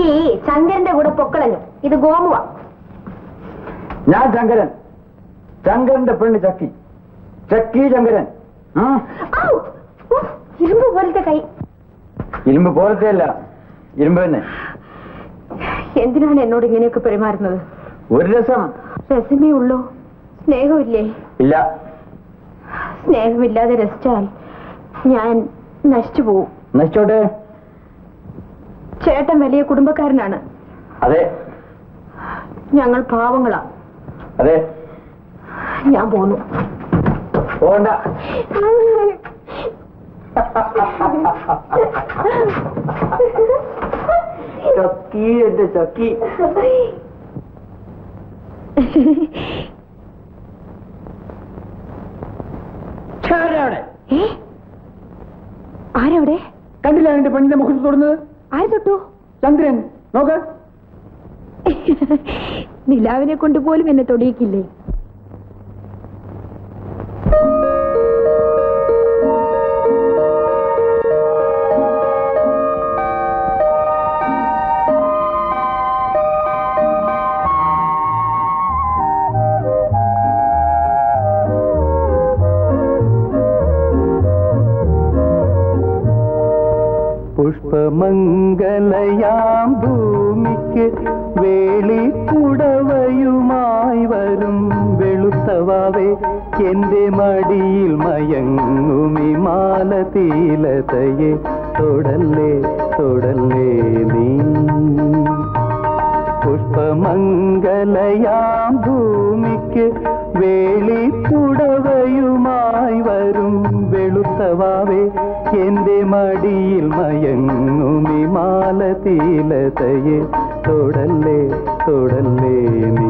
നീ ശങ്കരന്റെ കൂടെ പൊക്കളഞ്ഞു ഇത് ഗോമുവ ഞാൻ ശങ്കരൻ ശങ്കരന്റെ പെണ്ണ് ചക്കി ചക്കി ശങ്കരൻ ഉം. ഔ! ഉഫ്! ഇരുമ്പ് പോലത്തെ കൈ ഇരുമ്പ് പോലത്തെ അല്ല ഇരുമ്പ് തന്നെ എന്തിനാണ് എന്നോട് ഇങ്ങനെയൊക്കെ പെരുമാറുന്നത് ഒരു രസം രസമേ ഉള്ളൂ സ്നേഹമില്ലേ ഇല്ല സ്നേഹമില്ലാതെ രസിച്ചാൽ ഞാൻ നശിച്ചു പോവും നശിച്ചോട്ടെ ചേട്ടൻ വലിയ കുടുംബക്കാരനാണ് അതെ ഞങ്ങൾ പാവങ്ങളാ അതെ ഞാൻ പോന്നു പോകണ്ട ചക്കി എന്റെ ചക്കി അവിടെ ഏ? ആരവിടെ കണ്ടില്ല എന്റെ പെണ്ണിന്റെ മുഖത്ത് തൊടുന്നത് ആര് തൊട്ടു ചന്ദ്രൻ നോക്ക് നിലാവിനെ കൊണ്ടുപോലും എന്നെ തൊടിയിക്കില്ലേ പുഷ്പമംഗലയാം ഭൂമിക്ക് വേളിക്കുടവയുമായി വരും വെളുത്തവാവേ എന്റെ മടിയിൽ മയങ്ങുമി മാലതീലതയെ തൊടല്ലേ തൊടല്ലേ നീ പുഷ്പമംഗലയാം ഭൂമിക്ക് വേളിക്കുടവയുമായി വരും വെളുത്തവാവേ എന്റെ മടിയിൽ മയങ്ങുമി മാലതീലതയെ തൊടല്ലേ തൊടല്ലേ നീ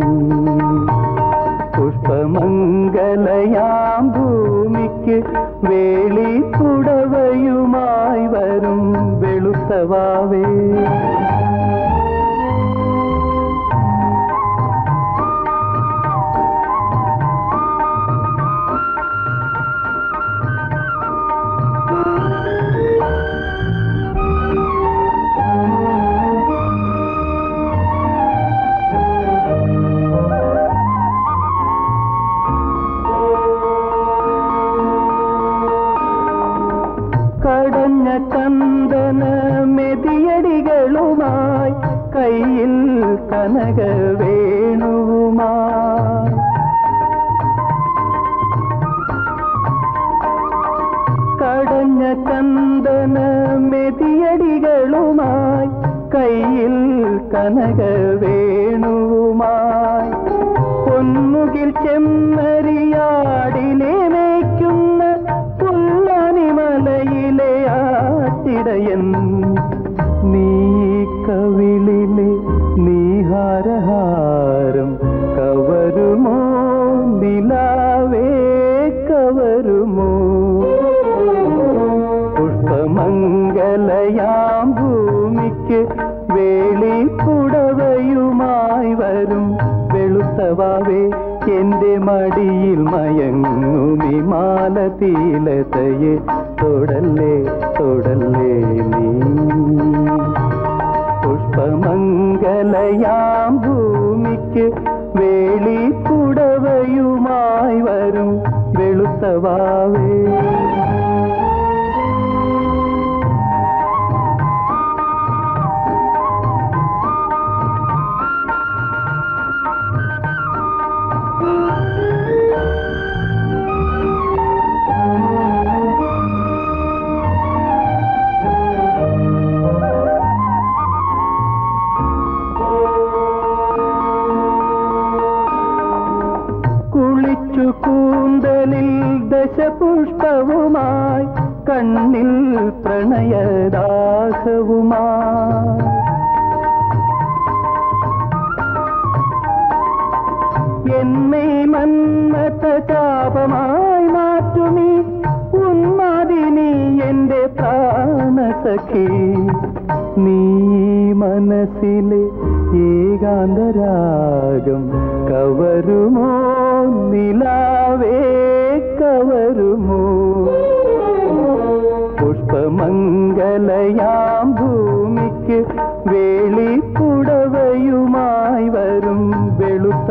പുഷ്പമംഗലയാം ഭൂമിക്ക് വേളിക്കുടവയുമായി വരും വെളുത്തവാവേ കടഞ്ഞ ചന്ദന മെതിയടികളുമായി കയ്യിൽ കനക വേണുവുമായി കടഞ്ഞ ചന്ദന മെതിയടികളുമായി കയ്യിൽ കനക വേണുവുമായി പൊന്മുകിൽ ചെമ്മരിയാടിനെ മേയ്ക്കുന്ന പുല്ലാനിമലയിലെ ആട്ടിടയൻ നീ കവിളിലെ നീഹാരഹാരം കവരുമോ നിലാവേ കവരുമോ പുഷ്പമംഗലയാം ഭൂമിക്ക് വേളിക്കുടവയുമായി വരും വെളുത്തവാവേ എന്റെ മടിയിൽ മയങ്ങുമി മാലതീലതയെ തൊടല്ലേ തൊടല്ലേ നീ പുഷ്പമംഗലയാം ഭൂമിക്ക് വേളിക്കുടവയുമായി വരും വെളുത്തവാവേ കുളിച്ചു കൂന്തലിൽ ദശപുഷ്പവുമായി കണ്ണിൽ പ്രണയദാഹവുമായി എന്നെ മന്മത താപമായി മാറ്റുമീ ഉന്മാദിനി എന്റെ പ്രാണസഖി നീ മനസ്സിലെ ഏകാന്തരാഗം കവരുമോ നിലാവേ കവരുമോ പുഷ്പമംഗലയാം ഭൂമിക്ക് വേളി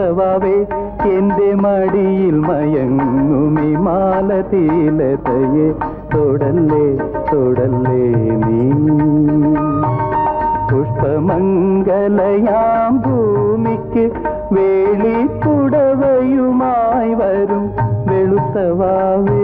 വെളുത്തവാവേ എന്റെ മടിയിൽ മയങ്ങുമി മാലതീലതയെ തൊടല്ലേ തൊടല്ലേ നീ പുഷ്പമംഗലയാം ഭൂമിക്ക് വേളിപ്പുടവയുമായി വരും വെളുത്തവാവേ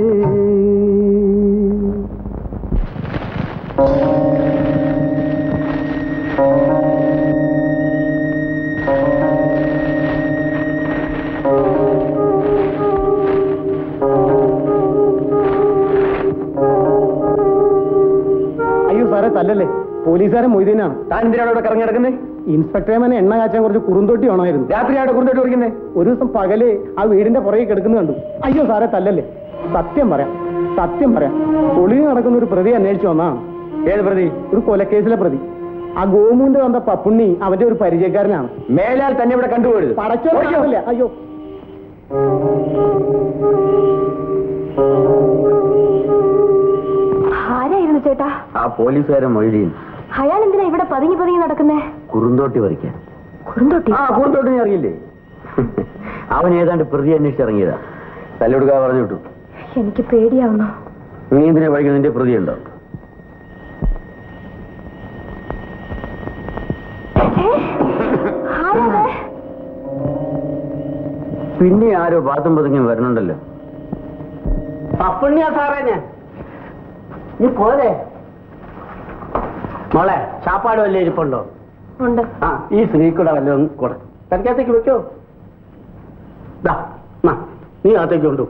അയ്യോ സാറേ തല്ലല്ലേ പോലീസുകാരൻ മൊയ്തീനാണ് താൻ എന്തിനാണ് ഇവിടെ കറങ്ങി നടക്കുന്നത് ഇൻസ്പെക്ടറെ മനെ എണ്ണ കാച്ചാൻ കുറച്ച് കുറുന്തോട്ടി വേണമായിരുന്നു രാത്രി അവിടെ കുറുന്തോട്ട് ഓടിക്കുന്നത് ഒരു ദിവസം പകല് ആ വീടിന്റെ പുറകെ കിടക്കുന്നു കണ്ടു അയ്യോ സാറേ തല്ലല്ലേ സത്യം പറയാം സത്യം പറയാം ഒളിഞ്ഞു നടക്കുന്ന ഒരു പ്രതി അന്വേഷിച്ചു വന്നാണ് ഏത് പ്രതി ഒരു കൊലക്കേസിലെ പ്രതി ആ ഗോമുവിന്റെ വന്ന പപ്പുണ്ണി അവന്റെ ഒരു പരിചയക്കാരനാണ് മേലാൽ തന്നെ ഇവിടെ കണ്ടുപോകരുത് പടച്ചോ ഓടിക്കോ. കാണത്തില്ല. അയ്യോ ആരായിരുന്നു ചേട്ടാ ആ പോലീസുകാരൻ മൊയ്തീൻ അയാൾ എന്തിനാ ഇവിടെ പതുങ്ങി പതുങ്ങി നടക്കുന്നേ കുറുന്തോട്ടി പറിക്കാൻ കുറുന്തോട്ടി ആ കുറുന്തോട്ടി നീ അറിയില്ലേ അവൻ ഏതാണ്ട് പ്രതി അന്വേഷിച്ച് ഇറങ്ങിയതാ തല്ലുകൊടുക്കാ പറഞ്ഞു വിട്ടു എനിക്ക് പേടിയാവുന്നു നീ എന്തിനാ പഠിക്കുന്ന നിന്റെ പ്രതി ഉണ്ടോ ഏ? ആരാത്? പിന്നെ ആരോ പാത്തും പതുങ്ങിയും വരണുണ്ടല്ലോ പപ്പുണ്ണിയാ സാറേ ഞാൻ നീ പോരെ മോളെ ചാപ്പാട് വല്ല ഇരിപ്പുണ്ടോ ഉണ്ട് ആ ഈ സ്ത്രീക്കൂടെ വല്ലതും കൂടെ തനിക്കകത്തേക്ക് വെക്കോ ദാ, നാ, നീ അകത്തേക്ക് കൊണ്ടു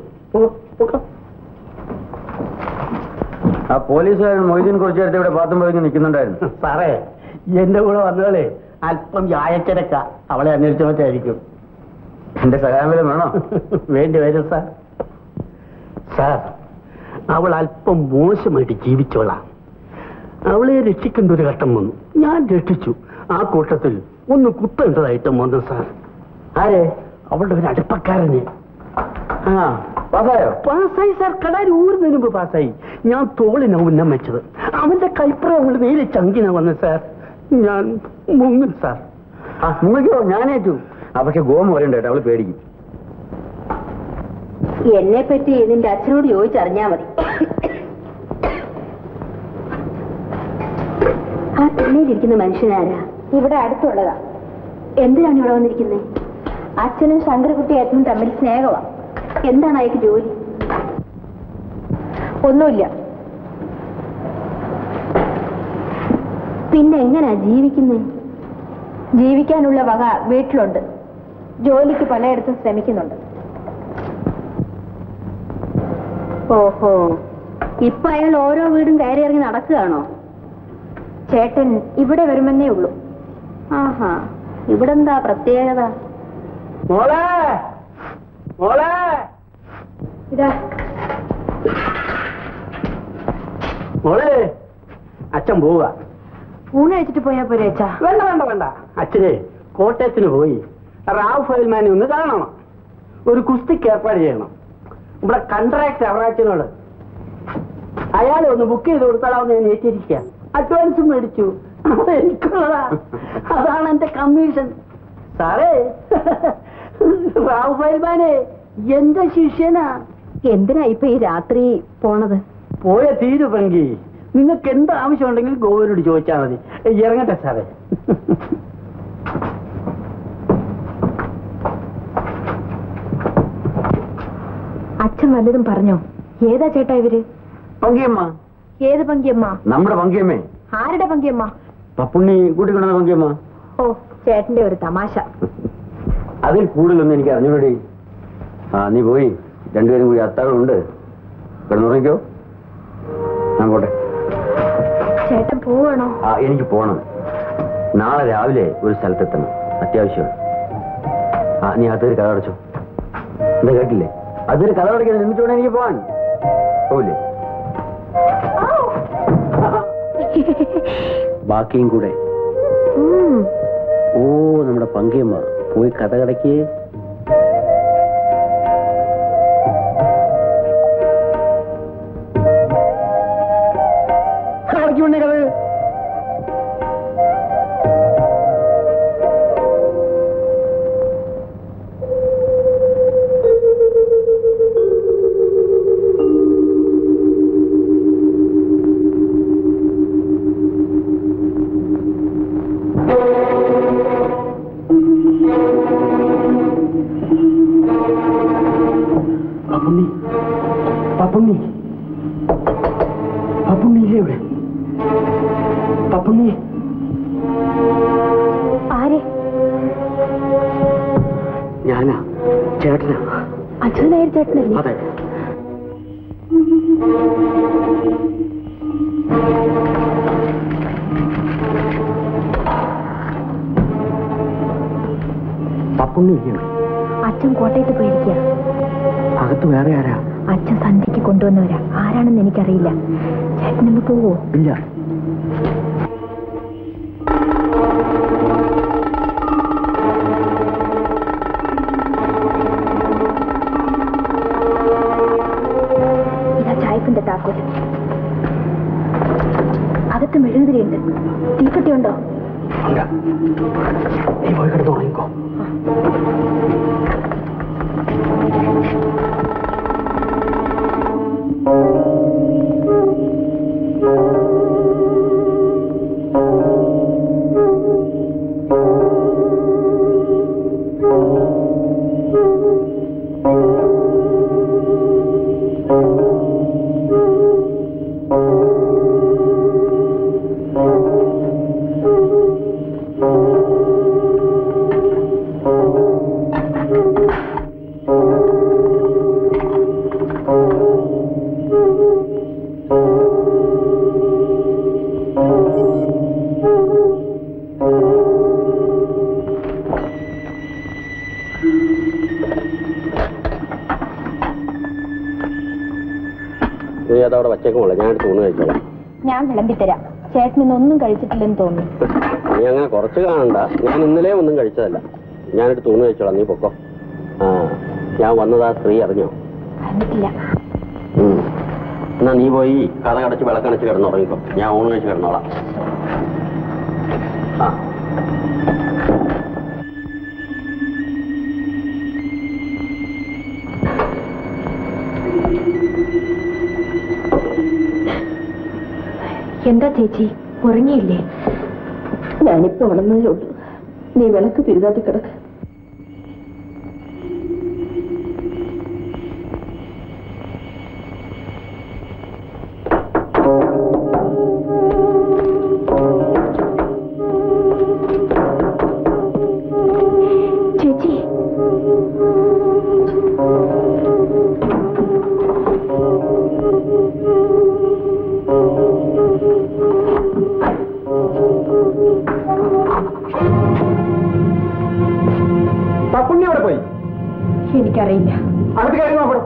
ആ പോലീസുകാരൻ മൊയ്തീൻ കുറച്ചു നേരത്തെ ഇവിടെ പാത്തും പതുങ്ങി നിൽക്കുന്നുണ്ടായിരുന്നു സാറേ എന്റെ കൂടെ വന്നോളെ അല്പം ചായച്ചരക്ക അവളെ അന്വേഷിച്ച മറ്റായിരിക്കും എന്റെ സഹായം വേണോ വേണ്ടി വരും സാർ സാർ അവൾ അല്പം മോശമായിട്ട് ജീവിച്ചോളാം അവളെ രക്ഷിക്കേണ്ട ഒരു ഘട്ടം വന്നു ഞാൻ രക്ഷിച്ചു ആ കൂട്ടത്തിൽ ഒന്ന് കുത്തേണ്ടതായിട്ടും വന്നു സാർ ആരെ അവളുടെ ഒരു അടുപ്പക്കാരന് ആ പാസ്സായോ പാസ്സായി സാർ കടാരി ഊരുന്നതിന് മുമ്പ് പാസ്സായി ഞാൻ തോളിനാ ഉന്നം വെച്ചത് അവന്റെ കൈപ്ര അവള് നേരെ ചങ്കിന വന്ന് സാർ ഞാൻ മുങ്ങും സാർ ആ നിങ്ങൾക്കോ ഞാനേറ്റു ആ പക്ഷെ ഗോമ പറയണ്ട കേട്ടോ അവള് പേടിക്കും എന്നെ പറ്റി നിന്റെ അച്ഛനോട് ചോദിച്ചറിഞ്ഞാ മതി ആ തിണ്ണയിലിരിക്കുന്ന മനുഷ്യനാരാ ഇവിടെ അടുത്തുള്ളതാ എന്തിനാണ് ഇവിടെ വന്നിരിക്കുന്നത് അച്ഛനും ശങ്കരകുട്ടി അച്ഛനും തമ്മിൽ സ്നേഹമാ എന്താണ് അയാൾക്ക് ജോലി ഒന്നുമില്ല പിന്നെ എങ്ങനെയാ ജീവിക്കുന്നത് ജീവിക്കാനുള്ള വക വീട്ടിലുണ്ട് ജോലിക്ക് പലയിടത്തും ശ്രമിക്കുന്നുണ്ട് ഓഹോ ഇപ്പൊ അയാൾ ഓരോ വീടും കയറി ഇറങ്ങി നടക്കുകയാണോ ചേട്ടൻ ഇവിടെ വരുമെന്നേ ഉള്ളൂ ആഹാ ഇവിടെന്താ പ്രത്യേകത മോളെ മോളെ ഇതാ മോളെ അച്ഛൻ പോവുക ഊണ് കഴിച്ചിട്ട് പോയാ പോരെ അച്ഛാ വേണ്ട വേണ്ട വേണ്ട അച്ഛനെ കോട്ടയത്തിന് പോയി റാവ് ഫയൽമാനെ ഒന്ന് കാണണം ഒരു കുസ്തിക്ക് ഏർപ്പാട് ചെയ്യണം ഇവിടെ കൺട്രാക്ട് അവറാച്ചനോട് അയാളെ ഒന്ന് ബുക്ക് ചെയ്ത് കൊടുത്താലാവുന്ന ഞാൻ ഏറ്റിരിക്കുക അഡ്വാൻസും മേടിച്ചു അത് എനിക്കുള്ളതാ അതാണ് എന്റെ കമ്മീഷൻ സാറേ റാവ് ഫയൽമാനെ എന്റെ ശിഷ്യനാ എന്തിനാ ഇപ്പൊ ഈ രാത്രി പോണത് പോയ തീരു പങ്കി നിങ്ങൾക്ക് എന്ത് ആവശ്യമുണ്ടെങ്കിലും ഗോവനോട് ചോദിച്ചാൽ മതി ഇറങ്ങട്ടെ സാറേ അച്ഛൻ വല്ലതും പറഞ്ഞോ ഏതാ ചേട്ടാ ഇവര് പങ്കിയമ്മ ഏത് പങ്കിയമ്മ നമ്മുടെ പങ്കിയമ്മേ ആരുടെ പങ്കിയമ്മ പപ്പുണ്ണി കൂട്ടിക്കൊണ്ടുവന്ന പങ്കിയമ്മ ഓ ചേട്ടന്റെ ഒരു തമാശ അതിൽ കൂടുതലൊന്നും എനിക്ക് അറിഞ്ഞൂടി ആ നീ പോയി രണ്ടുപേരും കൂടി അത്താഴമുണ്ട് കിടന്നുറങ്ങിക്കോ ഞാൻ പോട്ടെ ചേട്ടൻ പോവാണോ ആ എനിക്ക് പോണം നാളെ രാവിലെ ഒരു സ്ഥലത്തെത്തണം അത്യാവശ്യമാണ് ആ നീ അതൊരു കഥ അടച്ചോ എന്താ കേട്ടില്ലേ അതൊരു കഥ അടയ്ക്കുന്നത് എന്നിട്ട് വേണം എനിക്ക് പോവാൻ പോവില്ലേ ബാക്കിയും കൂടെ ഉം. ഓ നമ്മുടെ പങ്കിയമ്മ പോയി കഥ കടക്കേ അടയ്ക്കുണ്ടേ കഥ പപ്പുണ്ണി പപ്പുണ്ണി പപ്പുണ്ണി ഇല്ലേ ഇവിടെ പപ്പുണ്ണി ആരെ ഞാനാ ചേട്ടനാ അച്ഛൻ നായർ ചേട്ടനല്ലേ അതെ പപ്പുണ്ണി ഇല്ലേ ഇവിടെ അച്ഛൻ കോട്ടയത്ത് പോയിരിക്കുക അകത്ത് വേറെ ആരാ അച്ഛൻ സന്ധ്യക്ക് കൊണ്ടുവന്നവരാ ആരാണെന്ന് എനിക്കറിയില്ല ചേട്ടനൊന്ന് പോവോ ഇല്ല ഇതാ ചായപ്പിന്റെ താക്കോല് അകത്ത് മെഴുകുതിരിയുണ്ട് തീപ്പെട്ടിയുണ്ടോ ഉണ്ട് നീ പോയി കിടന്ന് ഉറങ്ങിക്കോ നീ അതവിടെ വച്ചേക്കുമല്ല ഞാൻ എടുത്ത് ഊണ് കഴിച്ചോളാം ഞാൻ വിളമ്പിത്തരാം ചേട്ടൻ ഇന്നൊന്നും കഴിച്ചിട്ടില്ലെന്ന് തോന്നുന്നു നീ അങ്ങനെ കുറച്ച് കാണണ്ട ഞാൻ ഇന്നലെ ഒന്നും കഴിച്ചതല്ല ഞാനെടുത്ത് ഊണ് കഴിച്ചോളാം നീ പൊക്കോ ആ ഞാൻ വന്നത് ആ സ്ത്രീ അറിഞ്ഞോ അറിഞ്ഞിട്ടില്ല ഉം. എന്നാ നീ പോയി കഥ കടച്ച് വിളക്കണച്ച് കിടന്നുറങ്ങിക്കോ ഞാൻ ഊണ് കഴിച്ച് കിടന്നോളാം ആ എന്താ ചേച്ചി ഉറങ്ങിയില്ലേ ഞാനിപ്പോ ഉണർന്നതേ ഉള്ളൂ നീ വിളക്ക് തിരുതാത്തി കിടക്ക് ചേച്ചി പപ്പുണ്ണി അവിടെ പോയി എനിക്കറിയില്ല അകത്ത് കയറി നോക്കണം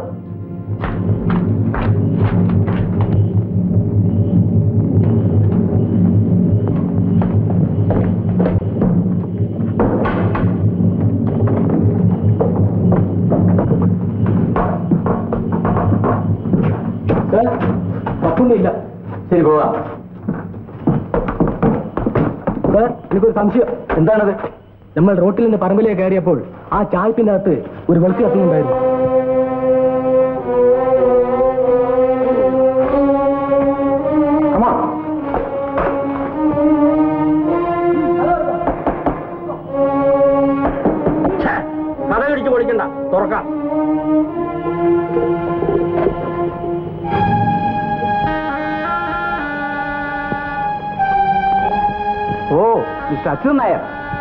പപ്പുണ്ണി ഇല്ല ശരി പോവാ സാർ എനിക്കൊരു സംശയം എന്താണത് നമ്മൾ റോട്ടിൽ നിന്ന് പറമ്പിലേക്ക് കയറിയപ്പോൾ ആ ചായപ്പിന്റെ അകത്ത് ഒരു വെളുത്തി കത്തുന്നുണ്ടായിരുന്നു കഥ കടിച്ച് പൊളിക്കണ്ട തുറക്കാം oh mister Achuthan Nair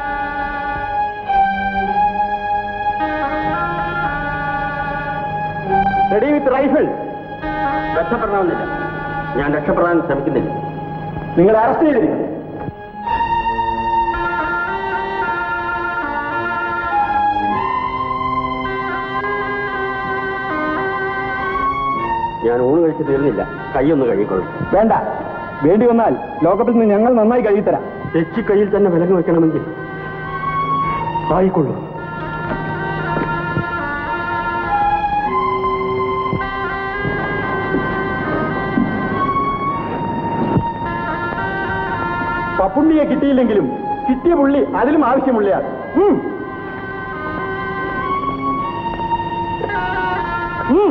ready with rifle രക്ഷപ്പെടണമെന്നില്ല ഞാൻ രക്ഷപ്പെടാൻ ശ്രമിക്കുന്നില്ല നിങ്ങൾ അറസ്റ്റ് ചെയ്തിരിക്കും ഞാൻ ഊണ് കഴിച്ച് തീർന്നില്ല കൈയൊന്ന് കഴുകിക്കൊള്ളു വേണ്ട വേണ്ടി വന്നാൽ ലോകത്തിൽ നിന്ന് ഞങ്ങൾ നന്നായി കഴിത്തരാം തെച്ചി കയ്യിൽ തന്നെ വിലങ്ങ് വെക്കണമെങ്കിൽ ആയിക്കൊള്ളൂ പപ്പുണ്ണിയെ കിട്ടിയില്ലെങ്കിലും കിട്ടിയ പുള്ളി അതിലും ആവശ്യമുള്ളയാണ് ഉം. ഉം.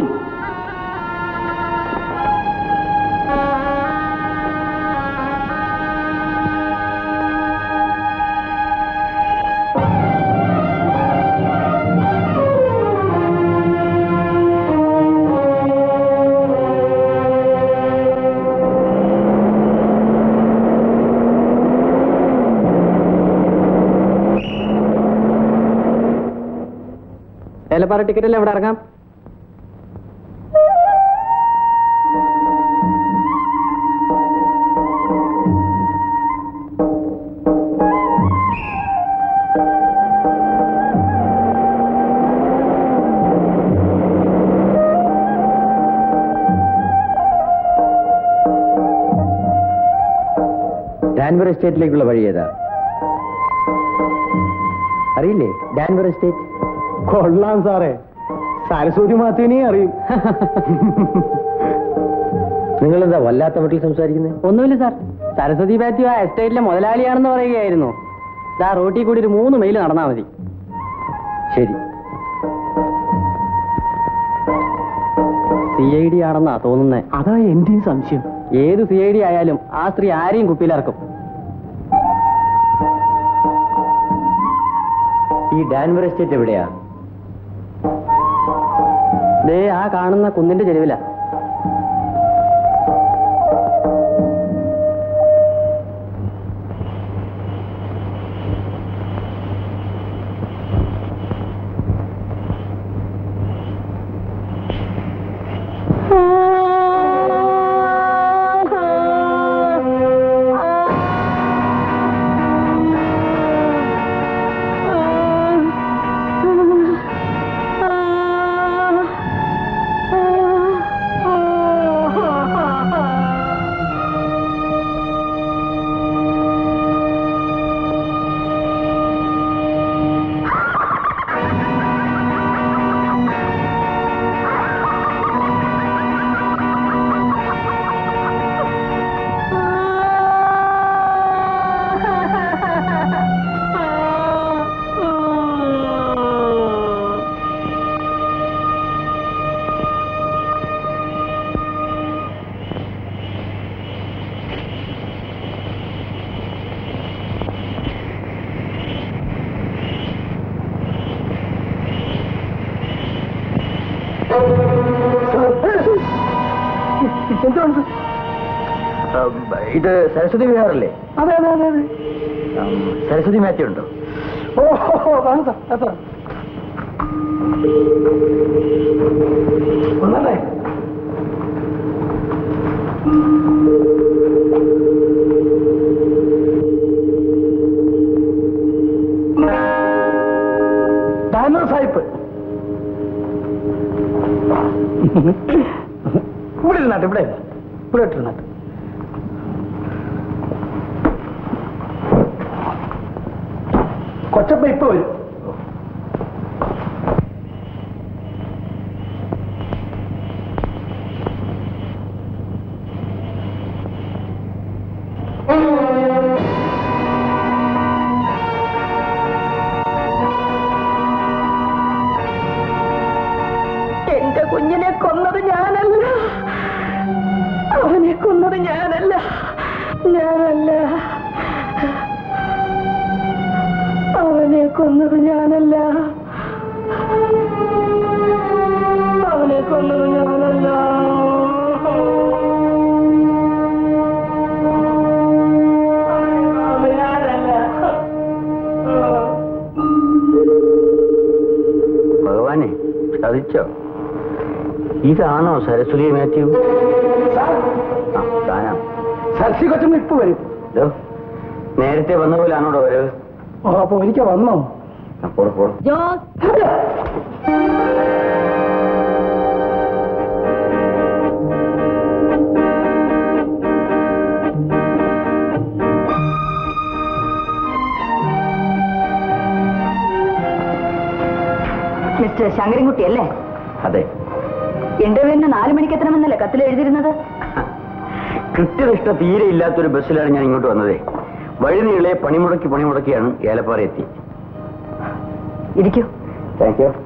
ഏലപ്പാറ ടിക്കറ്റ് അല്ലേ ഇവിടെ ഇറങ്ങാം ഡാൻവർ എസ്റ്റേറ്റിലേക്കുള്ള വഴി ഏതാ അറിയില്ലേ ഡാൻവർ എസ്റ്റേറ്റ് കൊള്ളാം സാറേ സരസ്വതി മാത്തുവിനെ അറിയും നിങ്ങളെന്താ വല്ലാത്ത മട്ടിൽ സംസാരിക്കുന്നത് ഒന്നുമില്ല സാർ സരസ്വതി മാത്യു ആ എസ്റ്റേറ്റിലെ മുതലാളിയാണെന്ന് പറയുകയായിരുന്നു ദാ റോട്ടിൽ കൂടി ഒരു മൂന്ന് മൈൽ നടന്നാൽ മതി ശരി സി ഐ ഡി ആണെന്നാ തോന്നുന്നേ അതാ എന്റെയും സംശയം ഏത് സി ഐ ഡി ആയാലും ആ സ്ത്രീ ആരെയും കുപ്പിയിലിറക്കും ഈ ഡാൻവർ എസ്റ്റേറ്റ് എവിടെയാ ദേ ആ കാണുന്ന കുന്നിന്റെ ചെരുവില ഇത് സരസ്വതി വിഹാറല്ലേ അതെ അതെ അതെ അതെ ഉം, സരസ്വതി മാത്യു ഉണ്ടോ ഓ അതാണ് സാർ അതെ ഒന്നല്ലേ ഡാനർ സാഹിബ് ഇവിടെ ഇരുന്നാട്ടെ ഇവിടെ ഇരുന്നാട്ടെ. ഇവിടെ ഇട്ടിരുന്നാട്ടെ കൊച്ചപ്പ ഇപ്പൊ വരും എന്റെ കുഞ്ഞിനെ കൊന്നത് ഞാനല്ല അവനെ കൊന്നത് ഞാനല്ല ഞാനല്ല അവനെ കൊന്നത് ഞാനല്ല അവനെ കൊന്നത് ഞാനല്ല അവനെ ഞാനല്ല ഭഗവാനെ ചതിച്ചോ ഇതാണോ സരസ്വതി മാത്യു ആ, താനാ. സരസി കൊച്ചമ്മ ഇപ്പൊ വരും ഇതോ, നേരത്തെ വന്ന പോലാണോടോ വരവ് ഓ അപ്പൊ ഒരിക്കൽ വന്നോ അപ്പോൾ പോടും ജോസ് മിസ്റ്റർ ശങ്കരൻകുട്ടി അല്ലേ അതെ ഇന്റർവ്യൂവിന് നാല് മണിക്ക് എത്തണമെന്നല്ലേ കത്തിൽ എഴുതിയിരുന്നത് കൃത്യനിഷ്ഠ തീരെ ഇല്ലാത്തൊരു ബസ്സിലാണ് ഞാൻ ഇങ്ങോട്ട് വന്നതേ വഴി നീളെ പണിമുടക്കി പണിമുടക്കിയാണ് ഏലപ്പാറ എത്തി ഇരിക്കൂ താങ്ക് യു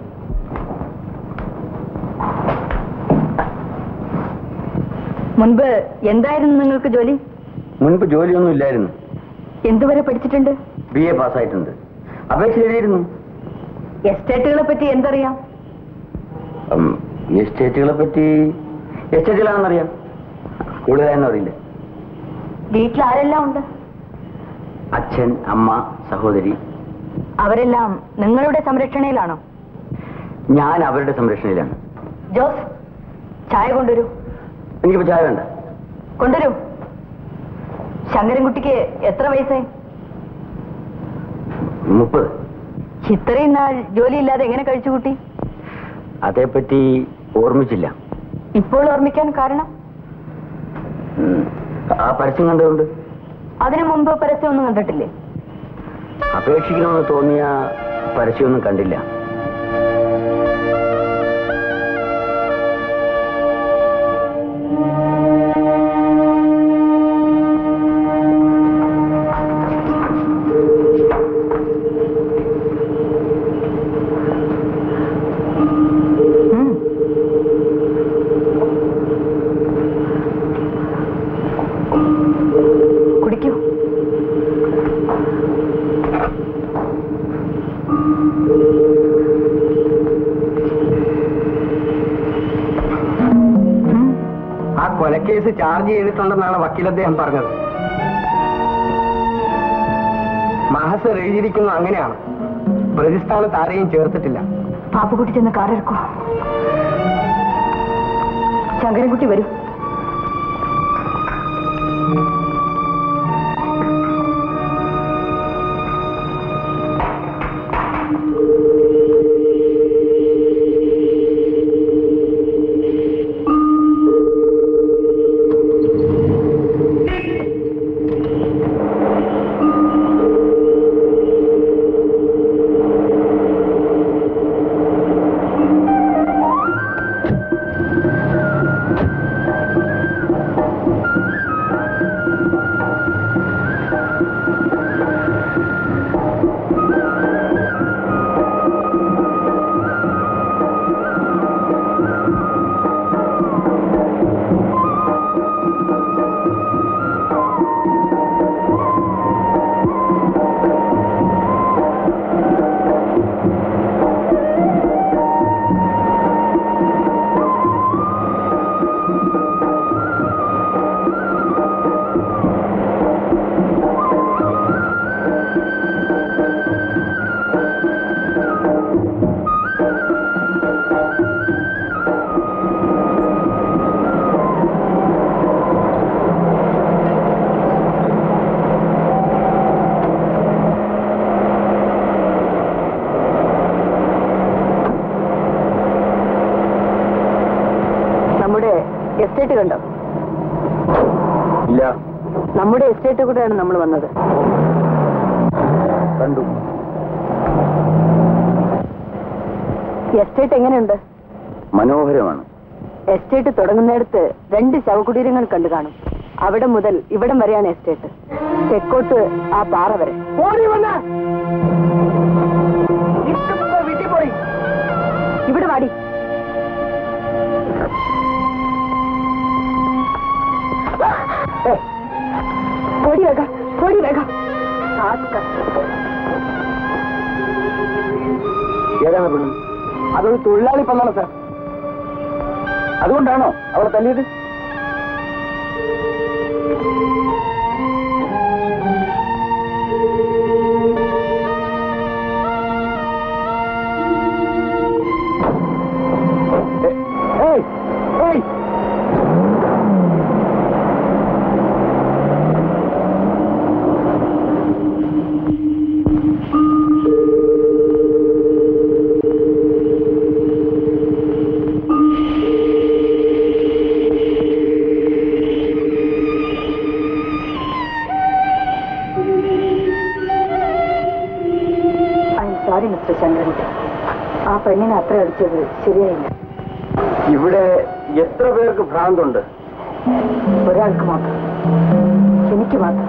മുൻപ് എന്തായിരുന്നു നിങ്ങൾക്ക് ജോലി മുൻപ് ജോലിയൊന്നും ഇല്ലായിരുന്നു എന്തുവരെ പഠിച്ചിട്ടുണ്ട് ബി എ പാസ്സായിട്ടുണ്ട് അപേക്ഷ എഴുതിയിരുന്നു എസ്റ്റേറ്റുകളെ പറ്റി എന്തറിയാം ഉം, എസ്റ്റേറ്റുകളെ പറ്റി എസ്റ്റേറ്റുകളാണെന്നറിയാം കൂടുതലായെന്ന് അറിയില്ല വീട്ടിൽ ആരെല്ലാം ഉണ്ട് അച്ഛൻ അമ്മ സഹോദരി അവരെല്ലാം നിങ്ങളുടെ സംരക്ഷണയിലാണോ ഞാൻ അവരുടെ സംരക്ഷണയിലാണ് ജോസ് ചായ കൊണ്ടുവരൂ എനിക്കിപ്പോ ചായ വേണ്ട കൊണ്ടുവരൂ ശങ്കരൻകുട്ടിക്ക് എത്ര വയസ്സായി മുപ്പത് ഇത്രയും നാൾ ജോലിയില്ലാതെ എങ്ങനെ കഴിച്ചു കൂട്ടി അതേപ്പറ്റി ഓർമ്മിച്ചില്ല ഇപ്പോൾ ഓർമ്മിക്കാൻ കാരണം ഉം. ആ പരസ്യം കണ്ടതുകൊണ്ട് അതിനു മുമ്പ് പരസ്യമൊന്നും കണ്ടിട്ടില്ലേ അപേക്ഷിക്കണമെന്ന് തോന്നിയ പരസ്യമൊന്നും കണ്ടില്ല ഉം. കുടിക്കൂ ആ കൊലക്കേസ് ചാർജ് ചെയ്തിട്ടുണ്ടെന്നാണ് വക്കീൽ അദ്ദേഹം പറഞ്ഞത് മഹസർ എഴുതിയിരിക്കുന്നത് അങ്ങനെയാണ് പ്രതിസ്ഥാനത്ത് ആരെയും ചേർത്തിട്ടില്ല പാപ്പുകുട്ടി ചെന്ന് കാറെടുക്കൂ ശങ്കരൻകുട്ടി വരൂ നമ്മുടെ എസ്റ്റേറ്റ് കണ്ടോ ഇല്ല നമ്മുടെ എസ്റ്റേറ്റ് കൂടെയാണ് നമ്മൾ വന്നത് കണ്ടു എസ്റ്റേറ്റ് എങ്ങനെയുണ്ട് മനോഹരമാണ് എസ്റ്റേറ്റ് തുടങ്ങുന്നിടത്ത് രണ്ട് ശവകുടീരങ്ങൾ കണ്ടു കാണും അവിടെ മുതൽ ഇവിടം വരെയാണ് എസ്റ്റേറ്റ് തെക്കോട്ട് ആ പാറ വരെ ഓടി വന്ന വീട്ടിൽ പോയി ഇവിടെ വാടി ഓടി വേഗ ഓടി വേഗ ഏതാണ് പെണ്ണ് അതൊരു തൊഴിലാളി പെണ്ണാണ് സാർ അതുകൊണ്ടാണോ അവളെ തല്ലിയത് ഏയ് ഏയ് I'm sorry mister Chandrankutty ആ പെണ്ണിനെ അത്ര അടിച്ചത് ശരിയായില്ല ഇവിടെ എത്ര പേർക്ക് ഭ്രാന്തുണ്ട് ഒരാൾക്ക് മാത്രം എനിക്ക് മാത്രം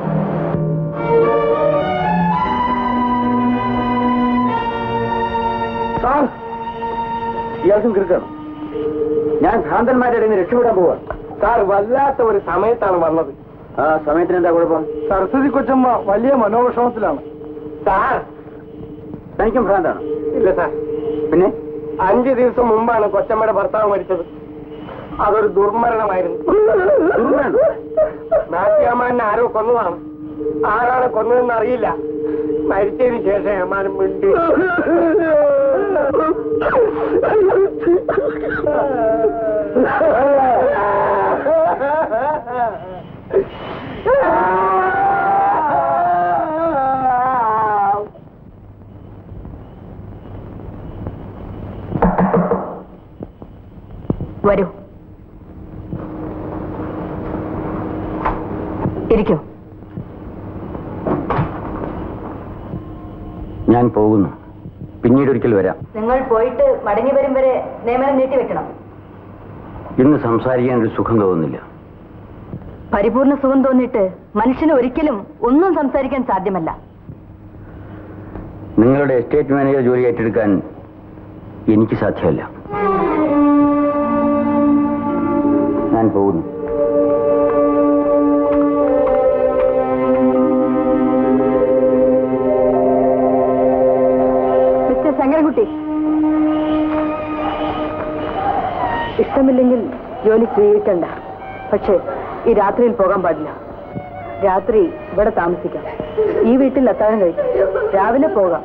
സാർ ഇയാൾക്കും കിടക്കണം ഞാൻ ഭ്രാന്തന്മാരുടെ ഇടയിൽ നിന്ന് രക്ഷപ്പെടാൻ പോവാ സാർ വല്ലാത്ത ഒരു സമയത്താണ് വന്നത് ആ സമയത്തിന് എന്താ കുഴപ്പം സരസ്വതി കൊച്ചമ്മ വലിയ മനോവിഷമത്തിലാണ് സാർ തനിക്കും ഭ്രാന്താണ് ഇല്ല സാർ പിന്നെ അഞ്ച് ദിവസം മുമ്പാണ് കൊച്ചമ്മയുടെ ഭർത്താവ് മരിച്ചത് അതൊരു ദുർമരണമായിരുന്നു ദുർമരണം? നാട്യാമാനെ ആരോ കൊന്നതാണ് ആരാണ് കൊന്നതെന്ന് അറിയില്ല മരിച്ചതിന് ശേഷം ഏമാനും മിണ്ടി വരൂ ഇരിക്കൂ ഞാൻ പോകുന്നു പിന്നീട് ഒരിക്കൽ വരാം നിങ്ങൾ പോയിട്ട് മടങ്ങി വരും വരെ നിയമനം നീട്ടിവെക്കണം ഇന്ന് സംസാരിക്കാൻ ഒരു സുഖം തോന്നുന്നില്ല പരിപൂർണ സുഖം തോന്നിയിട്ട് മനുഷ്യന് ഒരിക്കലും ഒന്നും സംസാരിക്കാൻ സാധ്യമല്ല നിങ്ങളുടെ എസ്റ്റേറ്റ് മാനേജർ ജോലി ഏറ്റെടുക്കാൻ എനിക്ക് സാധ്യമല്ല ഞാൻ പോകുന്നു മിസ്റ്റർ ശങ്കരൻകുട്ടി ഇഷ്ടമില്ലെങ്കിൽ ജോലി സ്വീകരിക്കണ്ട പക്ഷേ ഈ രാത്രിയിൽ പോകാൻ പാടില്ല രാത്രി ഇവിടെ താമസിക്കാം ഈ വീട്ടിൽ അത്താഴം കഴിക്കാം രാവിലെ പോകാം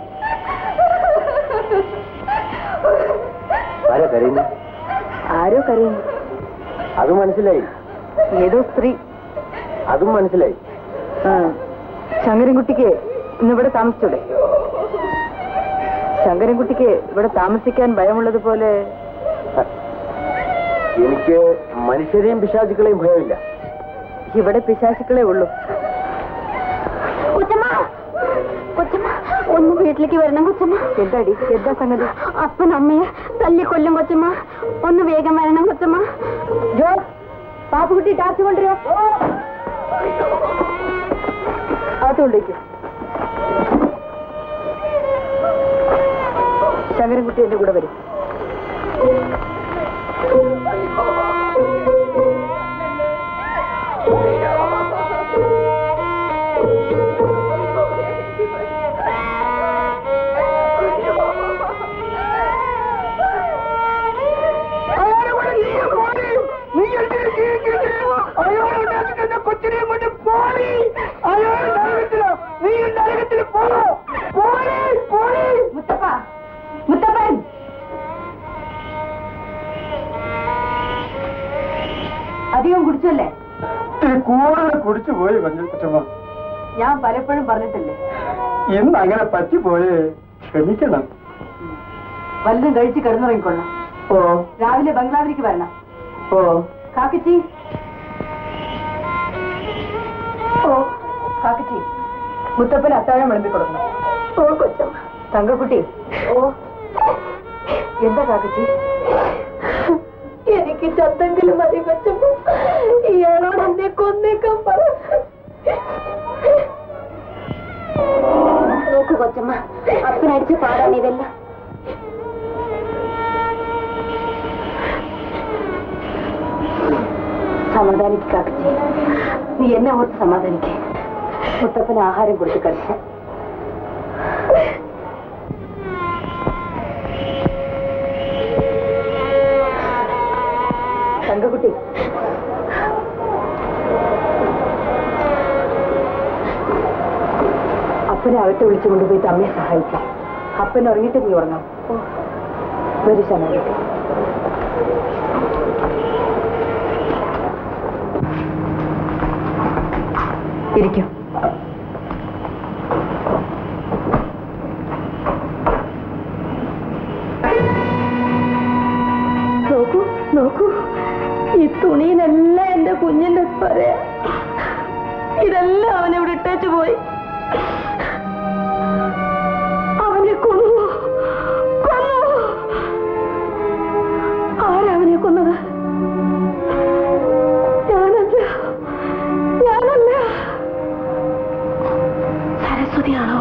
ആരാ കരയുന്നു ആരോ കരയുന്നു അത് മനസ്സിലായി ഏതോ സ്ത്രീ അതും മനസ്സിലായി ആ, ശങ്കരൻകുട്ടിക്ക് ഇന്നിവിടെ താമസിച്ചൂടെ ശങ്കരൻകുട്ടിക്ക് ഇവിടെ താമസിക്കാൻ ഭയമുള്ളതുപോലെ എനിക്ക് മനുഷ്യരെയും പിശാചുക്കളെയും ഭയമില്ല ഇവിടെ പിശാചുക്കളെ ഉള്ളൂ കൊച്ചമ്മ കൊച്ചമ്മ ഒന്ന് വീട്ടിലേക്ക് വരണം കൊച്ചമ്മ എന്താടി എന്താ സംഗതി അപ്പൻ അമ്മയെ തല്ലിക്കൊല്ലും കൊച്ചമ്മ ഒന്ന് വേഗം വരണം കൊച്ചമ്മ ജോസ് പാപ്പുകുട്ടി ടാക്സി കൊണ്ടുവരോ അകത്തുകൊണ്ടേക്ക് ശങ്കരൻകുട്ടി എന്റെ കൂടെ വരും കൊച്ചിനെയും കൊണ്ട് പോടി അയാൾ നരകത്തിലോ നീ നരകത്തിൽ പോ പോടി പോടി മുത്തപ്പ മുത്തപ്പൻ അധികം കുടിച്ചല്ലേ കൂടുതൽ കുടിച്ചു പോയി കൊച്ചമ്മ ഞാൻ പലപ്പോഴും പറഞ്ഞിട്ടില്ലേ ഇന്ന് അങ്ങനെ പറ്റിപ്പോയേ ക്ഷമിക്കണം വല്ലതും കഴിച്ച് കിടന്നുറങ്ങിക്കൊള്ളാം ഓ രാവിലെ ബംഗ്ലാവിലേക്ക് വരണം ഓ കാക്കച്ചി ഓ കാക്കച്ചി മുത്തപ്പന് അത്താഴം വിളമ്പി കൊടുക്കണം ഓ കൊച്ചമ്മ തങ്കക്കുട്ടി ഓ എന്താ കാക്കച്ചി എനിക്ക് ചത്തെങ്കിലും മതി കൊച്ചമ്മ ഇയാളോട് എന്നെ കൊന്നേക്കാൻ പറ നോക്കൂ കൊച്ചമ്മ അപ്പനടിച്ച പാടാണ് ഇതെല്ലാം സമാധാനിക്ക് കാക്കച്ചി നീ എന്നെ ഓർത്ത് സമാധാനിക്ക് മുത്തപ്പന് ആഹാരം കൊടുത്ത് കഴിച്ച തങ്കക്കുട്ടി അപ്പനെ അകത്ത് വിളിച്ചു കൊണ്ടുപോയി അമ്മയെ സഹായിക്കാം അപ്പൻ ഉറങ്ങിയിട്ട് നീ ഉറങ്ങാം വരൂ ശനാകുട്ടി ഇരിക്കും നോക്കൂ നോക്കൂ ഈ തുണിയിലെല്ലാം എന്റെ കുഞ്ഞിന്റെ പറയാ ഇതെല്ലാം അവനിവിടെ ഇട്ടേച്ചു പോയി അവനെ കൊന്നു കൊന്നു ആരവനെ കൊന്നത് ഞാനല്ല ഞാനല്ല സരസ്വതിയാണോ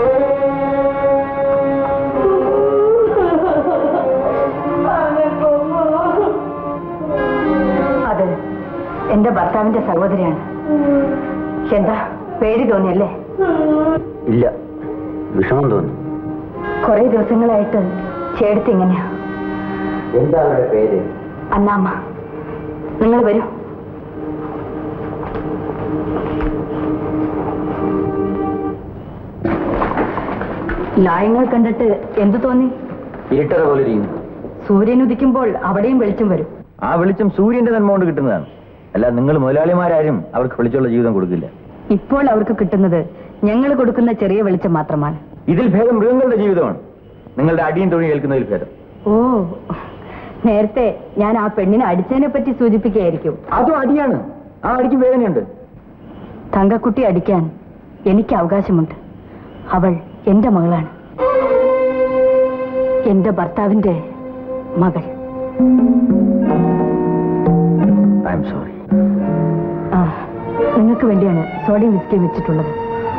അത് എന്റെ ഭർത്താവിന്റെ സഹോദരിയാണ് എന്താ പേടി തോന്നിയല്ലേ ഇല്ല വിഷമം തോന്നി കുറെ ദിവസങ്ങളായിട്ട് ചേടത്തി ഇങ്ങനെയാ എന്താ അവരുടെ പേര് അന്നാമ്മ നിങ്ങൾ വരൂ ലായങ്ങൾ കണ്ടിട്ട് എന്തു തോന്നി ഇരട്ടറ പോലെ ഇരിക്കുന്നു സൂര്യൻ ഉദിക്കുമ്പോൾ അവിടെയും വെളിച്ചം വരും ആ വെളിച്ചം സൂര്യന്റെ നന്മ കൊണ്ട് കിട്ടുന്നതാണ് അല്ല നിങ്ങൾ മുതലാളിമാരാരും അവർക്ക് വെളിച്ചുള്ള ജീവിതം കൊടുക്കില്ല ഇപ്പോൾ അവർക്ക് കിട്ടുന്നത് ഞങ്ങൾ കൊടുക്കുന്ന ചെറിയ വെളിച്ചം മാത്രമാണ് ഇതിൽ ഭേദം മൃഗങ്ങളുടെ ജീവിതമാണ് നിങ്ങളുടെ അടിയും തൊഴിൽ കേൾക്കുന്നതിൽ ഭേദം ഓ നേരത്തെ ഞാൻ ആ പെണ്ണിനെ അടിച്ചതിനെ പറ്റി സൂചിപ്പിക്കുകയായിരിക്കും അതും അടിയാണ് ആ അടിക്ക് വേദനയുണ്ട് തങ്കക്കുട്ടി അടിക്കാൻ എനിക്ക് അവകാശമുണ്ട് അവൾ എന്റെ മകളാണ് എന്റെ ഭർത്താവിന്റെ മകൾ ഐ എം സോറി ആ നിങ്ങൾക്ക് വേണ്ടിയാണ് സോഡിയം വിസ്കി വെച്ചിട്ടുള്ളത്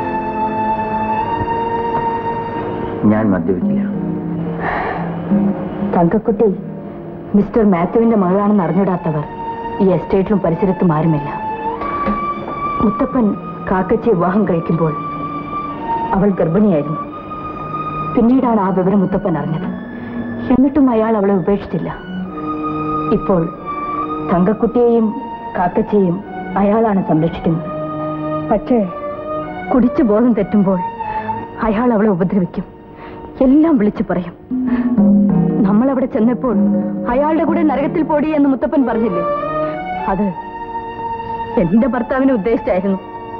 ഞാൻ മദ്യപിക്കില്ല തങ്കക്കുട്ടി മിസ്റ്റർ മാത്യുവിന്റെ മകളാണെന്ന് അറിഞ്ഞിടാത്തവർ ഈ എസ്റ്റേറ്റിലും പരിസരത്തും ആരുമില്ല മുത്തപ്പൻ കാക്കച്ചി വിവാഹം കഴിക്കുമ്പോൾ അവൾ ഗർഭിണിയായിരുന്നു പിന്നീടാണ് ആ വിവരം മുത്തപ്പൻ അറിഞ്ഞത് എന്നിട്ടും അയാൾ അവളെ ഉപേക്ഷിച്ചില്ല ഇപ്പോൾ തങ്കക്കുട്ടിയെയും കാക്കച്ചയെയും അയാളാണ് സംരക്ഷിക്കുന്നത് പക്ഷേ കുടിച്ചു ബോധം തെറ്റുമ്പോൾ അയാൾ അവളെ ഉപദ്രവിക്കും എല്ലാം വിളിച്ചു പറയും നമ്മൾ അവിടെ ചെന്നപ്പോൾ അയാളുടെ കൂടെ നരകത്തിൽ പോടി എന്ന് മുത്തപ്പൻ പറഞ്ഞില്ലേ അത് എന്റെ ഭർത്താവിനെ ഉദ്ദേശിച്ചായിരുന്നു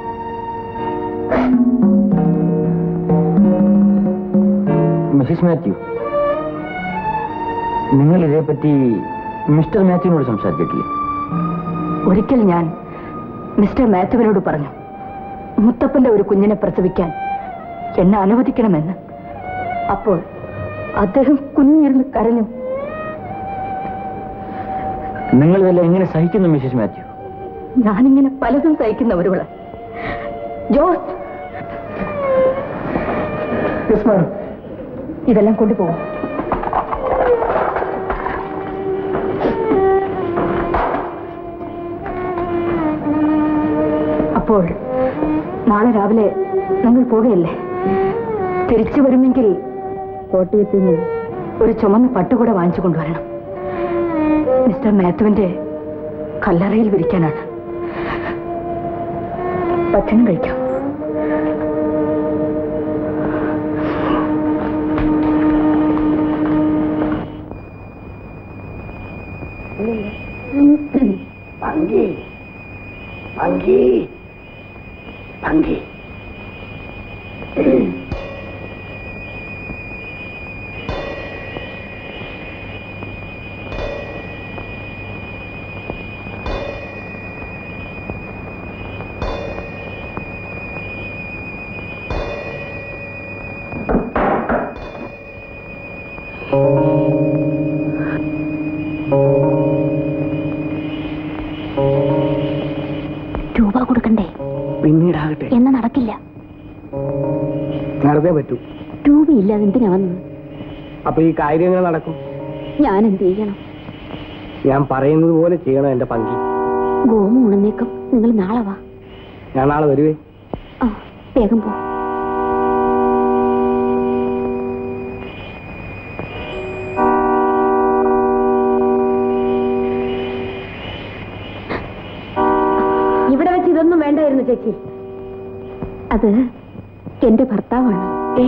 മിസ്സിസ് മാത്യു നിങ്ങൾ ഇതേപ്പറ്റി മിസ്റ്റർ മാത്യുവിനോട് സംസാരിച്ചിട്ടില്ലേ ഒരിക്കൽ ഞാൻ മിസ്റ്റർ മാത്യുവിനോട് പറഞ്ഞു മുത്തപ്പന്റെ ഒരു കുഞ്ഞിനെ പ്രസവിക്കാൻ എന്നെ അനുവദിക്കണമെന്ന് അപ്പോൾ അദ്ദേഹം കുഞ്ഞിരുന്ന് കരഞ്ഞു നിങ്ങൾ ഇതെല്ലാം എങ്ങനെ സഹിക്കുന്നു മിസ്സിസ് മാത്യു ഞാനിങ്ങനെ പലതും സഹിക്കുന്ന ഒരുവള് ജോസ് ഇതെല്ലാം കൊണ്ടുപോകും അപ്പോൾ നാളെ രാവിലെ നിങ്ങൾ പോകുകയല്ലേ തിരിച്ചു വരുമെങ്കിൽ കോട്ടയത്ത് നിന്ന് ഒരു ചുമന്ന പട്ടുകൂടെ വാങ്ങിച്ചു കൊണ്ടുവരണം മിസ്റ്റർ മാത്യുവിന്റെ കല്ലറയിൽ വിരിക്കാനാണ് ഭക്ഷണം കഴിക്കാം പങ്കി പങ്കി പങ്കി രൂപ കൊടുക്കണ്ടേ പിന്നീടാകട്ടെ എന്നാ നടക്കില്ല നടന്നേ പറ്റൂ രൂപയില്ലാതെ എന്തിനാ വന്നത് അപ്പൊ ഈ കാര്യങ്ങൾ നടക്കും ഞാൻ എന്ത് ചെയ്യണം ഞാൻ പറയുന്നത് പോലെ ചെയ്യണം എന്റെ പങ്കി ഗോമ ഉണന്നേക്കും നിങ്ങൾ നാളെ വാ ഞാൻ നാളെ വരുവേ ആ വേഗം പോ ഇവിടെ വെച്ച് ഇതൊന്നും വേണ്ടായിരുന്നു ചേച്ചി അത് എന്റെ ഭർത്താവാണ് ഏ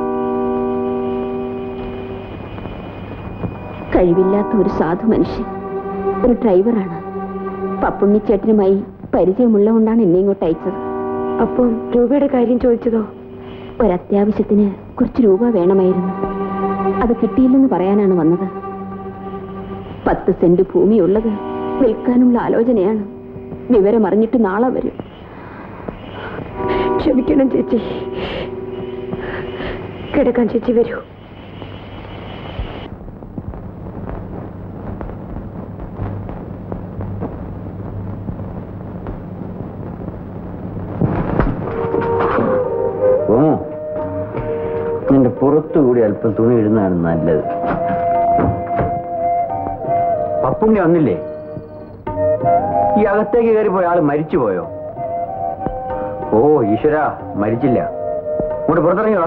കഴിവില്ലാത്ത ഒരു സാധു മനുഷ്യൻ ഒരു ഡ്രൈവറാണ് പപ്പുണ്ണിച്ചേട്ടനുമായി പരിചയമുള്ളതുകൊണ്ടാണ് എന്നെ ഇങ്ങോട്ട് അയച്ചത് അപ്പം രൂപയുടെ കാര്യം ചോദിച്ചതോ ഒരത്യാവശ്യത്തിന് കുറച്ച് രൂപ വേണമായിരുന്നു അത് കിട്ടിയില്ലെന്ന് പറയാനാണ് വന്നത് പത്ത് സെന്റ് ഭൂമിയുള്ളത് വിൽക്കാനുള്ള ആലോചനയാണ് വിവരമറിഞ്ഞിട്ട് നാളെ വരും ക്ഷമിക്കണം ചേച്ചി കിടക്കാൻ ചേച്ചി വരൂ ഓ നിന്റെ പുറത്തുകൂടി അല്പം തുണി ഇടുന്നതാണ് നല്ലത് പപ്പുണ്ണി വന്നില്ലേ ഈ അകത്തേക്ക് കയറിപ്പോയ ആള് മരിച്ചുപോയോ ഓ ഈശ്വര മരിച്ചില്ല ഇങ്ങോട്ട് പുറത്തിറങ്ങിയോ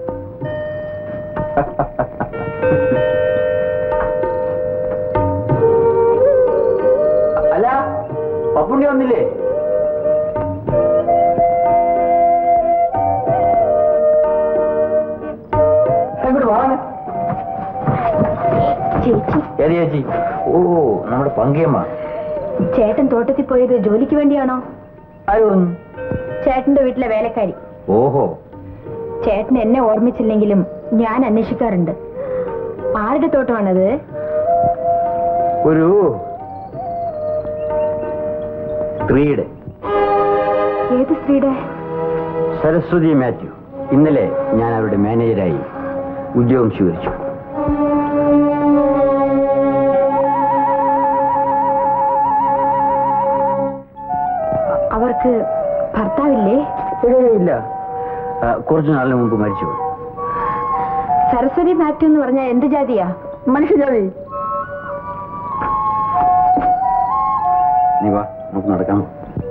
അല്ല പപ്പുണ്ണി വന്നില്ലേ ചേച്ചി ഓ നമ്മുടെ പങ്കിയമ്മ ചേട്ടൻ തോട്ടത്തിൽ പോയത് ജോലിക്ക് വേണ്ടിയാണോ ആര് പറഞ്ഞു ചേട്ടന്റെ വീട്ടിലെ വേലക്കാരി ഓഹോ ചേട്ടൻ എന്നെ ഓർമ്മിച്ചില്ലെങ്കിലും ഞാൻ അന്വേഷിക്കാറുണ്ട് ആരുടെ തോട്ടമാണത് ഒരു സ്ത്രീയുടെ ഏത് സ്ത്രീയുടെ സരസ്വതി മാത്യു ഇന്നലെ ഞാൻ അവരുടെ മാനേജരായി ഉദ്യോഗം സ്വീകരിച്ചു അവർക്ക് ഭർത്താവില്ലേ ഇല്ല ആ, കുറച്ചു നാളിന് മുമ്പ് മരിച്ചു സരസ്വതി മാത്യു എന്ന് പറഞ്ഞാൽ എന്ത് ജാതിയാ മനുഷ്യജാതി നീ വാ നമുക്ക് നടക്കാം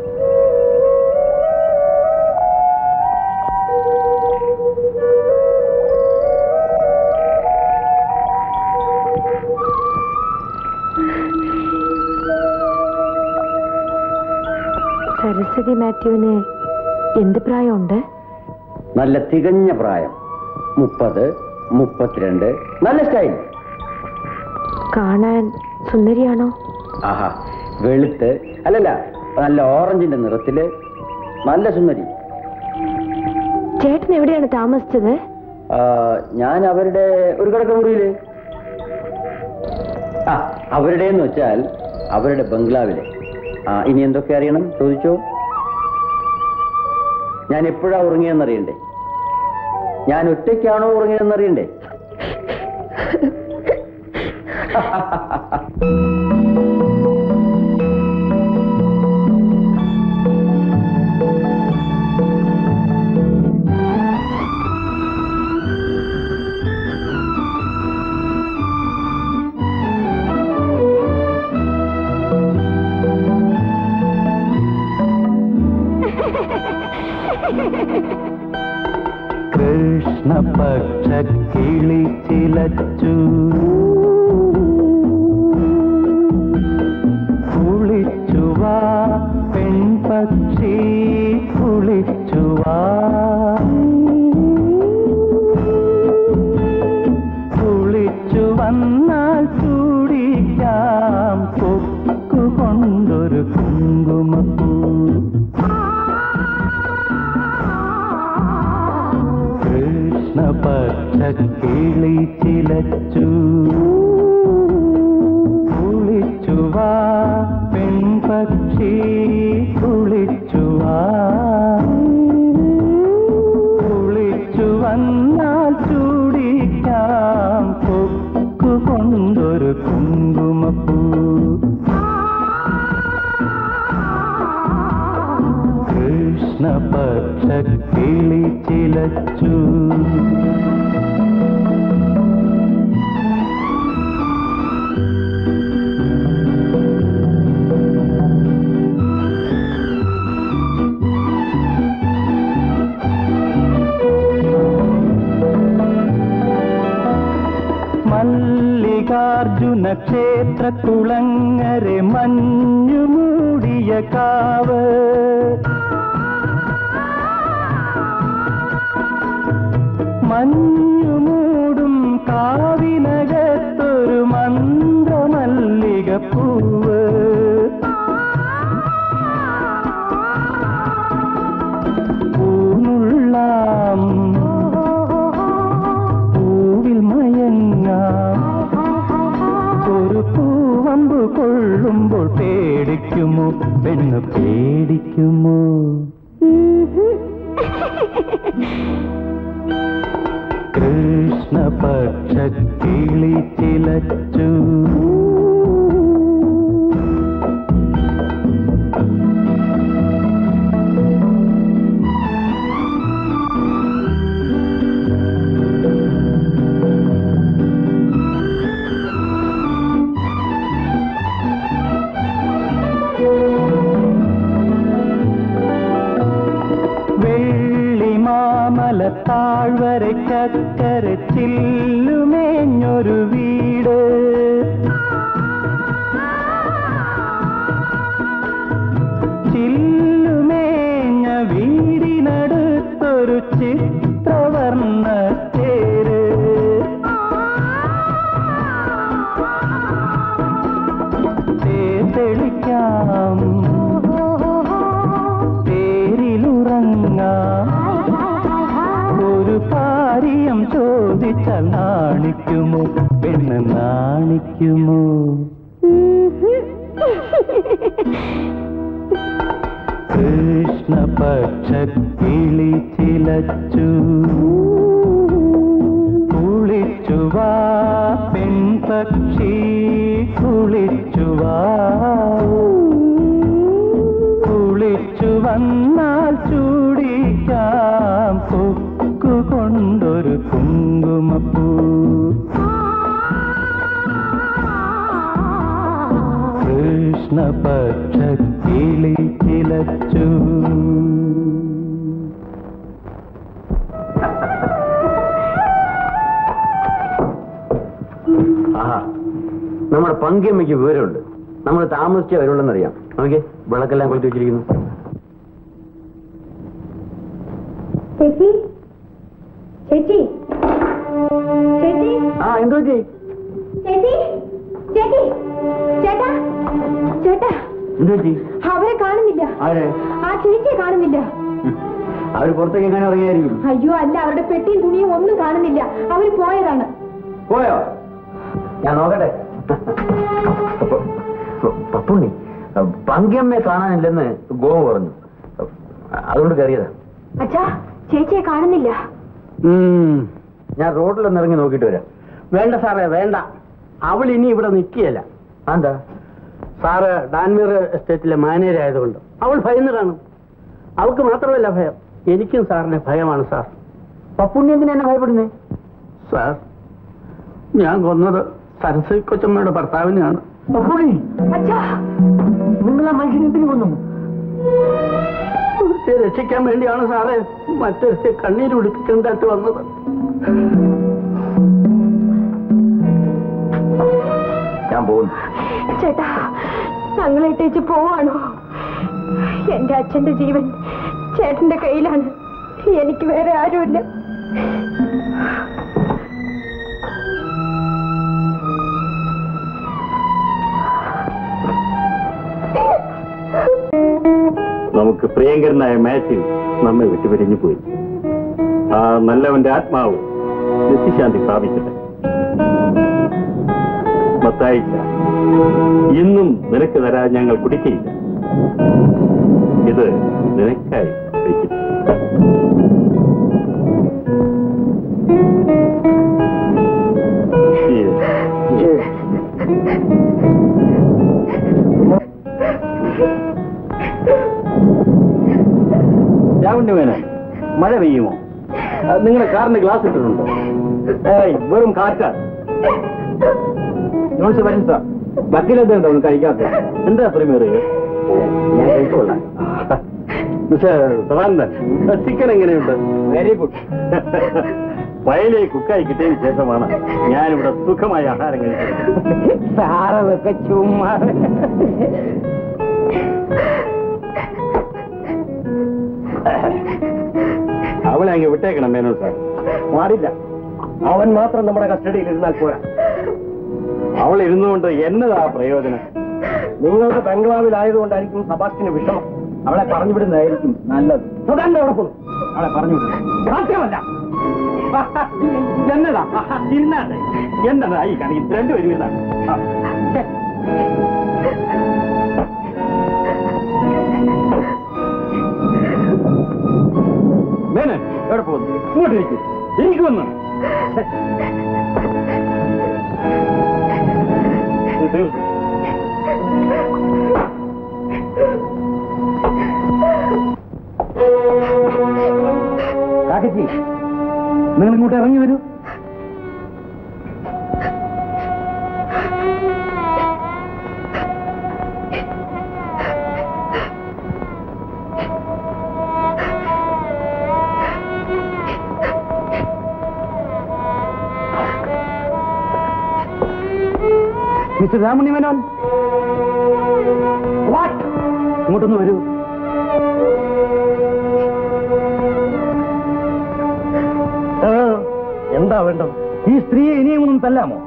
സരസ്വതി മാത്യുവിന് എന്ത് പ്രായമുണ്ട് നല്ല തികഞ്ഞ പ്രായം മുപ്പത് മുപ്പത്തിരണ്ട് നല്ല സ്റ്റൈൽ കാണാൻ സുന്ദരിയാണോ ആഹാ വെളുത്ത് അല്ലല്ല നല്ല ഓറഞ്ചിന്റെ നിറത്തില് നല്ല സുന്ദരി ചേട്ടൻ എവിടെയാണ് താമസിച്ചത് ആ, ഞാൻ അവരുടെ ഒരു കിടക്കമുറിയില് ആ അവരുടെ എന്ന് വെച്ചാൽ അവരുടെ ബംഗ്ലാവിലെ ആ ഇനി എന്തൊക്കെ അറിയണം ചോദിച്ചോ ഞാൻ എപ്പോഴാ ഉറങ്ങിയെന്നറിയണ്ടേ ഞാൻ ഒറ്റയ്ക്കാണോ ഉറങ്ങിയതെന്നറിയണ്ടേ കൃഷ്ണപക്ഷ കിളി ചിലച്ചു കുളിച്ചുവാ പെൺപക്ഷി കുളിച്ചുവാ കുളിച്ചു വന്നാൽ ചൂടിക്കാം കൊക്കുകൊണ്ടൊരു കുങ്കുമപ്പൂ കൃഷ്ണപക്ഷ കിളി ചിലച്ചു കുളിച്ചുവാ പെൺപക്ഷി കുളിച്ചുവാ കുളിച്ചു വന്നാൽ ചൂടിക്കാം കൊക്കുകൊണ്ടൊരു കുങ്കുമപ്പൂ കൃഷ്ണപക്ഷ കിളി ചിലച്ചു മല്ലികാർജുന ക്ഷേത്ര കുളങ്ങരെ മഞ്ഞു മൂടിയ കാവ് മഞ്ഞു മൂടും കാവിനകത്തൊരു മന്ത്രമല്ലിക പൂവ് പൂനുള്ളാം പൂവിൽ മയങ്ങാം ഒരു പൂവമ്പ് കൊള്ളുമ്പോൾ പേടിക്കുമോ പെണ്ണ് പേടിക്കുമോ കൃഷ്ണപക്ഷ കിളി ചിലച്ചു വെള്ളിമാമല താഴ്വരക്കര ചില്ലുമേഞ്ഞൊരു വീട് ചില്ലുമേഞ്ഞ വീടിനടുത്തൊരു ചിത്രവർണ്ണ തേര് സാധിക്കുമോ കൃഷ്ണപക്ഷ കിളി ചിലച്ചു കുളിച്ചുവാ പെൺപക്ഷി കുളിച്ചുവാ കുളിച്ചു വന്നാൽ ചൂടിക്കാം കൊക്കു കൊണ്ടൊരു കുങ്കുമപ്പൂ കൃഷ്ണപക്ഷ കിളി ചിലച്ചു ആഹാ നമ്മുടെ പങ്കിയമ്മയ്ക്ക് വിവരമുണ്ട് നമ്മൾ താമസിച്ചേ വരുള്ളെന്നറിയാം നോക്കിയേ വിളക്കെല്ലാം കൊളുത്തി വെച്ചിരിക്കുന്നു ചേച്ചി ചേച്ചി ചേച്ചി ആ എന്തോ ചെയ് ചേച്ചി ചേച്ചി ചേട്ടാ ചേട്ടാ എന്തോ ചെയ് അവരെ കാണുന്നില്ല ആരെ ആ ചേച്ചിയെ കാണുന്നില്ല അവര് പുറത്തേക്ക് എങ്ങനെ ഇറങ്ങിയായിരിക്കും അയ്യോ അല്ല അവരുടെ പെട്ടിയും തുണിയും ഒന്നും കാണുന്നില്ല അവര് പോയതാണ് പോയോ ഞാൻ നോക്കട്ടെ പ- പ- പപ്പുണ്ണി പങ്കിയമ്മയെ കാണാനില്ലെന്ന് ഗോവ പറഞ്ഞു അതുകൊണ്ട് കയറിയതാ അച്ഛാ ചേച്ചിയെ കാണുന്നില്ല ഉം. ഞാൻ റോഡിലൊന്ന് ഇറങ്ങി നോക്കിയിട്ട് വരാം വേണ്ട സാറേ വേണ്ട അവൾ ഇനി ഇവിടെ നിൽക്കുകയല്ല എന്താ സാറ് ഡാൻമീർ എസ്റ്റേറ്റിലെ മാനേജർ ആയതുകൊണ്ട് അവൾ ഭയന്ന് കാണും അവൾക്ക് മാത്രമല്ല ഭയം എനിക്കും സാറിനെ ഭയമാണ് സാർ പപ്പുണ്ണി എന്തിനാ എന്നെ ഭയപ്പെടുന്നേ സാർ ഞാൻ കൊന്നത് സരസ്വതി കൊച്ചമ്മയുടെ ഭർത്താവിനെയാണ് പപ്പുണ്ണി അച്ഛാ നിങ്ങൾ ആ മനുഷ്യനെ എന്തിനു കൊന്നു ഒരുത്തിയെ രക്ഷിക്കാൻ വേണ്ടിയാണ് സാറേ മറ്റൊരുത്തെ കണ്ണീര് കുടിപ്പിക്കേണ്ടതായിട്ട് വന്നത് ഞാൻ പോകുന്നു ചേട്ടാ ഞങ്ങളേട്ടേച്ച് പോവാണോ എന്റെ അച്ഛന്റെ ജീവൻ ചേട്ടന്റെ കയ്യിലാണ് എനിക്ക് വേറെ ആരുമില്ല നമുക്ക് പ്രിയങ്കരനായ മാത്യു നമ്മെ വിട്ടുപിരിഞ്ഞു പോയി ആ നല്ലവന്റെ ആത്മാവ് നിത്യശാന്തി പ്രാപിക്കട്ടെ മത്തായിച്ച ഇന്നും നിനക്ക് തരാൻ ഞങ്ങൾ കുടിക്കയില്ല ഇത് നിനക്കായി വയ്ക്കുന്നു രാവുണ്ണി വേണേ മഴ പെയ്യുമോ നിങ്ങളുടെ കാറിന് ഗ്ലാസ് ഇട്ടിട്ടുണ്ടോ ഏയ് വെറും കാറ്റാ ജോൺസ് വരും സാർ വക്കീലെന്താ ഒന്ന് കഴിക്കാത്ത എന്താ പ്രീമിയർ ഞാൻ കഴിച്ചോളാം മിസ്റ്റർ സദാനന്ദൻ ചിക്കൻ എങ്ങനെയുണ്ട് വെരി ഗുഡ് വയലെ കുക്കായി കിട്ടിയതിന് ശേഷമാണ് ഞാനിവിടെ സുഖമായ ആഹാരം കഴിച്ചത് സാറതൊക്കെ ചുമ്മാ അവളെ അങ്ങ് വിട്ടേക്കണം മേനോൻ സാർ പാടില്ല അവൻ മാത്രം നമ്മുടെ കസ്റ്റഡിയിൽ ഇരുന്നാൽ പോരാ അവൾ ഇരുന്നുകൊണ്ട് എന്നതാ പ്രയോജനം നിങ്ങളുടെ ബംഗ്ലാവിലായതുകൊണ്ടായിരിക്കും സബാസ്റ്റിന് വിഷമം അവളെ പറഞ്ഞു വിടുന്നതായിരിക്കും നല്ലത് സുധാന്റെ അവിടെ പോകും അവളെ പറഞ്ഞു വിടുന്നു സാധ്യമല്ല എന്നതാ ഇരുന്നാട്ടെ എന്നതാ ഈ കണി രണ്ടുപേരും ഇതാണ് മേനൻ എവിടെ പോകുന്നു ഇങ്ങോട്ട് ഇരിക്കും എനിക്ക് വന്നു കാക്കച്ചി നിങ്ങൾ ഇങ്ങോട്ട് ഇറങ്ങി വരൂ മിസ്റ്റർ രാമുണ്ണി മേനോൻ വാട്ട് ഇങ്ങോട്ടൊന്ന് വരൂ ആ, എന്താ വേണ്ടത് ഈ സ്ത്രീയെ ഇനിയും ഒന്നും തല്ലാമോ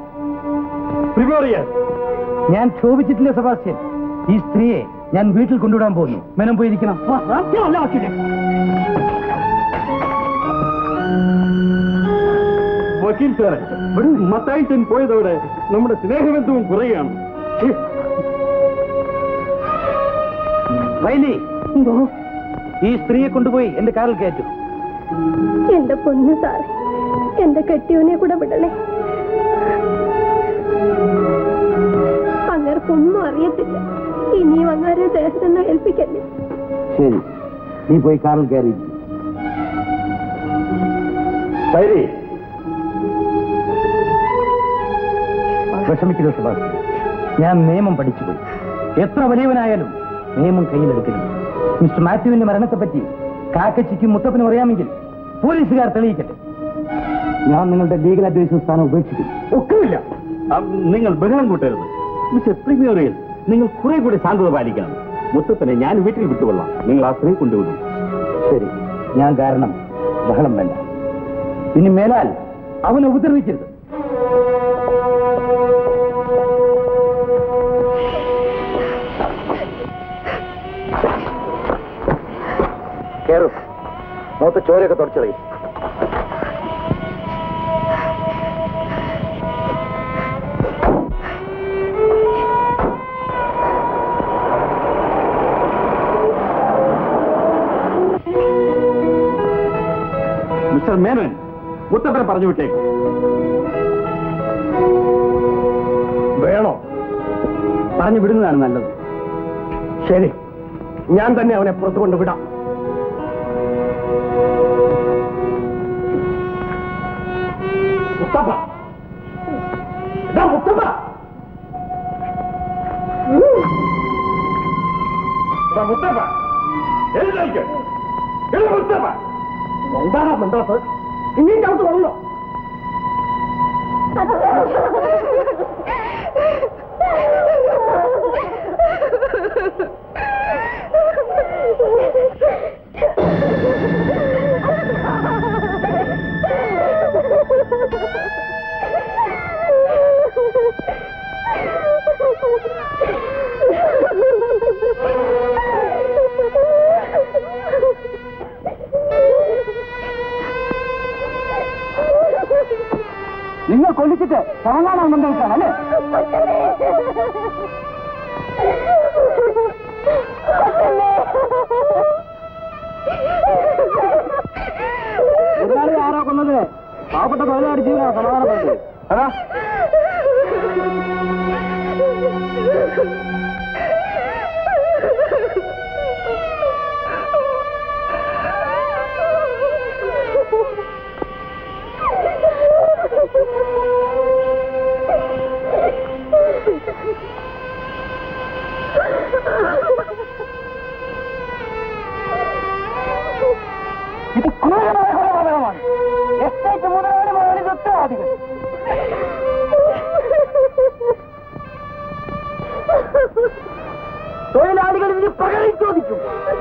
ഞാൻ ക്ഷോഭിച്ചിട്ടില്ല സെബാസ്റ്റ്യൻ ഈ സ്ത്രീയെ ഞാൻ വീട്ടിൽ കൊണ്ടുവിടാൻ പോകുന്നു മേനം പോയിരിക്കണം വക്കീൽ സാറേ മത്തായിച്ചൻ പോയതോടെ നമ്മുടെ സ്നേഹബന്ധവും കുറയുകയാണ് ഛെ, വൈലി ഈ സ്ത്രീയെ കൊണ്ടുപോയി എന്റെ കാറിൽ കയറ്റു എന്റെ പൊന്നു സാറേ എന്റെ കെട്ടിയവനെ കൂടെ വിടണേ അങ്ങർക്കൊന്നും അറിയത്തില്ല ഇനിയും അങ്ങാരെ ദേഹത്തൊന്നും ഏൽപ്പിക്കല്ലേ ശരി നീ പോയി കാറിൽ കയറി വൈരി വിഷമിക്കരുത് സുഭാഷ് ഞാൻ നിയമം പഠിച്ചുപോയി എത്ര വലിയവനായാലും നിയമം കയ്യിലെടുക്കരുത് മിസ്റ്റർ മാത്യുവിന്റെ മരണത്തെപ്പറ്റി കാക്കച്ചിക്കും മുത്തപ്പനും അറിയാമെങ്കിൽ പോലീസുകാർ തെളിയിക്കട്ടെ ഞാൻ നിങ്ങളുടെ ലീഗൽ അഡ്വൈസർ സ്ഥാനം ഉപേക്ഷിക്കും ഒക്കുമില്ല ആ, നിങ്ങൾ ബഹളം കൂട്ടരുത് മിസ്റ്റർ പ്രീമിയോറിയൽ നിങ്ങൾ കുറെ കൂടി ശാന്തത പാലിക്കണം മുത്തപ്പനെ ഞാൻ വീട്ടിൽ വിട്ടുകൊള്ളാം നിങ്ങൾ ആ സ്ത്രീ കൊണ്ടുവിടും ശരി ഞാൻ കാരണം ബഹളം വേണ്ട ഇനി മേലാൽ അവനെ ഉപദ്രവിക്കരുത് കേറു മൂത്ത ചോരയൊക്കെ തുടച്ചറിയും മിസ്റ്റർ മേനോൻ മുത്തപ്പനെ പറഞ്ഞു വിട്ടേക്കും വേണോ പറഞ്ഞു വിടുന്നതാണ് നല്ലത് ശരി ഞാൻ തന്നെ അവനെ പുറത്തു കൊണ്ട് വിടാം മുത്തപ്പ ഇതാ മുത്തപ്പ എടാ മുത്തപ്പ എഴുന്നേൽക്ക് എടാ മുത്തപ്പ എന്താണ് മണ്ടാസ് ഇനിയും ചവിട്ട് കൊള്ളോ നിങ്ങൾ കൊല്ലിച്ചിട്ട് ശവങ്ങാനാൻ കൊണ്ടുപോയിട്ടാണ് അല്ലേ മുതലാളി ആരാ കൊന്നത് പാവപ്പെട്ട തൊഴിലാളി ജീവനാ സമാധാനപ്പെടുന്നത് അതാ ഇത് ക്രൂരമായ കൊലപാതകമാണ് എസ്റ്റേറ്റ് മുതലാളി മുതലാളി ദത്തവാദികൾ തൊഴിലാളികൾ ഇതിന് പകരം ചോദിക്കും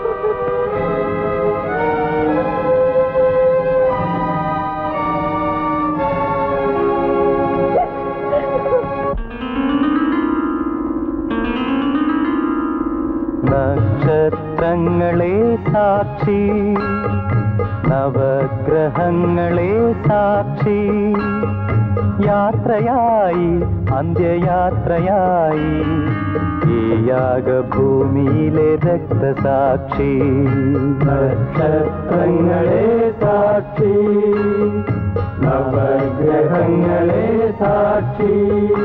നക്ഷത്രങ്ങളെ സാക്ഷി നവഗ്രഹങ്ങളെ സാക്ഷി യാത്രയായി അന്ത്യയാത്രയായി ഈ യാഗഭൂമിയിലെ രക്തസാക്ഷി നക്ഷത്രങ്ങളെ സാക്ഷി നവഗ്രഹങ്ങളെ സാക്ഷി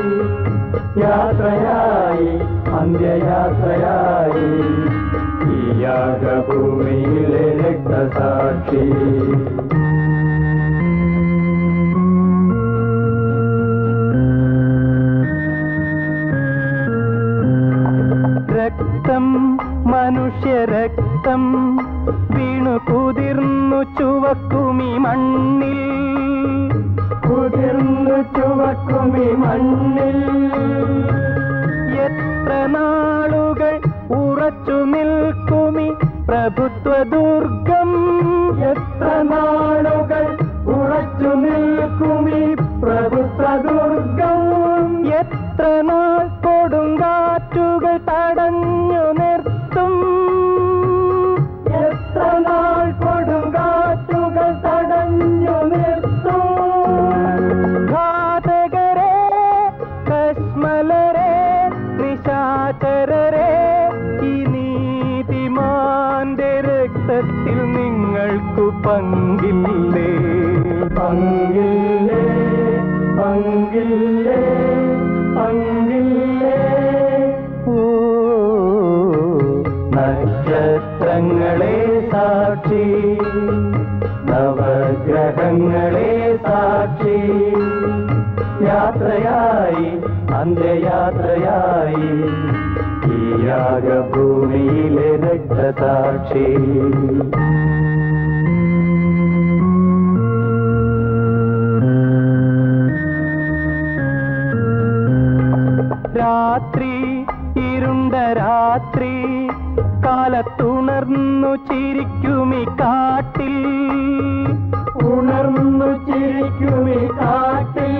യാത്രയായി അന്ത്യയാത്രയായി ഈ യാഗഭൂമിയിലെ രക്തസാക്ഷി രക്തം മനുഷ്യരക്തം വീണു കുതിർന്നു ചുവക്കുമി മണ്ണിൽ കുതിർന്നു ചുവക്കുമി മണ്ണിൽ എത്ര നാളുകൾ ഉറച്ചു നിൽക്കുമി പ്രഭുത്വ ദുർഗം എത്ര നാളുകൾ ഉറച്ചു നിൽക്കുമി പ്രഭുത്വ ദുർഗം എത്ര നാൾ കൊടുങ്കാറ്റുകൾ തടഞ്ഞു നിർത്തും എത്ര നാൾ കൊടുങ്കാറ്റുകൾ തടഞ്ഞു നിർത്തും ഘാതകരെ ദിവാകരരെ ഈ നീതിമാന്റെ രക്തത്തിൽ നിങ്ങൾക്കു പങ്കില്ലേ പങ്കില്ലേ പങ്കില്ലേ പങ്കില്ലേ ഓ നക്ഷത്രങ്ങളെ സാക്ഷി നവഗ്രഹങ്ങളെ സാക്ഷി യാത്രയായി അന്ത്യയാത്രയായി ഈ യാഗഭൂമിയിലെ രക്തസാക്ഷി രാത്രി ഇരുണ്ട രാത്രി കാലത്തുണർന്നു ചിരിക്കുമി കാട്ടിൽ ഉണർന്നു ചിരിക്കുമി കാട്ടിൽ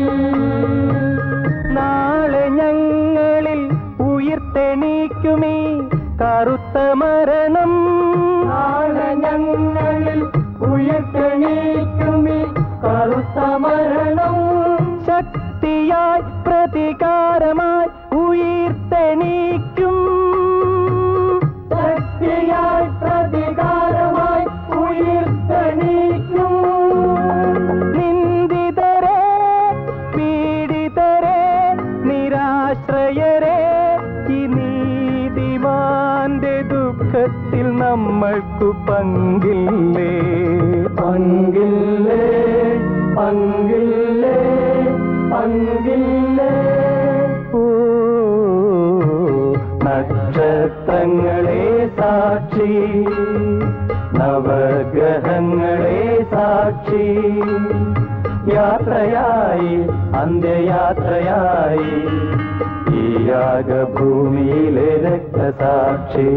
നാളെ ഞങ്ങളിൽ ഉയർത്തെണീക്കുമീ കറുത്ത മരണം നാളെ ഞങ്ങളിൽ ഉയർത്തെണീക്കുമി കറുത്ത മരണം ശക്തിയായി പ്രതികാരമായി ഉയർത്തെണീക്കും ശക്തിയായി പ്രതികാരമായി ഉയർത്തെണീക്കും നിന്ദിതരെ പീഡിതരെ നിരാശ്രയരെ ഈ നീതിമാന്റെ ദുഃഖത്തിൽ നമ്മൾക്കു പങ്കില്ലേ പങ്കില്ലേ പങ്കില്ലേ പങ്കില്ലേ ഓ നക്ഷത്രങ്ങളെ സാക്ഷി നവഗ്രഹങ്ങളെ സാക്ഷി യാത്രയായി അന്ത്യയാത്രയായി ഈ യാഗഭൂമിയിലെ രക്തസാക്ഷി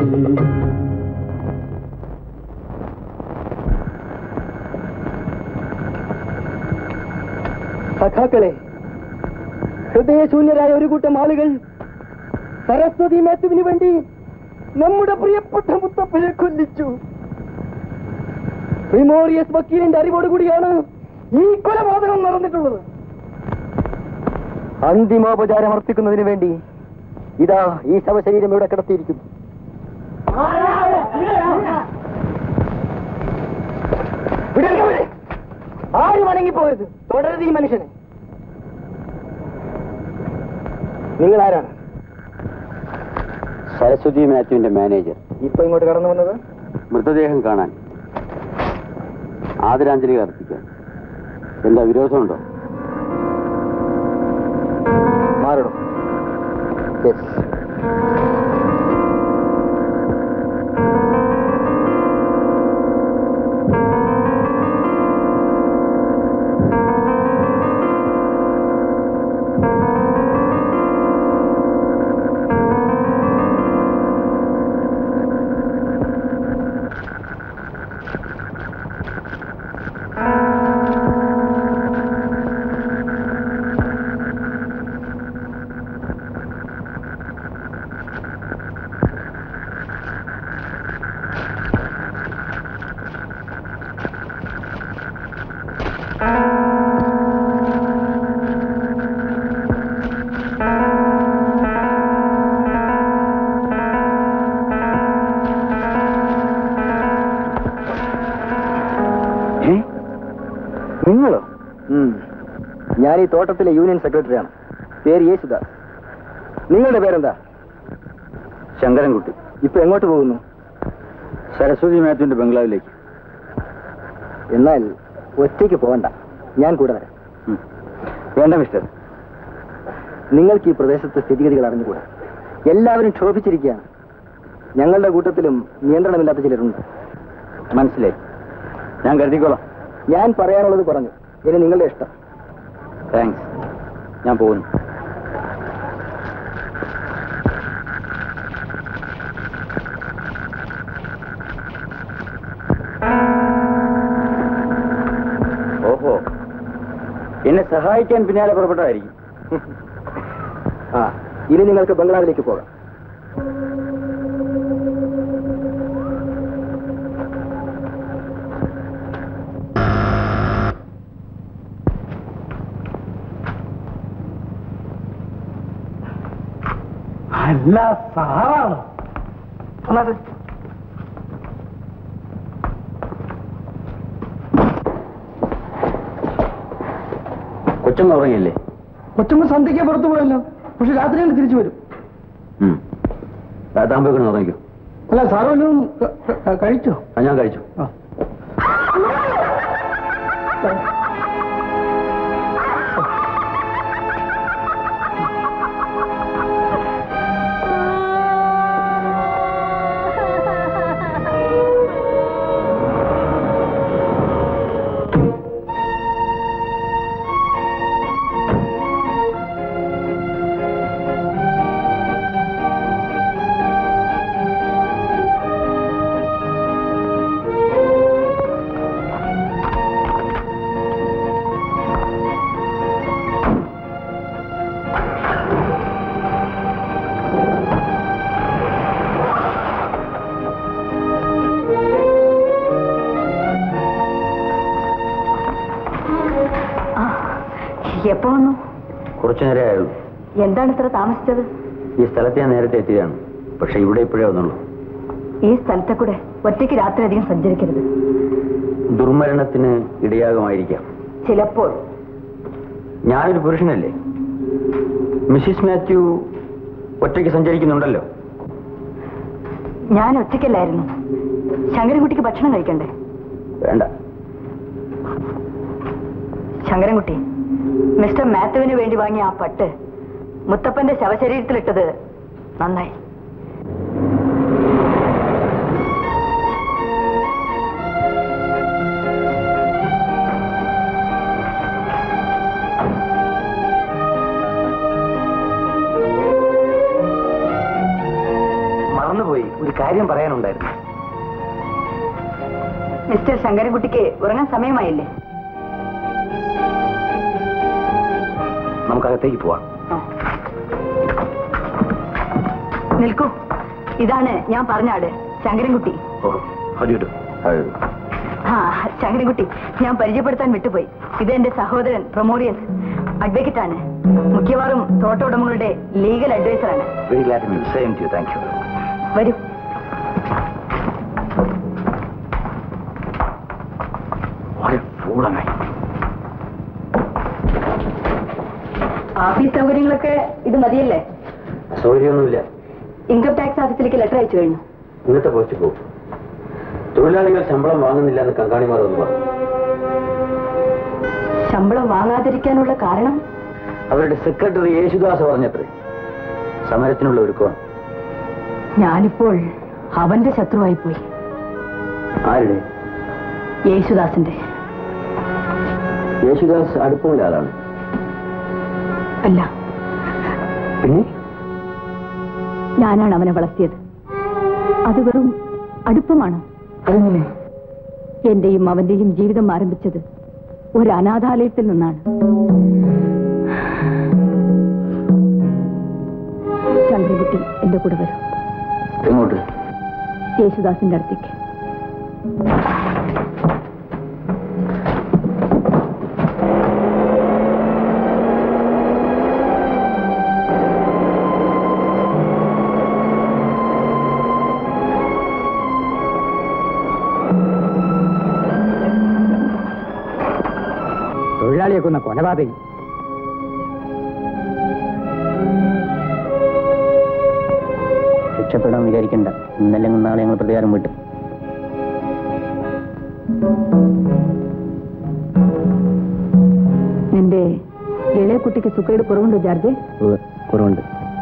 സഖാക്കളെ ഹൃദയശൂന്യരായ ഒരു കൂട്ടം ആളുകൾ സരസ്വതി മേത്തുവിന് വേണ്ടി നമ്മുടെ പ്രിയപ്പെട്ട മുത്തപ്പനെ കൊല്ലിച്ചു പ്രിമോറിയസ് വക്കീലിന്റെ അറിവോടുകൂടിയാണ് ഈ കൊലപാതകം നടന്നിട്ടുള്ളത് അന്തിമോപചാരം അർപ്പിക്കുന്നതിന് വേണ്ടി ഇതാ ഈ ശവശരീരം ഇവിടെ കിടത്തിയിരിക്കുന്നു വിടരുത് അവരെ. ആരും അനങ്ങിപ്പോകരുത് തുടരുത് ഈ മനുഷ്യനെ നിങ്ങൾ ആരാണ് സരസ്വതി മാത്യുവിന്റെ മാനേജർ ഇപ്പൊ ഇങ്ങോട്ട് കടന്നു വന്നത് മൃതദേഹം കാണാൻ ആദരാഞ്ജലി അർപ്പിക്കാൻ എന്താ വിരോധമുണ്ടോ മാറണം നിങ്ങളോ ഞാൻ ഈ തോട്ടത്തിലെ യൂണിയൻ സെക്രട്ടറിയാണ് പേര് യേശുദാസ് നിങ്ങളുടെ പേരെന്താ ശങ്കരൻകുട്ടി ഇപ്പൊ എങ്ങോട്ട് പോകുന്നു സരസ്വതി മാത്യുവിന്റെ ബംഗ്ലാവിലേക്ക് എന്നാൽ ഒറ്റയ്ക്ക് പോകണ്ട ഞാൻ കൂടെ വരാം ഉം. വേണ്ട മിസ്റ്റർ നിങ്ങൾക്ക് ഈ പ്രദേശത്തെ സ്ഥിതിഗതികൾ അറിഞ്ഞുകൂടാ എല്ലാവരും ക്ഷോഭിച്ചിരിക്കുകയാണ് ഞങ്ങളുടെ കൂട്ടത്തിലും നിയന്ത്രണമില്ലാത്ത ചിലരുണ്ട് മനസ്സിലായി ഞാൻ കരുതിക്കോളാം ഞാൻ പറയാനുള്ളത് പറഞ്ഞു ഇനി നിങ്ങളുടെ ഇഷ്ടം താങ്ക്സ് ഞാൻ പോകുന്നു ഓഹോ എന്നെ സഹായിക്കാൻ പിന്നാലെ പുറപ്പെട്ടതായിരിക്കും ആ ഇനി നിങ്ങൾക്ക് ബംഗ്ലാവിലേക്ക് പോകാം അല്ല സാറാണ് വന്നാട്ടെ. കൊച്ചമ്മ ഉറങ്ങിയില്ലേ കൊച്ചമ്മ സന്ധ്യയ്ക്ക് പുറത്തു പോയല്ലോ പക്ഷെ രാത്രി തന്നെ തിരിച്ചു വരും ഉം. താത്താമ്പേക്കണം ഉറങ്ങിക്കോ അല്ല സാറ് വല്ലതും ക- ക- കഴിച്ചോ ആ, ഞാൻ കഴിച്ചു ആ. എപ്പോ വന്നു കുറച്ചു നേരമേ ആയുള്ളൂ എന്താണ് ഇത്ര താമസിച്ചത് ഈ സ്ഥലത്ത് ഞാൻ നേരത്തെ എത്തിയതാണ് പക്ഷെ ഇവിടെ ഇപ്പോഴേ വന്നുള്ളൂ ഈ സ്ഥലത്തെ കൂടെ ഒറ്റയ്ക്ക് രാത്രി അധികം സഞ്ചരിക്കരുത് ദുർമരണത്തിന് ഇടയാകുമായിരിക്കാം ചിലപ്പോൾ ഞാനൊരു പുരുഷനല്ലേ മിസ്സിസ് മാത്യു ഒറ്റയ്ക്ക് സഞ്ചരിക്കുന്നുണ്ടല്ലോ ഞാൻ ഒറ്റയ്ക്കല്ലായിരുന്നു ശങ്കരൻകുട്ടിക്ക് ഭക്ഷണം കഴിക്കണ്ടേ വേണ്ട ശങ്കരൻകുട്ടി മിസ്റ്റർ മാത്യുവിന് വേണ്ടി വാങ്ങിയ ആ പട്ട് മുത്തപ്പന്റെ ശവശരീരത്തിലിട്ടത് നന്നായി മറന്നുപോയി ഒരു കാര്യം പറയാനുണ്ടായിരുന്നു മിസ്റ്റർ ശങ്കരൻകുട്ടിക്ക് ഉറങ്ങാൻ സമയമായില്ലേ നമുക്കകത്തേക്ക് പോവാം നിൽക്കൂ ഇതാണ് ഞാൻ പറഞ്ഞ ആട് ശങ്കരൻകുട്ടി ഓ ഹരിയുടു ആ ശങ്കരൻകുട്ടി ഞാൻ പരിചയപ്പെടുത്താൻ വിട്ടുപോയി ഇത് എന്റെ സഹോദരൻ പ്രൊമോറിയസ് അഡ്വക്കേറ്റ് ആണ് മിക്കവാറും തോട്ട ഉടമകളുടെ ലീഗൽ അഡ്വൈസർ ആണ് very glad to same to thank you വരൂ പൂളമായി ഓഫീസ് സൗകര്യങ്ങളൊക്കെ ഇത് മതിയല്ലേ സൗകര്യമൊന്നുമില്ല ഇൻകം ടാക്സ് ഓഫീസിലേക്ക് ലെറ്റർ അയച്ചു കഴിഞ്ഞു ഇന്നത്തെ പോസ്റ്റ് പോകും തൊഴിലാളികൾ ശമ്പളം വാങ്ങുന്നില്ല എന്ന് കങ്കാണിമാർ ഒന്ന് പറഞ്ഞു ശമ്പളം വാങ്ങാതിരിക്കാനുള്ള കാരണം അവരുടെ സെക്രട്ടറി യേശുദാസ് പറഞ്ഞത്രേ സമരത്തിനുള്ള ഒരുക്കമാണ് ഞാനിപ്പോൾ അവന്റെ ശത്രുവായി പോയി ആരുടെ യേശുദാസിന്റെ യേശുദാസ് അടുപ്പമുള്ള ആളാണ് അല്ല പിന്നെ ഞാനാണ് അവനെ വളർത്തിയത് അത് വെറും അടുപ്പമാണ് അതെങ്ങനെ എന്റെയും അവന്റെയും ജീവിതം ആരംഭിച്ചത് ഒരു അനാഥാലയത്തിൽ നിന്നാണ് ചന്ദ്രകുട്ടി എന്റെ കൂടെ വരും എങ്ങോട്ട് യേശുദാസിന്റെ അടുത്തേക്ക് തൊഴിലാളിയെ കൊന്ന കൊലപാതകി രക്ഷപ്പെടാൻ വിചാരിക്കണ്ട ഇന്നല്ലെങ്കിൽ നാളെ ഞങ്ങൾ പ്രതികാരം വിട്ടു നിന്റെ ഇളയ കുട്ടിക്ക് സുഖയുടെ കുറവുണ്ടോ ജാർജ് കുറവുണ്ട്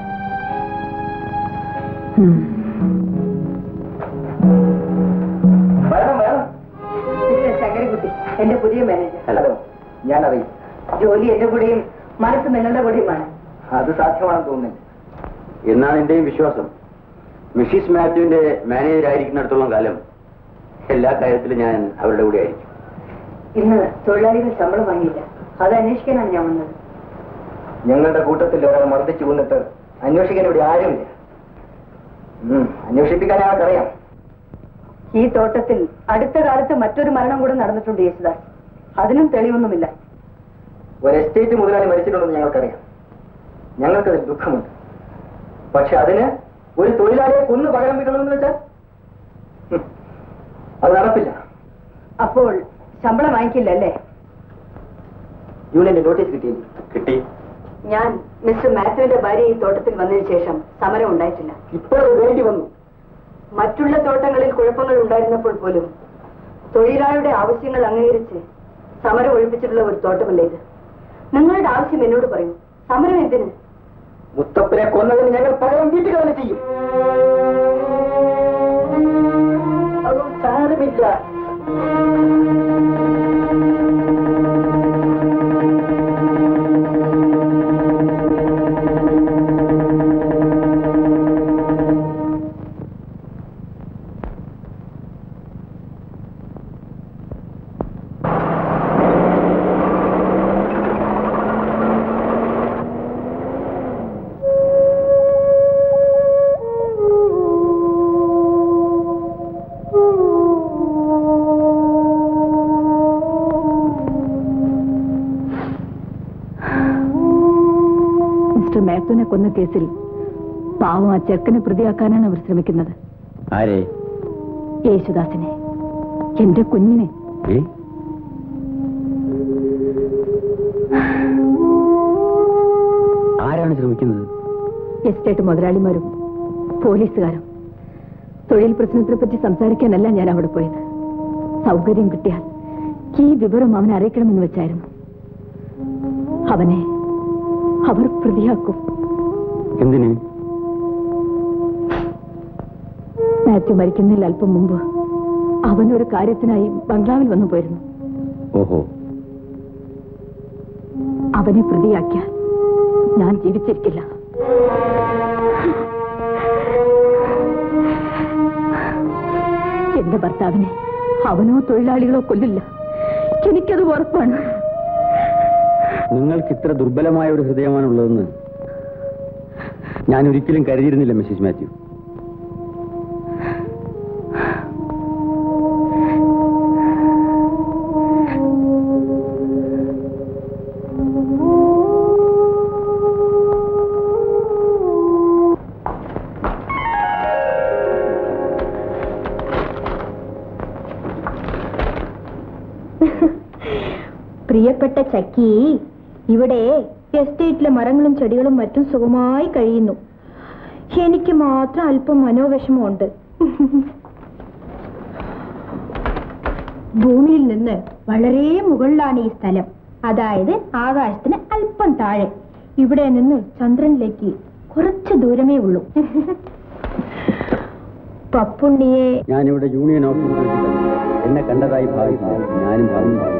ശങ്കരകുട്ടി എന്റെ പുതിയ മാനേജർ ഹലോ ഞാനറിയും ജോലി എന്റെ കൂടെയും മനസ്സ് നിങ്ങളുടെ കൂടെയുമാണ് അത് സാധ്യമാണെന്ന് തോന്നുന്നില്ല എന്നാണ് എന്റെയും വിശ്വാസം മിസ്സിസ് മാത്യുവിന്റെ മാനേജർ ആയിരിക്കുന്നിടത്തോളം കാലം എല്ലാ കാര്യത്തിലും ഞാൻ അവരുടെ കൂടെ ആയിരിക്കും ഇന്ന് തൊഴിലാളികൾ ശമ്പളം വാങ്ങിയില്ല അത് അന്വേഷിക്കാനാണ് ഞാൻ വന്നത് ഞങ്ങളുടെ കൂട്ടത്തിൽ ഒരാൾ മർദ്ദിച്ചു കൊന്നിട്ട് അന്വേഷിക്കാൻ ഇവിടെ ആരുമില്ല ഉം, അന്വേഷിപ്പിക്കാൻ ഞങ്ങൾക്കറിയാം ഈ തോട്ടത്തിൽ അടുത്ത കാലത്ത് മറ്റൊരു മരണം കൂടെ നടന്നിട്ടുണ്ട് യേശുദാസ് അതിനും തെളിവൊന്നുമില്ല ഒരു എസ്റ്റേറ്റ് മുതലാളി മരിച്ചിട്ടുണ്ടെന്ന് ഞങ്ങൾക്കറിയാം ഞങ്ങൾക്കതിൽ ദുഃഖമുണ്ട് പക്ഷെ അതിന് ഒരു തൊഴിലാളിയെ കൊന്നു പകരം വെക്കണമെന്ന് വെച്ചാൽ ഹും, അത് നടപ്പില്ല അപ്പോൾ ശമ്പളം വാങ്ങിക്കില്ല അല്ലേ യൂണിയന്റെ നോട്ടീസ് കിട്ടിയില്ല കിട്ടി ഞാൻ മിസ്റ്റർ മാത്യുവിന്റെ ഭാര്യ ഈ തോട്ടത്തിൽ വന്നതിന് ശേഷം സമരം ഉണ്ടായിട്ടില്ല ഇപ്പോൾ അത് വേണ്ടി വന്നു മറ്റുള്ള തോട്ടങ്ങളിൽ കുഴപ്പങ്ങൾ ഉണ്ടായിരുന്നപ്പോൾ പോലും തൊഴിലാളിയുടെ ആവശ്യങ്ങൾ അംഗീകരിച്ച് സമരം ഒഴിപ്പിച്ചിട്ടുള്ള ഒരു തോട്ടമല്ല ഇത് നിങ്ങളുടെ ആവശ്യം എന്നോട് പറയൂ സമരം എന്തിന് മുത്തപ്പനെ കൊന്നതിന് ഞങ്ങൾ പകരം വീട്ടുക തന്നെ ചെയ്യും അത് സാരമില്ല മിസ്റ്റർ മാത്യുവിനെ കൊന്ന കേസിൽ പാവം ആ ചെറുക്കനെ പ്രതിയാക്കാനാണ് അവർ ശ്രമിക്കുന്നത് ആരെ യേശുദാസിനെ എന്റെ കുഞ്ഞിനെ ഏ ആരാണ് ശ്രമിക്കുന്നത് എസ്റ്റേറ്റ് മുതലാളിമാരും പോലീസുകാരും തൊഴിൽ പ്രശ്നത്തെ പറ്റി സംസാരിക്കാനല്ല ഞാൻ അവിടെ പോയത് സൗകര്യം കിട്ടിയാൽ ഈ വിവരം അവനെ അറിയിക്കണമെന്ന് വെച്ചായിരുന്നു അവനെ അവർ പ്രതിയാക്കും എന്തിന് മാത്യു മരിക്കുന്നതിൽ അല്പം മുമ്പ് അവൻ ഒരു കാര്യത്തിനായി ബംഗ്ലാവിൽ വന്നു പോയിരുന്നു ഓഹോ അവനെ പ്രതിയാക്കിയാൽ ഞാൻ ജീവിച്ചിരിക്കില്ല എന്റെ ഭർത്താവിനെ അവനോ തൊഴിലാളികളോ കൊല്ലില്ല എനിക്കത് ഉറപ്പാണ് നിങ്ങൾക്ക് ഇത്ര ദുർബലമായ ഒരു ഹൃദയമാണുള്ളതെന്ന് ഞാൻ ഒരിക്കലും കരുതിയിരുന്നില്ല മിസ്സിസ് മാത്യു പ്രിയപ്പെട്ട ചക്കി ഇവിടെ എസ്റ്റേറ്റിലെ മരങ്ങളും ചെടികളും മറ്റും സുഖമായി കഴിയുന്നു എനിക്ക് മാത്രം അല്പം മനോവിഷമമുണ്ട് ഭൂമിയിൽ നിന്ന് വളരെ മുകളിലാണ് ഈ സ്ഥലം അതായത് ആകാശത്തിന് അല്പം താഴെ ഇവിടെ നിന്ന് ചന്ദ്രനിലേക്ക് കുറച്ച് ദൂരമേ ഉള്ളൂ പപ്പുണ്ണിയെ ഞാനിവിടെ യൂണിയൻ ഓഫീസിൽ എന്നെ കണ്ടതായി ഭാവിക്കുന്നു ഞാനും പറഞ്ഞു ഭാവിക്കുന്നു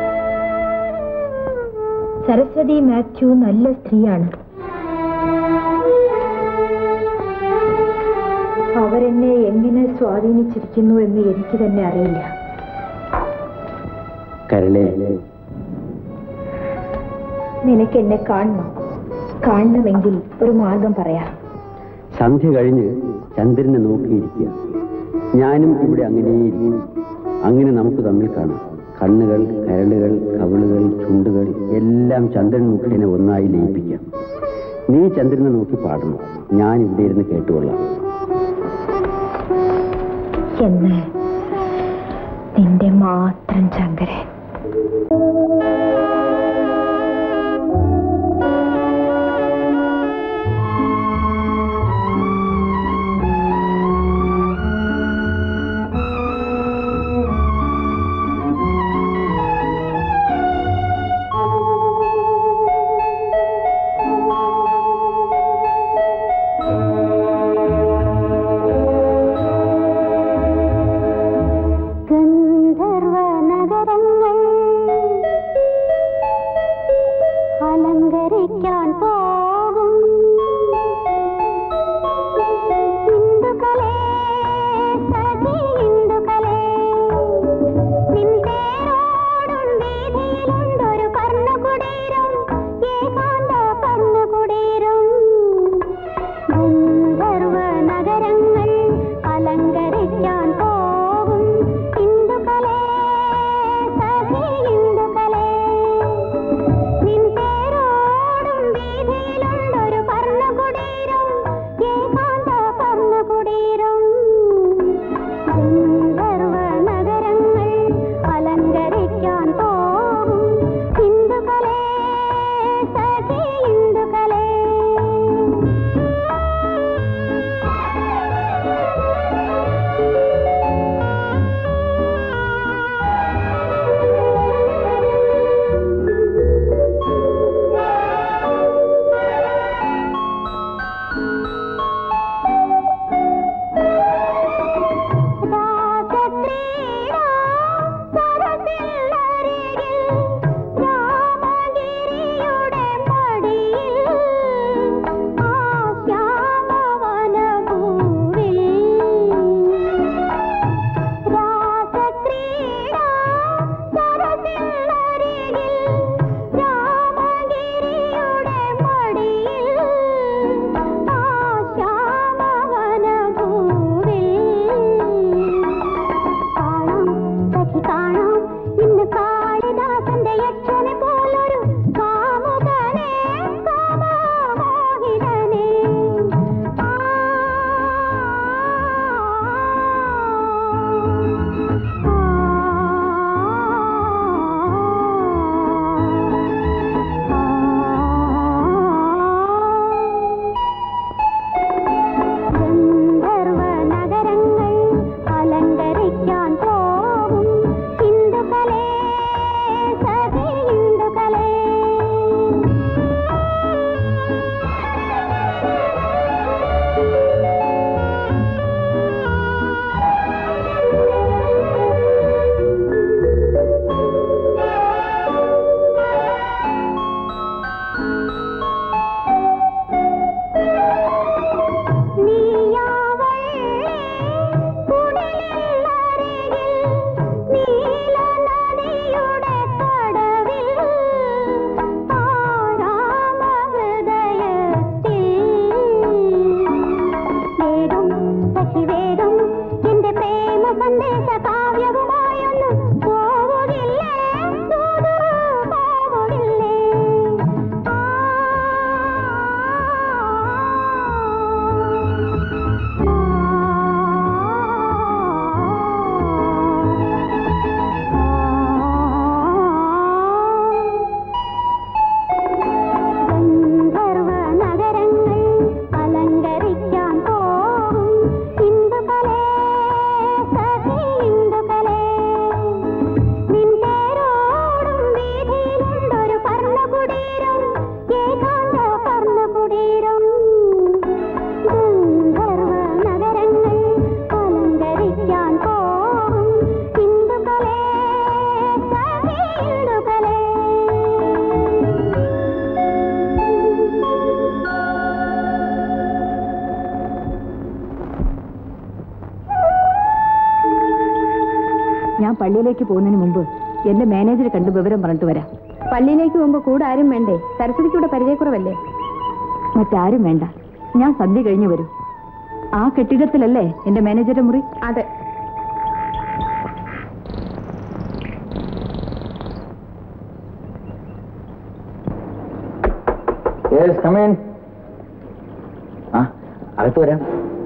സരസ്വതി മാത്യു നല്ല സ്ത്രീയാണ് അവരെന്നെ എങ്ങനെ സ്വാധീനിച്ചിരിക്കുന്നു എന്ന് എനിക്ക് തന്നെ അറിയില്ല കരളേ നിനക്ക് എന്നെ കാണണം കാണണമെങ്കിൽ ഒരു മാർഗം പറയാം സന്ധ്യ കഴിഞ്ഞ് ചന്ദ്രനെ നോക്കിയിരിക്കുക ഞാനും ഇവിടെ അങ്ങനെയിരിക്കും അങ്ങനെ നമുക്ക് തമ്മിൽ കാണാം കണ്ണുകൾ കരളുകൾ കവിളുകൾ ചുണ്ടുകൾ എല്ലാം ചന്ദ്രൻ മുഖേന ഒന്നായി ലയിപ്പിക്കാം നീ ചന്ദ്രനെ നോക്കി പാടണം ഞാൻ ഇവിടെ ഇരുന്ന് കേട്ടുകൊള്ളാം എന്ന് നിന്റെ മാത്രം ചങ്കരൻ ഗന്ധർവ നഗരങ്ങൾ നോക്കി വേഗം എന്റെ പ്രേമ സന്ദേശ കാവ്യവുമായൊന്ന് പോവുകില്ലേ ദൂതു പോവുകില്ലേ ഗന്ധർവ നഗരങ്ങൾ അലങ്കരിക്കാൻ പോകും ഇന്ദുകലേ സഖി ഇന്ദുകലേ നിന്തേരോടും വീതിയിലുണ്ടൊരു പർണകുടീരം ഏകാന്ത പർണകുടീരം ഗന്ധർവ നഗരങ്ങൾ അലങ്കരിക്കാൻ പോകും ഇന്ദുകലേ സഖി ഇന്ദുകലേ ഞാൻ പള്ളിയിലേക്ക് പോകുന്നതിന് മുമ്പ് എന്റെ മാനേജറെ കണ്ട് വിവരം പറഞ്ഞിട്ട് വരാം പള്ളിയിലേക്ക് പോകുമ്പോ കൂടെ ആരും വേണ്ടേ സരസ്വതിക്കൂടെ പരിചയക്കുറവല്ലേ മറ്റാരും വേണ്ട ഞാൻ സന്ധ്യ കഴിഞ്ഞു വരും ആ കെട്ടിടത്തിലല്ലേ എന്റെ മാനേജറുടെ മുറി അതെ Yes, come in. ആ അകത്ത് വരാം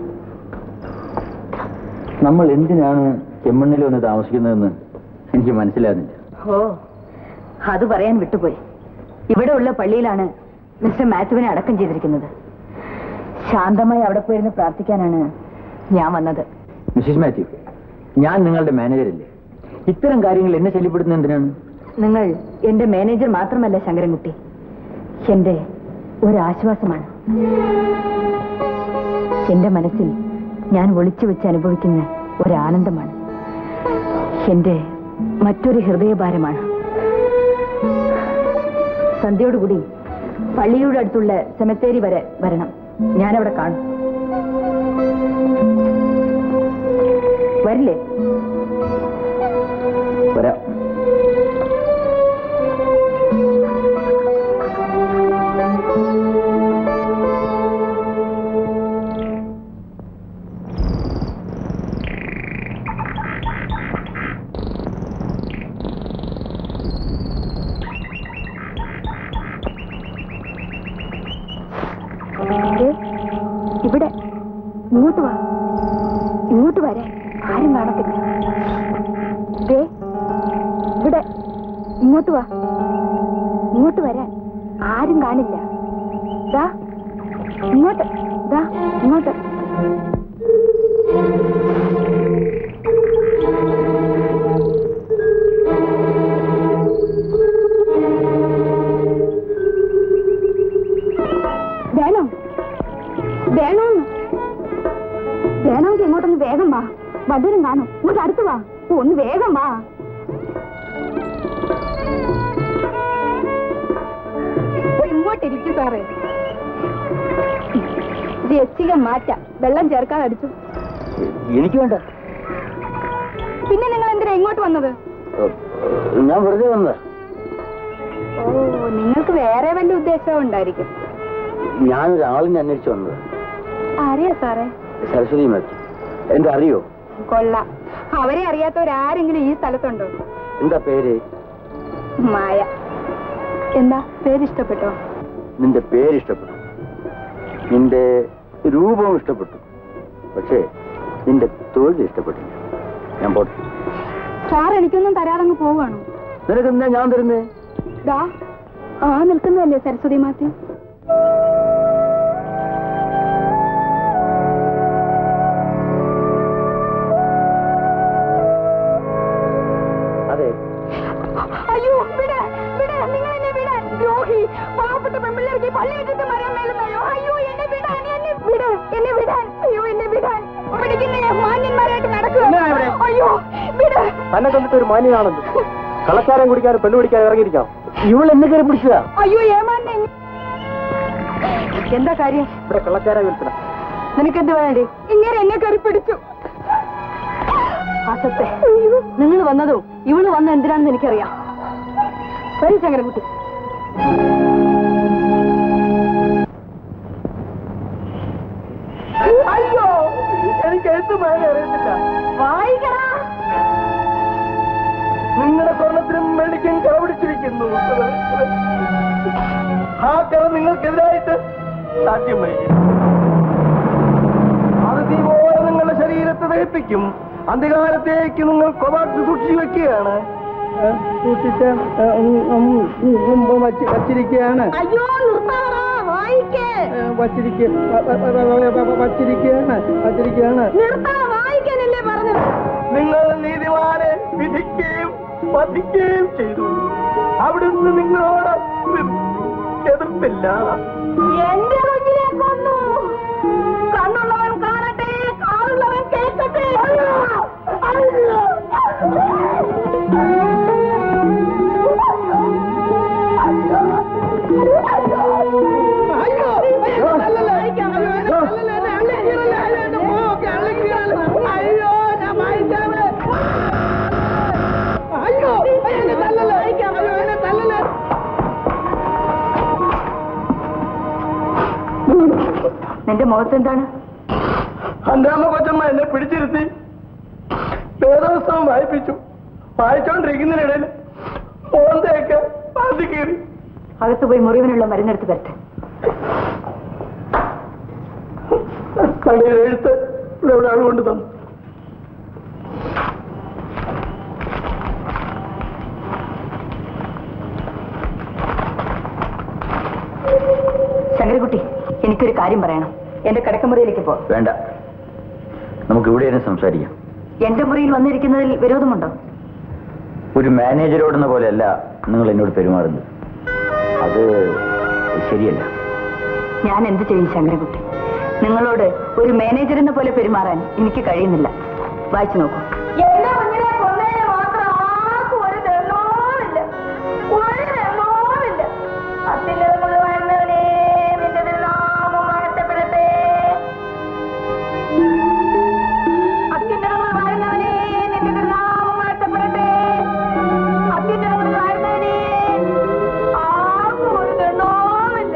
നമ്മൾ എന്തിനാണ് ചെമ്മണ്ണിൽ വന്ന് താമസിക്കുന്നതെന്ന് എനിക്ക് മനസ്സിലാകുന്നില്ല ഓ അത് പറയാൻ വിട്ടുപോയി ഇവിടെ ഉള്ള പള്ളിയിലാണ് മിസ്റ്റർ മാത്യുവിനെ അടക്കം ചെയ്തിരിക്കുന്നത് ശാന്തമായി അവിടെ പോയിരുന്ന് പ്രാർത്ഥിക്കാനാണ് ഞാൻ വന്നത് മിസ്സിസ് മാത്യു ഞാൻ നിങ്ങളുടെ മാനേജരല്ലേ ഇത്തരം കാര്യങ്ങൾ എന്നെ ശല്യപ്പെടുത്തുന്നത് എന്തിനാണ് നിങ്ങൾ എന്റെ മാനേജർ മാത്രമല്ല ശങ്കരൻകുട്ടി എന്റെ ഒരാശ്വാസമാണ് എന്റെ മനസ്സിൽ ഞാൻ ഒളിച്ചു വെച്ച് അനുഭവിക്കുന്ന ഒരാനന്ദമാണ് എന്റെ മറ്റൊരു ഹൃദയഭാരമാണ് സന്ധ്യയോടുകൂടി പള്ളിയുടെ അടുത്തുള്ള സെമത്തേരി വരെ വരണം ഞാനവിടെ കാണും വരില്ലേ വരാം ദേ, ഇവിടെ ഇങ്ങോട്ട് വാ ഇങ്ങോട്ട് വരാൻ ആരും കാണത്തില്ല ദേ ഇവിടെ ഇങ്ങോട്ട് വാ ഇങ്ങോട്ട് വരാൻ ആരും കാണില്ല ദാ ഇങ്ങോട്ട് ദാ ഇങ്ങോട്ട് വേണോ വേണോന്ന് വേണമെങ്കിൽ ഇങ്ങോട്ടൊന്ന് വേഗം വാ വല്ലരും കാണും ഇങ്ങോട്ട് അടുത്ത് വാ ഓ, ഒന്ന് വേഗം വാ ഇങ്ങോട്ടിരിക്കും സാറേ രസിക മാറ്റാം വെള്ളം ചേർക്കാതെ അടിച്ചു എനിക്ക് വേണ്ട പിന്നെ നിങ്ങൾ എന്തിനാ ഇങ്ങോട്ട് വന്നത് ഞാൻ വെറുതെ വന്നതാ ഓ നിങ്ങൾക്ക് വേറെ വല്ല ഉദ്ദേശവും ഉണ്ടായിരിക്കും ഞാനൊരാളിനെ അന്വേഷിച്ചു വന്നത് അറിയാ സാറേ സരസ്വതി മാത്യു എന്താ അറിയോ കൊള്ളാം അവരെ അറിയാത്തവരാരെങ്കിലും ഈ സ്ഥലത്തുണ്ടോ എന്താ പേര് മായ എന്താ പേരിഷ്ടപ്പെട്ടോ നിന്റെ പേര് ഇഷ്ടപ്പെട്ടു നിന്റെ രൂപവും ഇഷ്ടപ്പെട്ടു പക്ഷേ നിന്റെ തൊഴിൽ ഇഷ്ടപ്പെട്ടില്ല ഞാൻ പോട്ടെ സാർ എനിക്കൊന്നും തരാതങ്ങ് പോവാണോ നിനക്ക് എന്താ ഞാൻ തരുന്നേ ദാ ആ നിൽക്കുന്നതല്ലേ സരസ്വതി മാത്യു അതെ അയ്യോ വിട വിട നിങ്ങൾ എന്നെ വിടാൻ ദ്രോഹി പാവപ്പെട്ട പെൺപിള്ളേർക്ക് പള്ളി വെച്ചിട്ട് മരം മേലുന്നയോ അയ്യോ എന്നെ വിടാൻ എന്നെ വിട എന്നെ വിടാൻ അയ്യോ എന്നെ വിടാൻ പിടിക്കുന്ന മാന്യന്മാരായിട്ട് നടക്കുക അയ്യോ വിട തന്നെ കണ്ടിട്ട് ഒരു മാന്യനാണെന്ന് കളക്കാരൻ കുടിക്കാനും പെണ്ണു കുടിക്കാനും ഇറങ്ങിയിരിക്കാം ഇവൾ എന്നെ കയറി പിടിച്ചതാ അയ്യോ ഏമാന്നെ എന്താ കാര്യം ഇവിടെ കള്ളക്കാരെ വിൽക്കണം നിനക്കെന്ത് വേണ്ടി ഇങ്ങനെ എന്നെ കയറി പിടിച്ചു അസത്തെ നിങ്ങൾ വന്നതോ ഇവള് വന്ന എന്തിനാണെന്ന് എനിക്കറിയാം വരും ശങ്കരൻകുട്ടി അയ്യോ എനിക്ക് വായന അറിയത്തില്ല വായിക്കടാ നിങ്ങളുടെ സ്വർണത്തിനും മേടിക്കും കടപിടിച്ചിരിക്കുന്നു ആ കഥ നിങ്ങൾക്കെതിരായിട്ട് സാക്ഷ്യം വഹിക്കും അത് തീ പോലെ നിങ്ങളുടെ ശരീരത്തെ ദഹിപ്പിക്കും അന്ത്യകാലത്തേക്ക് നിങ്ങൾ കൊവാക്ക് സൂക്ഷിച്ചു വെക്കുകയാണ് സൂക്ഷിച്ച വച്ചിരിക്കുകയാണ് അയ്യോ നിർത്താടാ വായിക്കേ വച്ചിരിക്കുകയാണ് വച്ചിരിക്കുകയാണ് നിർത്താ വായിക്കാനല്ലേ പറഞ്ഞത് നിങ്ങൾ നീതിമാനെ വിധിക്കുകയും വധിക്കുകയും ചെയ്തു അവിടുന്ന് നിങ്ങളോട് എതിർത്തില്ല എന്റെ കുഞ്ഞിനെ കൊന്നു കണ്ണുള്ളവൻ കാണട്ടെ കാറുള്ളവൻ കേൾക്കട്ടെ അയ്യോ! അയ്യോ! നിന്റെ മുഖത്ത് എന്താണ് എന്റെ അമ്മ കൊച്ചമ്മ എന്നെ പിടിച്ചിരുത്തി വേദപുസ്തകം വായിപ്പിച്ചു വായിച്ചോണ്ടിരിക്കുന്നതിനിടയിൽ മോന്തയൊക്കെ പാതി കയറി അകത്ത് പോയി മുറിവിനുള്ള മരുന്നെടുത്ത് തരട്ടെ കണ്ണിൽ എഴുത്ത് ഇവിടെ ഒരാൾ കൊണ്ട് തന്നു ശങ്കരകുട്ടി എനിക്കൊരു കാര്യം പറയണം എന്റെ കിടക്കമുറിയിലേക്ക് പോ വേണ്ട നമുക്ക് ഇവിടെ ഇരുന്ന് സംസാരിക്കാം എന്റെ മുറിയിൽ വന്നിരിക്കുന്നതിൽ വിരോധമുണ്ടോ ഒരു മാനേജരോടെന്ന പോലെയല്ല നിങ്ങൾ എന്നോട് പെരുമാറുന്നത് അത് ശരിയല്ല ഞാൻ എന്ത് ചെയ്യും ശങ്കരകുട്ടി നിങ്ങളോട് ഒരു മാനേജറിനെ പോലെ പെരുമാറാൻ എനിക്ക് കഴിയുന്നില്ല വായിച്ചു നോക്കൂ എന്റെ കുഞ്ഞിനെ കൊന്നതിന് മാത്രം ആർക്കും ഒരു തെളിവുമില്ല ഒരു തെളിവുമില്ല അത്തിനിറങ്ങൾ വാഴുന്നവനെ നിന്റെ തിരുനാമം വാഴ്ത്തപ്പെടട്ടെ അത്തിനിറങ്ങൾ വാഴുന്നവനെ നിന്റെ തിരുനാമം വാഴ്ത്തപ്പെടട്ടെ അത്തിനിറങ്ങൾ വാഴുന്നവനെ ആർക്കും ഒരു തെളിവുമില്ല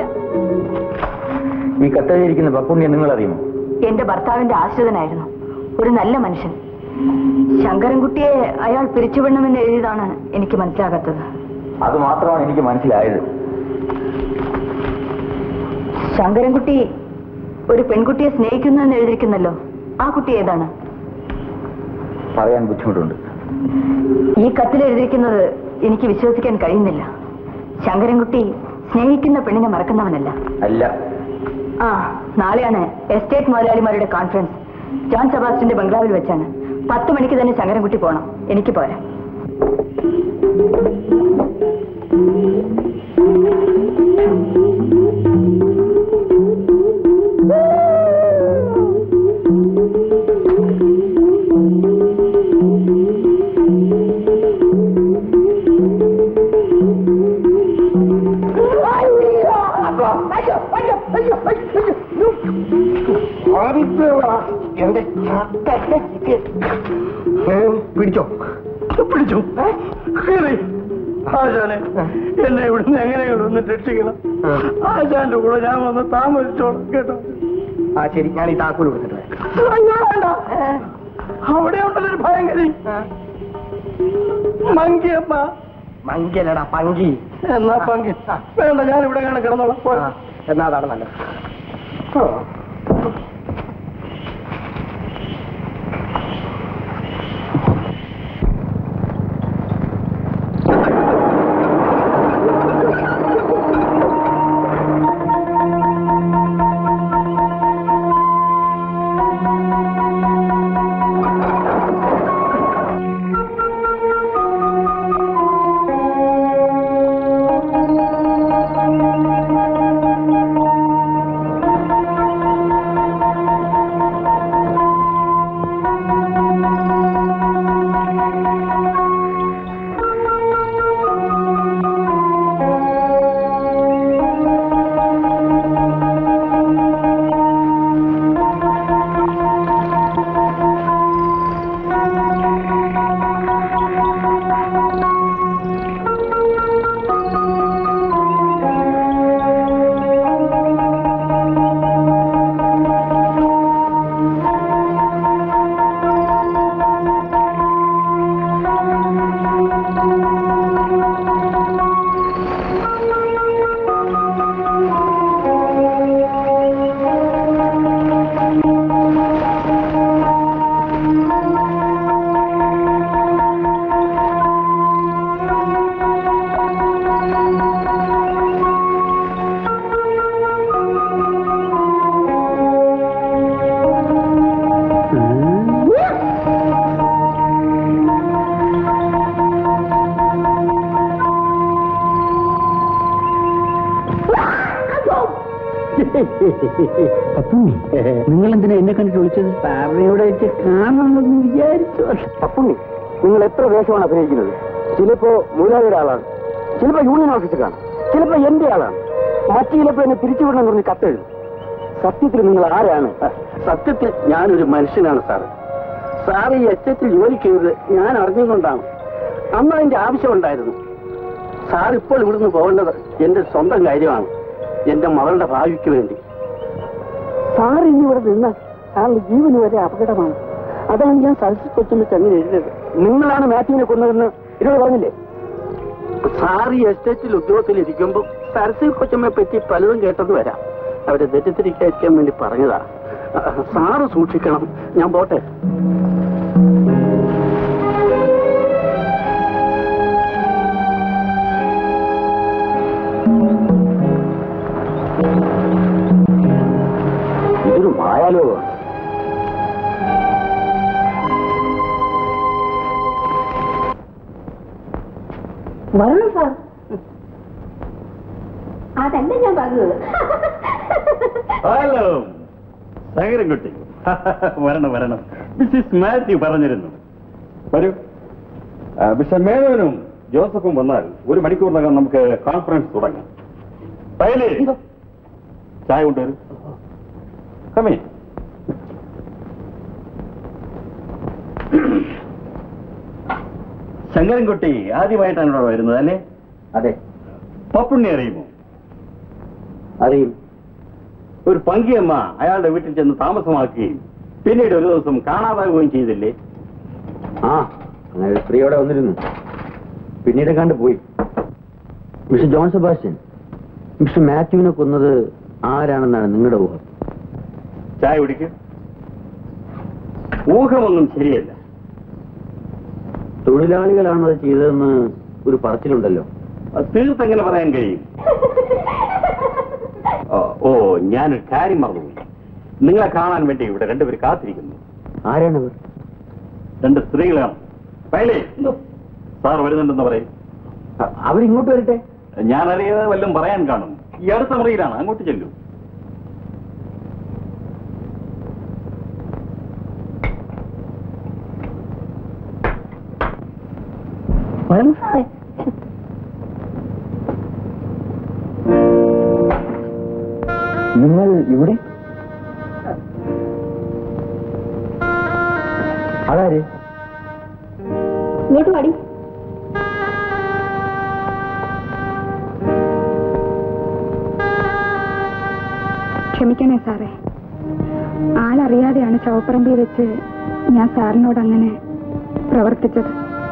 ഈ കത്തെഴുതിയിരിക്കുന്ന പപ്പുണ്യെ നിങ്ങൾ അറിയുമോ എന്റെ ഭർത്താവിന്റെ ആശ്രിതനായിരുന്നു ഒരു നല്ല മനുഷ്യൻ ശങ്കരൻകുട്ടിയെ അയാൾ പിരിച്ചുവിടണമെന്ന് എഴുതിയതാണ് എനിക്ക് മനസ്സിലാകാത്തത് അത് മാത്രമാണ് എനിക്ക് മനസ്സിലായത് ശങ്കരൻകുട്ടി ഒരു പെൺകുട്ടിയെ സ്നേഹിക്കുന്നു എന്ന് എഴുതിയിരിക്കുന്നല്ലോ ആ കുട്ടി ഏതാണ് പറയാൻ ബുദ്ധിമുട്ടുണ്ട് ഈ കത്തിൽ എഴുതിയിരിക്കുന്നത് എനിക്ക് വിശ്വസിക്കാൻ കഴിയുന്നില്ല ശങ്കരൻകുട്ടി സ്നേഹിക്കുന്ന പെണ്ണിനെ മറക്കുന്നവനല്ല അല്ല ആ നാളെയാണ് എസ്റ്റേറ്റ് മുതലാളിമാരുടെ കോൺഫറൻസ് ജോൺ സെബാസ്റ്റിന്റെ ബംഗ്ലാവിൽ വെച്ചാണ് പത്ത് മണിക്ക് തന്നെ ശങ്കരൻകുട്ടി പോണം എനിക്ക് പോരാ എന്റെ പിടിച്ചോ പിടിച്ചു കേറി. ആശാനെ എന്നെ ഇവിടുന്ന് എങ്ങനെയാണ് ഒന്ന് രക്ഷിക്കണം ആശാന്റെ കൂടെ ഞാൻ വന്ന് താമസിച്ചോളാം കേട്ടോ ആ ശരി ഞാൻ ഈ താക്കോൽ കൊടുത്തിട്ട് അവിടെ ഉണ്ടല്ലോ ഒരു ഭയങ്കരി മങ്കിയമ്മ മങ്കിയല്ലടാ പങ്കി എന്നാ പങ്കി വേണ്ട ഞാൻ ഇവിടെ കാണാൻ കിടന്നോളാം പോ. എന്നാ അതാണ് നല്ലത് ഓ. പപ്പുണ്ണി നിങ്ങൾ എന്തിനാ എന്നെ കണ്ടിട്ട് വിളിച്ചത് സാറിനെ ഇവിടെ വെച്ച് കാണണമെന്ന് വിചാരിച്ചു പപ്പുണ്ണി നിങ്ങൾ എത്ര വേഷമാണ് അഭിനയിക്കുന്നത് ചിലപ്പോ മുതലാളിയുടെ ആളാണ് ചിലപ്പോ യൂണിയൻ ഓഫീസറാണ് ചിലപ്പോ എന്റെ ആളാണ് മറ്റു ചിലപ്പോ എന്നെ പിരിച്ചുവിടണമെന്ന് പറഞ്ഞ് കത്തെഴുതും സത്യത്തിൽ നിങ്ങൾ ആരാണ് സത്യത്തിൽ ഞാനൊരു മനുഷ്യനാണ് സാറ് സാറ് ഈ എസ്റ്റേറ്റിൽ ജോലി ചെയ്തത് ഞാൻ അറിഞ്ഞുകൊണ്ടാണ് അന്ന് അതിന്റെ ആവശ്യമുണ്ടായിരുന്നു സാർ ഇപ്പോൾ ഇവിടുന്ന് പോകേണ്ടത് എന്റെ സ്വന്തം കാര്യമാണ് എന്റെ മകളുടെ ഭാവിക്ക് വേണ്ടി സാർ ഇനി ഇവിടെ നിന്നാൽ സാറിന്റെ ജീവന് വരെ അപകടമാണ് അതാണ് ഞാൻ സരസ്വതി കൊച്ചിന് ചെങ്ങനെ എഴുതിയത് നിങ്ങളാണ് മാത്യുവിനെ കൊന്നതെന്ന് എന്നോട് പറഞ്ഞില്ലേ സാർ ഈ എസ്റ്റേറ്റിൽ ഉദ്യോഗത്തിൽ ഇരിക്കുമ്പോൾ സരസ്വതി കൊച്ചമ്മയെ പറ്റി പലതും കേട്ടത് വരാം അവരെ തെറ്റിദ്ധരിക്കാതിരിക്കാൻ വേണ്ടി പറഞ്ഞതാ അഹ് സാറ് സൂക്ഷിക്കണം ഞാൻ പോട്ടെ ഇതൊരു മായാലോകമാണ് വരണം സാർ അതല്ല ഞാൻ പറഞ്ഞത് ഹലോ സഹകരൻകുട്ടി വരണം വരണം മിസ്സിസ് മാത്യു പറഞ്ഞിരുന്നു വരൂ ആ, മിസ്റ്റർ മേനോനും ജോസഫും വന്നാൽ ഒരു മണിക്കൂറിനകം നമുക്ക് കോൺഫറൻസ് തുടങ്ങാം പയലേ ചായ കൊണ്ടുവരും കമേ ശങ്കരൻകുട്ടി ആദ്യമായിട്ടാണ് ഇവിടെ വരുന്നത് അല്ലേ അതെ പപ്പുണ്ണി അറിയുമോ അറിയും ഒരു പങ്കിയമ്മ അയാളുടെ വീട്ടിൽ ചെന്ന് താമസമാക്കുകയും പിന്നീട് ഒരു ദിവസം കാണാതാവുകയും ചെയ്തില്ലേ ആ അങ്ങനെ ഒരു സ്ത്രീ അവിടെ വന്നിരുന്നു പിന്നീട് കണ്ടു പോയി മിസ്റ്റർ ജോൺ സെബാസ്റ്റ്യൻ മിസ്റ്റർ മാത്യുവിനെ കൊന്നത് ആരാണെന്നാണ് നിങ്ങളുടെ ഊഹം ചായ കുടിക്ക് ഊഹമൊന്നും ശരിയല്ല തൊഴിലാളികളാണ് അത് ചെയ്തതെന്ന് ഒരു പറച്ചിലുണ്ടല്ലോ അത് തീർത്തെങ്ങനെ പറയാൻ കഴിയും ഓ, ഓ ഞാനൊരു കാര്യം മറന്നുപോയി നിങ്ങളെ കാണാൻ വേണ്ടി ഇവിടെ രണ്ടുപേർ കാത്തിരിക്കുന്നു ആരാണവർ രണ്ട് സ്ത്രീകളാണ് പൈലേ സാർ വരുന്നുണ്ടെന്ന് പറയും അ- അവരിങ്ങോട്ട് വരട്ടെ ഞാൻ അറിയാതെ വല്ലതും പറയാൻ കാണും ഈ അടുത്ത മുറിയിലാണ് അങ്ങോട്ട് ചെല്ലൂ വരണം സാറേ നിങ്ങൾ ഇവിടെ അതാര് ഇങ്ങോട്ട് പാടി ക്ഷമിക്കണേ സാറേ ആളറിയാതെയാണ് ശവപ്പറമ്പിൽ വെച്ച് ഞാൻ സാറിനോട് അങ്ങനെ പ്രവർത്തിച്ചത്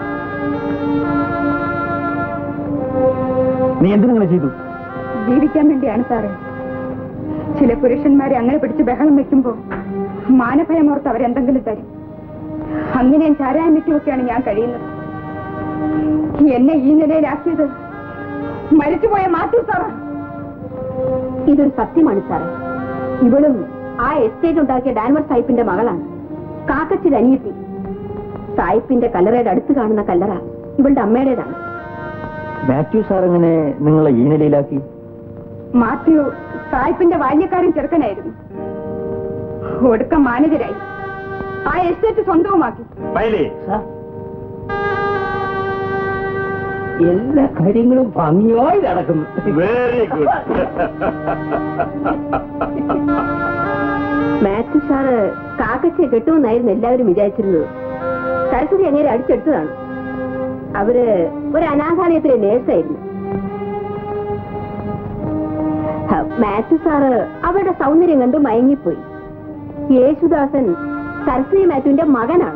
നീ എന്തിനങ്ങനെ ചെയ്തു ജീവിക്കാൻ വേണ്ടിയാണ് സാറേ ചില പുരുഷന്മാരെ അങ്ങനെ പിടിച്ച് ബഹളം വെക്കുമ്പോ മാനഭയമോർത്ത് അവരെന്തെങ്കിലും തരും അങ്ങനെയും ചാരായം വിറ്റുമൊക്കെയാണ് ഞാൻ കഴിയുന്നത് എന്നെ ഈ നിലയിലാക്കിയത് മരിച്ചുപോയ മാത്യു സാറാ ഇതൊരു സത്യമാണ് സാറേ ഇവളും ആ എസ്റ്റേറ്റ് ഉണ്ടാക്കിയ ഡാൻവർ സാഹിബിന്റെ മകളാണ് കാക്കച്ചിൽ അനിയത്തി സായിപ്പിന്റെ കല്ലറയുടെ അടുത്ത് കാണുന്ന കല്ലറ ഇവളുടെ അമ്മയുടേതാണ് മാത്യു സാർ എങ്ങനെ നിങ്ങളെ ഈ നിലയിലാക്കി മാത്യു സായിപ്പിന്റെ ബാല്യക്കാരൻ ചെറുക്കനായിരുന്നു ഒടുക്കം മാനേജരായി ആ എസ്റ്റേറ്റ് സ്വന്തവുമാക്കി പൈലേ എല്ലാ കാര്യങ്ങളും ഭംഗിയായി നടക്കുന്നു വെരി ഗുഡ് മാത്യു സാറ് കാക്കച്ചയെ കെട്ടുമെന്നായിരുന്നു എല്ലാവരും വിചാരിച്ചിരുന്നത് സരസ്വതി അങ്ങനെ അടിച്ചെടുത്തതാണ് അവര് ഒരു അനാഥാലയത്തിലെ നേഴ്സായിരുന്നു ഹ, മാത്യു സാറ് അവരുടെ സൗന്ദര്യം കണ്ട് മയങ്ങിപ്പോയി യേശുദാസൻ സരസ്വതി മാത്യുവിന്റെ മകനാണ്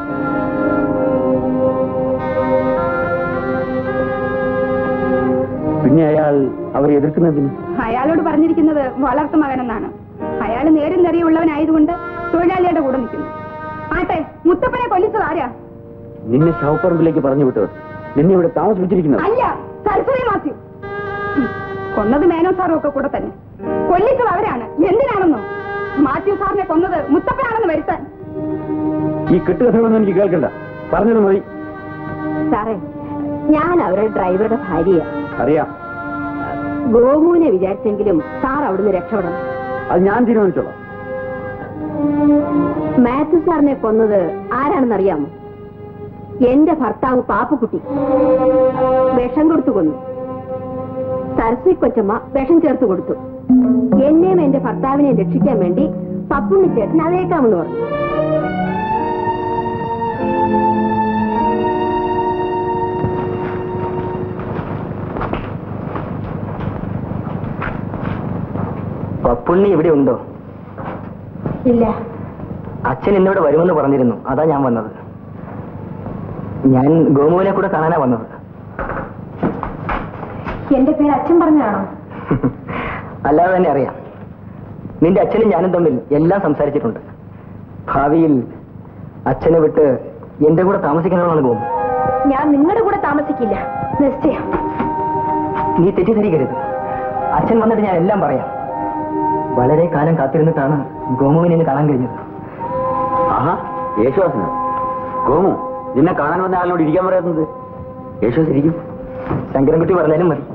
പിന്നെ അയാൾ അവരെ എതിർക്കുന്നതിന് അയാളോട് പറഞ്ഞിരിക്കുന്നത് വളർത്തു മകനെന്നാണ് അയാൾ നേരും നിറയുള്ളവനായതുകൊണ്ട് തൊഴിലാളിയുടെ കൂടെ നിൽക്കുന്നു ആട്ടെ മുത്തപ്പനെ കൊല്ലിച്ചത് ആരാ നിന്നെ ശവപ്പറമ്പിലേക്ക് പറഞ്ഞു വിട്ടവർ നിന്നെ ഇവിടെ താമസിപ്പിച്ചിരിക്കുന്നത് അല്ല സരസ്വതി മാത്യു ഉം. കൊന്നത് മേനോ സാറും ഒക്കെ കൂടെ തന്നെ കൊല്ലിച്ചത് അവരാണ് എന്തിനാണെന്നോ മാത്യു സാറിനെ കൊന്നത് മുത്തപ്പനാണെന്ന് വരുത്താൻ ഈ കെട്ടുകഥകളൊന്നും എനിക്ക് കേൾക്കണ്ട പറഞ്ഞത് മതി സാറേ ഞാൻ അവരുടെ ഡ്രൈവറുടെ ഭാര്യയാണ് അറിയാം ഗോമുവിനെ വിചാരിച്ചെങ്കിലും സാർ അവിടുന്ന് രക്ഷപ്പെടണം അത് ഞാൻ തീരുമാനിച്ചോളാം മാത്യു സാറിനെ കൊന്നത് ആരാണെന്നറിയാമോ എന്റെ ഭർത്താവ് പാപ്പുക്കുട്ടി വിഷം കൊടുത്തു കൊന്നു സരസ്വതി കൊച്ചമ്മ വിഷം ചേർത്ത് കൊടുത്തു എന്നെയും എന്റെ ഭർത്താവിനെയും രക്ഷിക്കാൻ വേണ്ടി പപ്പുണ്ണി ചേട്ടൻ അതേക്കാമെന്ന് പറഞ്ഞു പപ്പുണ്ണി ഇവിടെ ഉണ്ടോ ഇല്ല അച്ഛൻ ഇന്നിവിടെ വരുമെന്ന് പറഞ്ഞിരുന്നു അതാ ഞാൻ വന്നത് ഞാൻ ഗോമുവിനെ കൂടെ കാണാനാ വന്നത് എന്റെ പേര് അച്ഛൻ പറഞ്ഞാണോ അല്ലാതെ തന്നെ അറിയാം നിന്റെ അച്ഛനും ഞാനും തമ്മിൽ എല്ലാം സംസാരിച്ചിട്ടുണ്ട് ഭാവിയിൽ അച്ഛനെ വിട്ട് എന്റെ കൂടെ താമസിക്കണമെന്നാണ് ഗോമു ഞാൻ നിങ്ങളുടെ കൂടെ താമസിക്കില്ല നിശ്ചയം നീ തെറ്റിദ്ധരിക്കരുത് അച്ഛൻ വന്നിട്ട് ഞാൻ എല്ലാം പറയാം വളരെ കാലം കാത്തിരുന്നിട്ടാണ് ഗോമുവിനെ ഇന്ന് കാണാൻ കഴിഞ്ഞത് ആഹാ യേശുദാസനോ ഗോമു നിന്നെ കാണാൻ വന്ന ആളിനോട് ഇരിക്കാൻ പറയുന്നത് യേശുദാസ് ഇരിക്കും ശങ്കരൻകുട്ടി പറഞ്ഞാലും മതി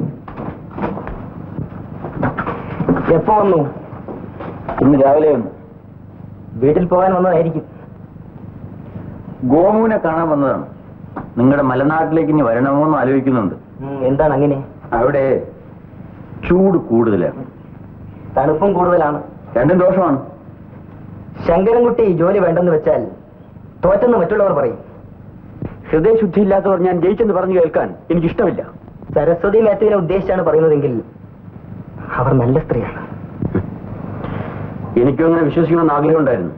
എപ്പോ വന്നു ഇന്ന് രാവിലെ വന്നു വീട്ടിൽ പോകാൻ വന്നതായിരിക്കും ഗോമുവിനെ കാണാൻ വന്നതാണ് നിങ്ങളുടെ മലനാട്ടിലേക്ക് ഇനി വരണമോ എന്ന് ആലോചിക്കുന്നുണ്ട് ഉം, എന്താണ് അങ്ങനെ അവിടെ ചൂട് കൂടുതലാണ് തണുപ്പും കൂടുതലാണ് രണ്ടും ദോഷമാണ് ശങ്കരൻകുട്ടി ജോലി വേണ്ടെന്ന് വെച്ചാൽ തോറ്റെന്ന് മറ്റുള്ളവർ പറയും ഹൃദയശുദ്ധിയില്ലാത്തവർ ഞാൻ ജയിച്ചെന്ന് പറഞ്ഞു കേൾക്കാൻ എനിക്കിഷ്ടമില്ല സരസ്വതി മാത്യുവിനെ ഉദ്ദേശിച്ചാണ് പറയുന്നതെങ്കിൽ അവർ നല്ല സ്ത്രീയാണ് എനിക്കും അങ്ങനെ വിശ്വസിക്കണമെന്ന് ആഗ്രഹമുണ്ടായിരുന്നു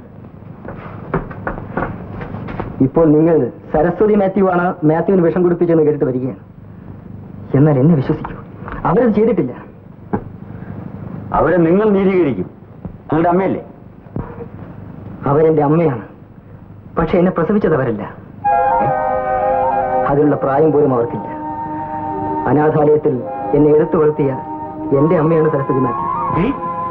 ഇപ്പോൾ നിങ്ങൾ സരസ്വതി മാത്യു ആണ് മാത്യുവിന് വിഷം കുടിപ്പിച്ചെന്ന് കേട്ടിട്ട് വരികയാണ് എന്നാൽ എന്നെ വിശ്വസിക്കൂ അവരത് ചെയ്തിട്ടില്ല അവരെ നിങ്ങൾ നീതീകരിക്കും നിങ്ങളുടെ അമ്മയല്ലേ അവരെന്റെ അമ്മയാണ് പക്ഷെ എന്നെ പ്രസവിച്ചത് അവരല്ല അതിനുള്ള പ്രായം പോലും അവർക്കില്ല അനാഥാലയത്തിൽ എന്നെ എടുത്തു വളർത്തിയ എന്റെ അമ്മയാണ് സരസ്വതി മാത്യു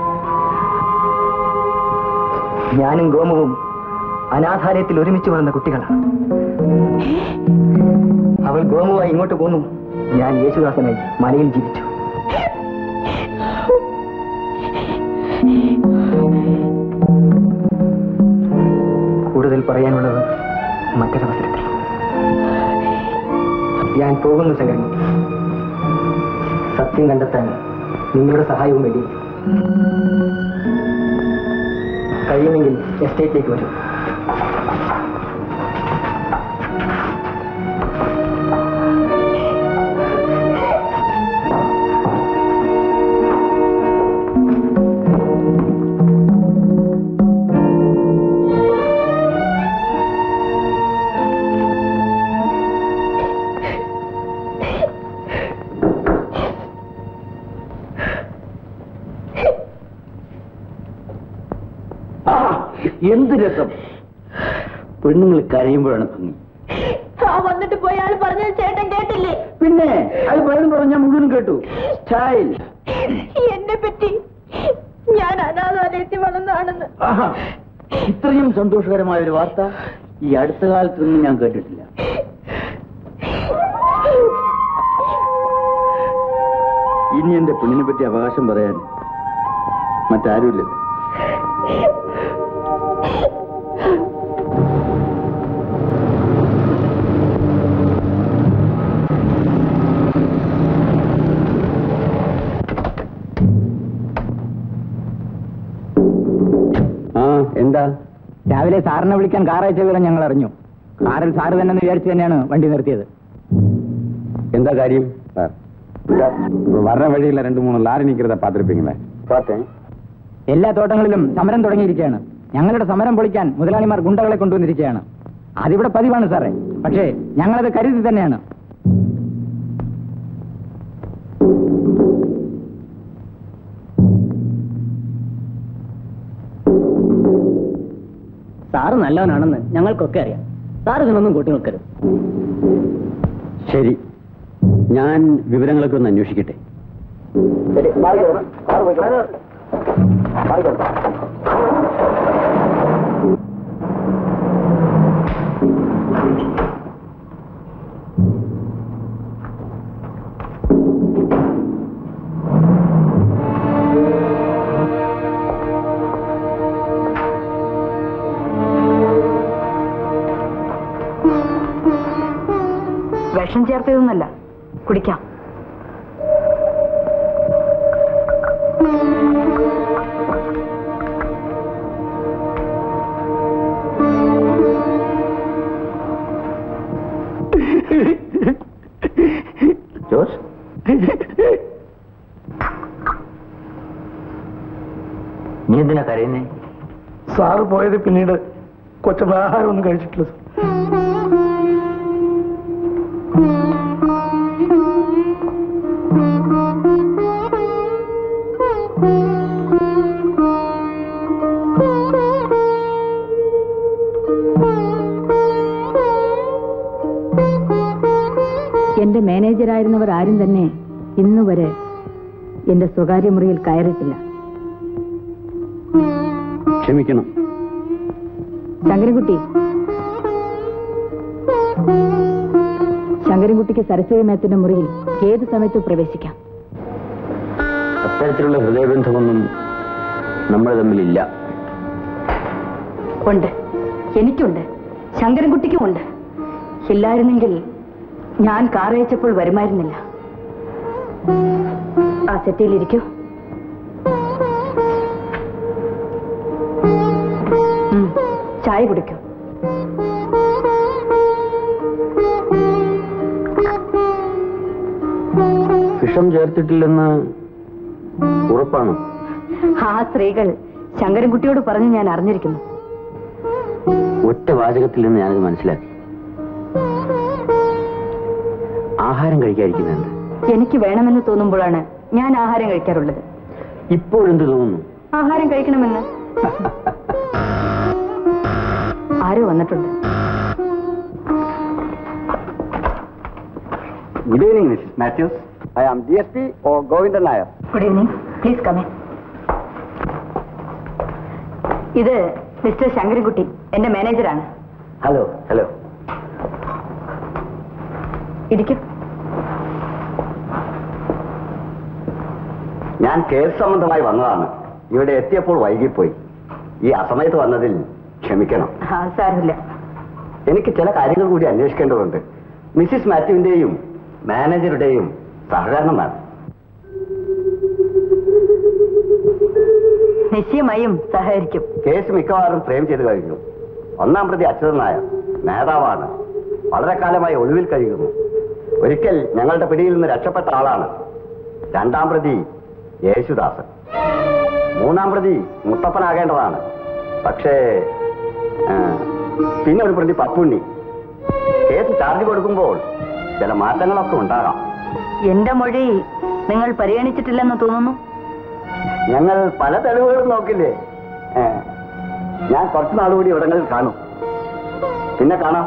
ഞാനും ഗോമുവും അനാഥാലയത്തിൽ ഒരുമിച്ച് വളർന്ന കുട്ടികളാണ് അവൾ ഗോമുവായി ഇങ്ങോട്ട് പോന്നു ഞാൻ യേശുദാസനായി മലയിൽ ജീവിച്ചു കൂടുതൽ പറയാനുള്ളത് മറ്റൊരവസരത്തിൽ ഞാൻ പോകുന്നു ശങ്കരൻ സത്യം കണ്ടെത്താൻ നിങ്ങളുടെ സഹായവും വേണ്ടി കഴിയുമെങ്കിൽ എസ്റ്റേറ്റിലേക്ക് വരും എന്ത് രസം പെണ്ണുങ്ങൾ കരയുമ്പോഴാണ് ഭംഗി ആ വന്നിട്ട് പോയ ആൾ പറഞ്ഞത് ചേട്ടൻ കേട്ടില്ലേ പിന്നെ അത് പലതും പറഞ്ഞാൽ മുഴുവൻ കേട്ടു സ്റ്റൈൽ എന്നെ പറ്റി ഞാൻ അനാഥാലയത്തിൽ വളർന്നതാണെന്ന് ആഹാ ഇത്രയും സന്തോഷകരമായ ഒരു വാർത്ത ഈ അടുത്ത കാലത്തൊന്നും ഞാൻ കേട്ടിട്ടില്ല ഇനി എന്റെ പെണ്ണിനെ പറ്റി അവകാശം പറയാൻ മറ്റാരുമില്ലല്ലോ ആ എന്താ രാവിലെ സാറിനെ വിളിക്കാൻ കാർ അയച്ച വിവരം ഞങ്ങൾ അറിഞ്ഞു കാറിൽ സാറ് തന്നെ വിചാരിച്ചു തന്നെയാണ് വണ്ടി നിർത്തിയത് എന്താ കാര്യം வர்ற வழியில ரெண்டு மூணு லாரி நிக்கிறத பாத்திருப்பீங்களே പാത്തേ എല്ലാ തോട്ടങ്ങളിലും സമരം തുടങ്ങിയിരിക്കുകയാണ് ഞങ്ങളുടെ സമരം പൊളിക്കാൻ മുതലാളിമാർ ഗുണ്ടകളെ കൊണ്ടുവന്നിരിക്കുകയാണ് അതിവിടെ പതിവാണ് സാറേ പക്ഷേ ഞങ്ങളത് കരുതി തന്നെയാണ് സാറ് നല്ലവനാണെന്ന് ഞങ്ങൾക്കൊക്കെ അറിയാം സാർ ഇതിനൊന്നും കൂട്ടി നിൽക്കരുത് ശരി ഞാൻ വിവരങ്ങളൊക്കെ ഒന്ന് അന്വേഷിക്കട്ടെ വിഷം ചേർത്തതൊന്നല്ല കുടിക്കാം ജോസ് നീ എന്തിനാ കരയുന്നേ സാറ് പോയത് പിന്നീട് കൊച്ചമ്മ ആഹാരം ഒന്നും കഴിച്ചിട്ടില്ല സാർ എന്റെ മാനേജരായിരുന്നവർ ആരും തന്നെ ഇന്നുവരെ എന്റെ സ്വകാര്യ മുറിയിൽ കയറിയിട്ടില്ല ക്ഷമിക്കണം ശങ്കരൻകുട്ടി ശങ്കരൻകുട്ടിക്ക് സരസ്വതി മേത്തിന്റെ മുറിയിൽ ഏത് സമയത്തും പ്രവേശിക്കാം അത്തരത്തിലുള്ള ഹൃദയബന്ധമൊന്നും നമ്മൾ തമ്മിലില്ല ഉണ്ട് എനിക്കുണ്ട് ശങ്കരൻകുട്ടിക്കും ഉണ്ട് ഇല്ലായിരുന്നെങ്കിൽ ഞാൻ കാറയച്ചപ്പോൾ വരുമായിരുന്നില്ല ആ സെറ്റിയിലിരിക്കൂ ഉം, ചായ കുടിക്കൂ വിഷം ചേർത്തിട്ടില്ലെന്ന് ഉറപ്പാണ് ആ സ്ത്രീകൾ ശങ്കരൻകുട്ടിയോട് പറഞ്ഞ് ഞാൻ അറിഞ്ഞിരിക്കുന്നു ഒറ്റ വാചകത്തിൽ നിന്ന് ഞാനത് മനസ്സിലാക്കി ആഹാരം കഴിക്കാതിരിക്കുന്നുണ്ട് എനിക്ക് വേണമെന്ന് തോന്നുമ്പോഴാണ് ഞാൻ ആഹാരം കഴിക്കാറുള്ളത് ഇപ്പോഴെന്ത് തോന്നുന്നു ആഹാരം കഴിക്കണമെന്ന് ആരോ വന്നിട്ടുണ്ട് good evening Mrs Mathews I am D S P oh Govindan Nair good evening please come ഇത് മിസ്റ്റർ ശങ്കരൻകുട്ടി എന്റെ മാനേജറാണ് ഹലോ ഹലോ ഇരിക്കും ഞാൻ കേസ് സംബന്ധമായി വന്നതാണ് ഇവിടെ എത്തിയപ്പോൾ വൈകിപ്പോയി ഈ അസമയത്ത് വന്നതിൽ ക്ഷമിക്കണം ആ സാരമില്ല എനിക്ക് ചില കാര്യങ്ങൾ കൂടി അന്വേഷിക്കേണ്ടതുണ്ട് മിസ്സിസ് മാത്യുവിന്റെയും മാനേജറുടെയും സഹകരണം വേണം നിശ്ചയമായും സഹകരിക്കും കേസ് മിക്കവാറും ഫ്രെയിം ചെയ്ത് കഴിഞ്ഞു ഒന്നാം പ്രതി അച്യുതൻ നായർ നേതാവാണ് വളരെ കാലമായി ഒളിവിൽ കഴിയുന്നു ഒരിക്കൽ ഞങ്ങളുടെ പിടിയിൽ നിന്ന് രക്ഷപ്പെട്ട ആളാണ് രണ്ടാം പ്രതി യേശുദാസൻ മൂന്നാം പ്രതി മുത്തപ്പനാകേണ്ടതാണ് പക്ഷേ ആ, പിന്നെ ഒരു പ്രതി പപ്പുണ്ണി കേസ് ചാർജ് കൊടുക്കുമ്പോൾ ചില മാറ്റങ്ങളൊക്കെ ഉണ്ടാകാം എന്റെ മൊഴി നിങ്ങൾ പരിഗണിച്ചിട്ടില്ലെന്ന് തോന്നുന്നു ഞങ്ങൾ പല തെളിവുകളും നോക്കില്ലേ ഏ, ഞാൻ കുറച്ച് നാളുകൂടി ഇവിടങ്ങളിൽ കാണും പിന്നെ കാണാം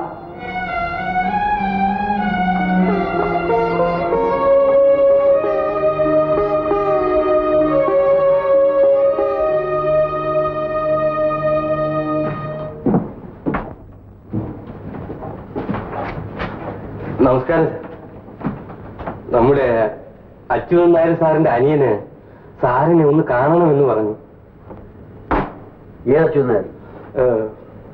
നമസ്കാരം സർ. നമ്മുടെ അച്യുതൻ നായർ സാറിന്റെ അനിയന് സാറിനെ ഒന്ന് കാണണമെന്ന് പറഞ്ഞു ഏതച്യുതൻ ഏഹ്,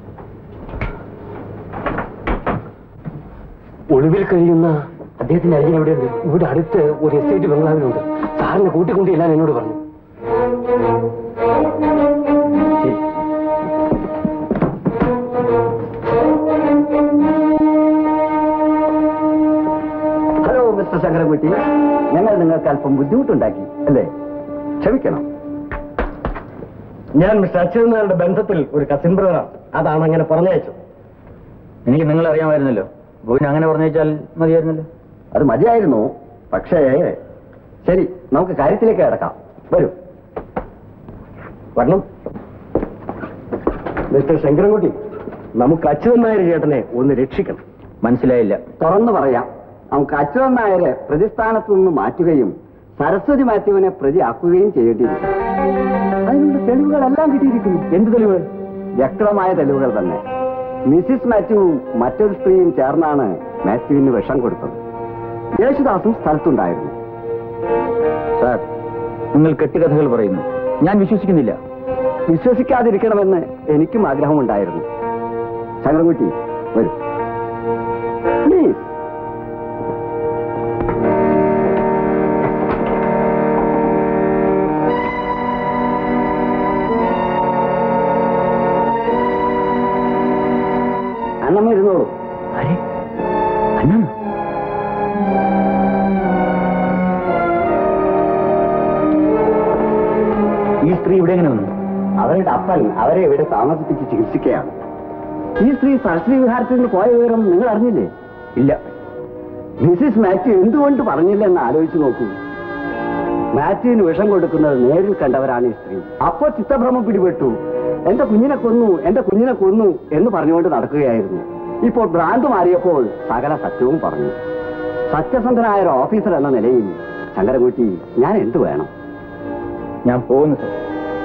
ഒളിവിൽ കഴിയുന്ന അദ്ദേഹത്തിന്റെ അനിയൻ എവിടെയുണ്ട് ഇവിടെ അടുത്ത് ഒരു എസ്റ്റേറ്റ് ബംഗ്ലാവിലുണ്ട് സാറിനെ കൂട്ടിക്കൊണ്ട് എല്ലാം എന്നോട് പറഞ്ഞു ഹലോ മിസ്റ്റർ ശങ്കരൻകുട്ടി ഞങ്ങൾ നിങ്ങൾക്ക് അല്പം ബുദ്ധിമുട്ടുണ്ടാക്കി അല്ലേ ക്ഷമിക്കണം ഞാൻ മിസ്റ്റർ അച്യുതൻ നായരുടെ ബന്ധത്തിൽ ഒരു കസിൻ ബ്രദറാണ് അതാണ് അങ്ങനെ പറഞ്ഞയച്ചത് എനിക്ക് നിങ്ങൾ അറിയാമായിരുന്നല്ലോ ഗോവിന് അങ്ങനെ പറഞ്ഞാൽ മതിയായിരുന്നല്ലോ അത് മതിയായിരുന്നു പക്ഷേ ശരി നമുക്ക് കാര്യത്തിലേക്ക് കിടക്കാം വരൂ വരണം മിസ്റ്റർ ശങ്കരൻകുട്ടി നമുക്ക് അച്യുതൻ നായർ ചേട്ടനെ ഒന്ന് രക്ഷിക്കണം മനസ്സിലായില്ല തുറന്നു പറയാം നമുക്ക് അച്യുതൻ നായരെ പ്രതിസ്ഥാനത്ത് നിന്ന് മാറ്റുകയും സരസ്വതി മാത്യുവിനെ പ്രതിയാക്കുകയും ചെയ്യേണ്ടിയിരിക്കും അതിനുള്ള തെളിവുകളെല്ലാം കിട്ടിയിരിക്കുന്നു എന്ത് തെളിവ് വ്യക്തമായ തെളിവുകൾ തന്നെ മിസിസ് മാത്യുവും മറ്റൊരു സ്ത്രീയും ചേർന്നാണ് മാത്യുവിന് വിഷം കൊടുത്തത് യേശുദാസും സ്ഥലത്തുണ്ടായിരുന്നു സാർ നിങ്ങൾ കെട്ടുകഥകൾ പറയുന്നു ഞാൻ വിശ്വസിക്കുന്നില്ല വിശ്വസിക്കാതിരിക്കണമെന്ന് എനിക്കും ആഗ്രഹമുണ്ടായിരുന്നു ശങ്കരൻകുട്ടി വരൂ പ്ലീസ് അന്നമ്മ ഇരുന്നോളൂ ആരെ അന്നമ്മ ഈ സ്ത്രീ ഇവിടെ എങ്ങനെ വന്നു അവരുടെ അപ്പൻ അവരെ ഇവിടെ താമസിപ്പിച്ച് ചികിത്സിക്കുകയാണ് ഈ സ്ത്രീ സരസ്വതി വിഹാരത്തിൽ നിന്ന് പോയ വിവരം നിങ്ങൾ അറിഞ്ഞില്ലേ ഇല്ല മിസ്സിസ് മാത്യു എന്തുകൊണ്ട് പറഞ്ഞില്ലെന്ന് ആലോചിച്ച് നോക്കൂ മാത്യുവിന് വിഷം കൊടുക്കുന്നത് നേരിൽ കണ്ടവരാണ് ഈ സ്ത്രീ അപ്പോൾ ചിത്തഭ്രമം പിടിപെട്ടു എന്റെ കുഞ്ഞിനെ കൊന്നു എന്റെ കുഞ്ഞിനെ കൊന്നു എന്ന് പറഞ്ഞുകൊണ്ട് നടക്കുകയായിരുന്നു ഇപ്പോൾ ഭ്രാന്ത് മാറിയപ്പോൾ സകല സത്യവും പറഞ്ഞു സത്യസന്ധനായ ഒരു ഓഫീസർ എന്ന നിലയിൽ ശങ്കരൻകുട്ടി ഞാൻ എന്തു വേണം ഞാൻ പോകുന്നു സർ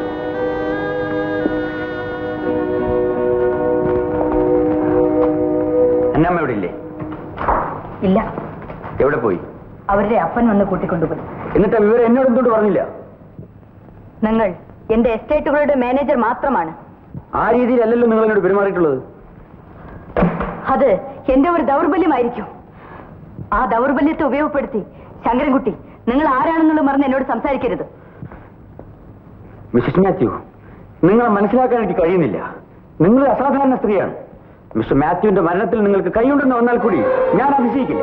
അന്നമ്മ ഇവിടെ ഇല്ലേ ഇല്ല എവിടെ പോയി അവരുടെ അപ്പൻ വന്ന് കൂട്ടിക്കൊണ്ടുപോയി എന്നിട്ട് ആ വിവരം എന്നോട് എന്തുകൊണ്ട് പറഞ്ഞില്ല നിങ്ങൾ എന്റെ എസ്റ്റേറ്റുകളുടെ മാനേജർ മാത്രമാണ് ആ രീതിയിലല്ലല്ലോ നിങ്ങൾ എന്നോട് പെരുമാറിയിട്ടുള്ളത് അത് എന്റെ ഒരു ദൗർബല്യമായിരിക്കും ആ ദൗർബല്യത്തെ ഉപയോഗപ്പെടുത്തി ശങ്കരൻകുട്ടി നിങ്ങൾ ആരാണെന്നുള്ള മറന്ന് എന്നോട് സംസാരിക്കരുത് മിസ്സസ് മാത്യു നിങ്ങളെ മനസ്സിലാക്കാൻ എനിക്ക് കഴിയുന്നില്ല നിങ്ങൾ ഒരു അസാധാരണ സ്ത്രീയാണ് മിസ്റ്റർ മാത്യുവിന്റെ മരണത്തിൽ നിങ്ങൾക്ക് കൈയുണ്ടെന്ന് വന്നാൽ കൂടി ഞാൻ അതിശയിക്കില്ല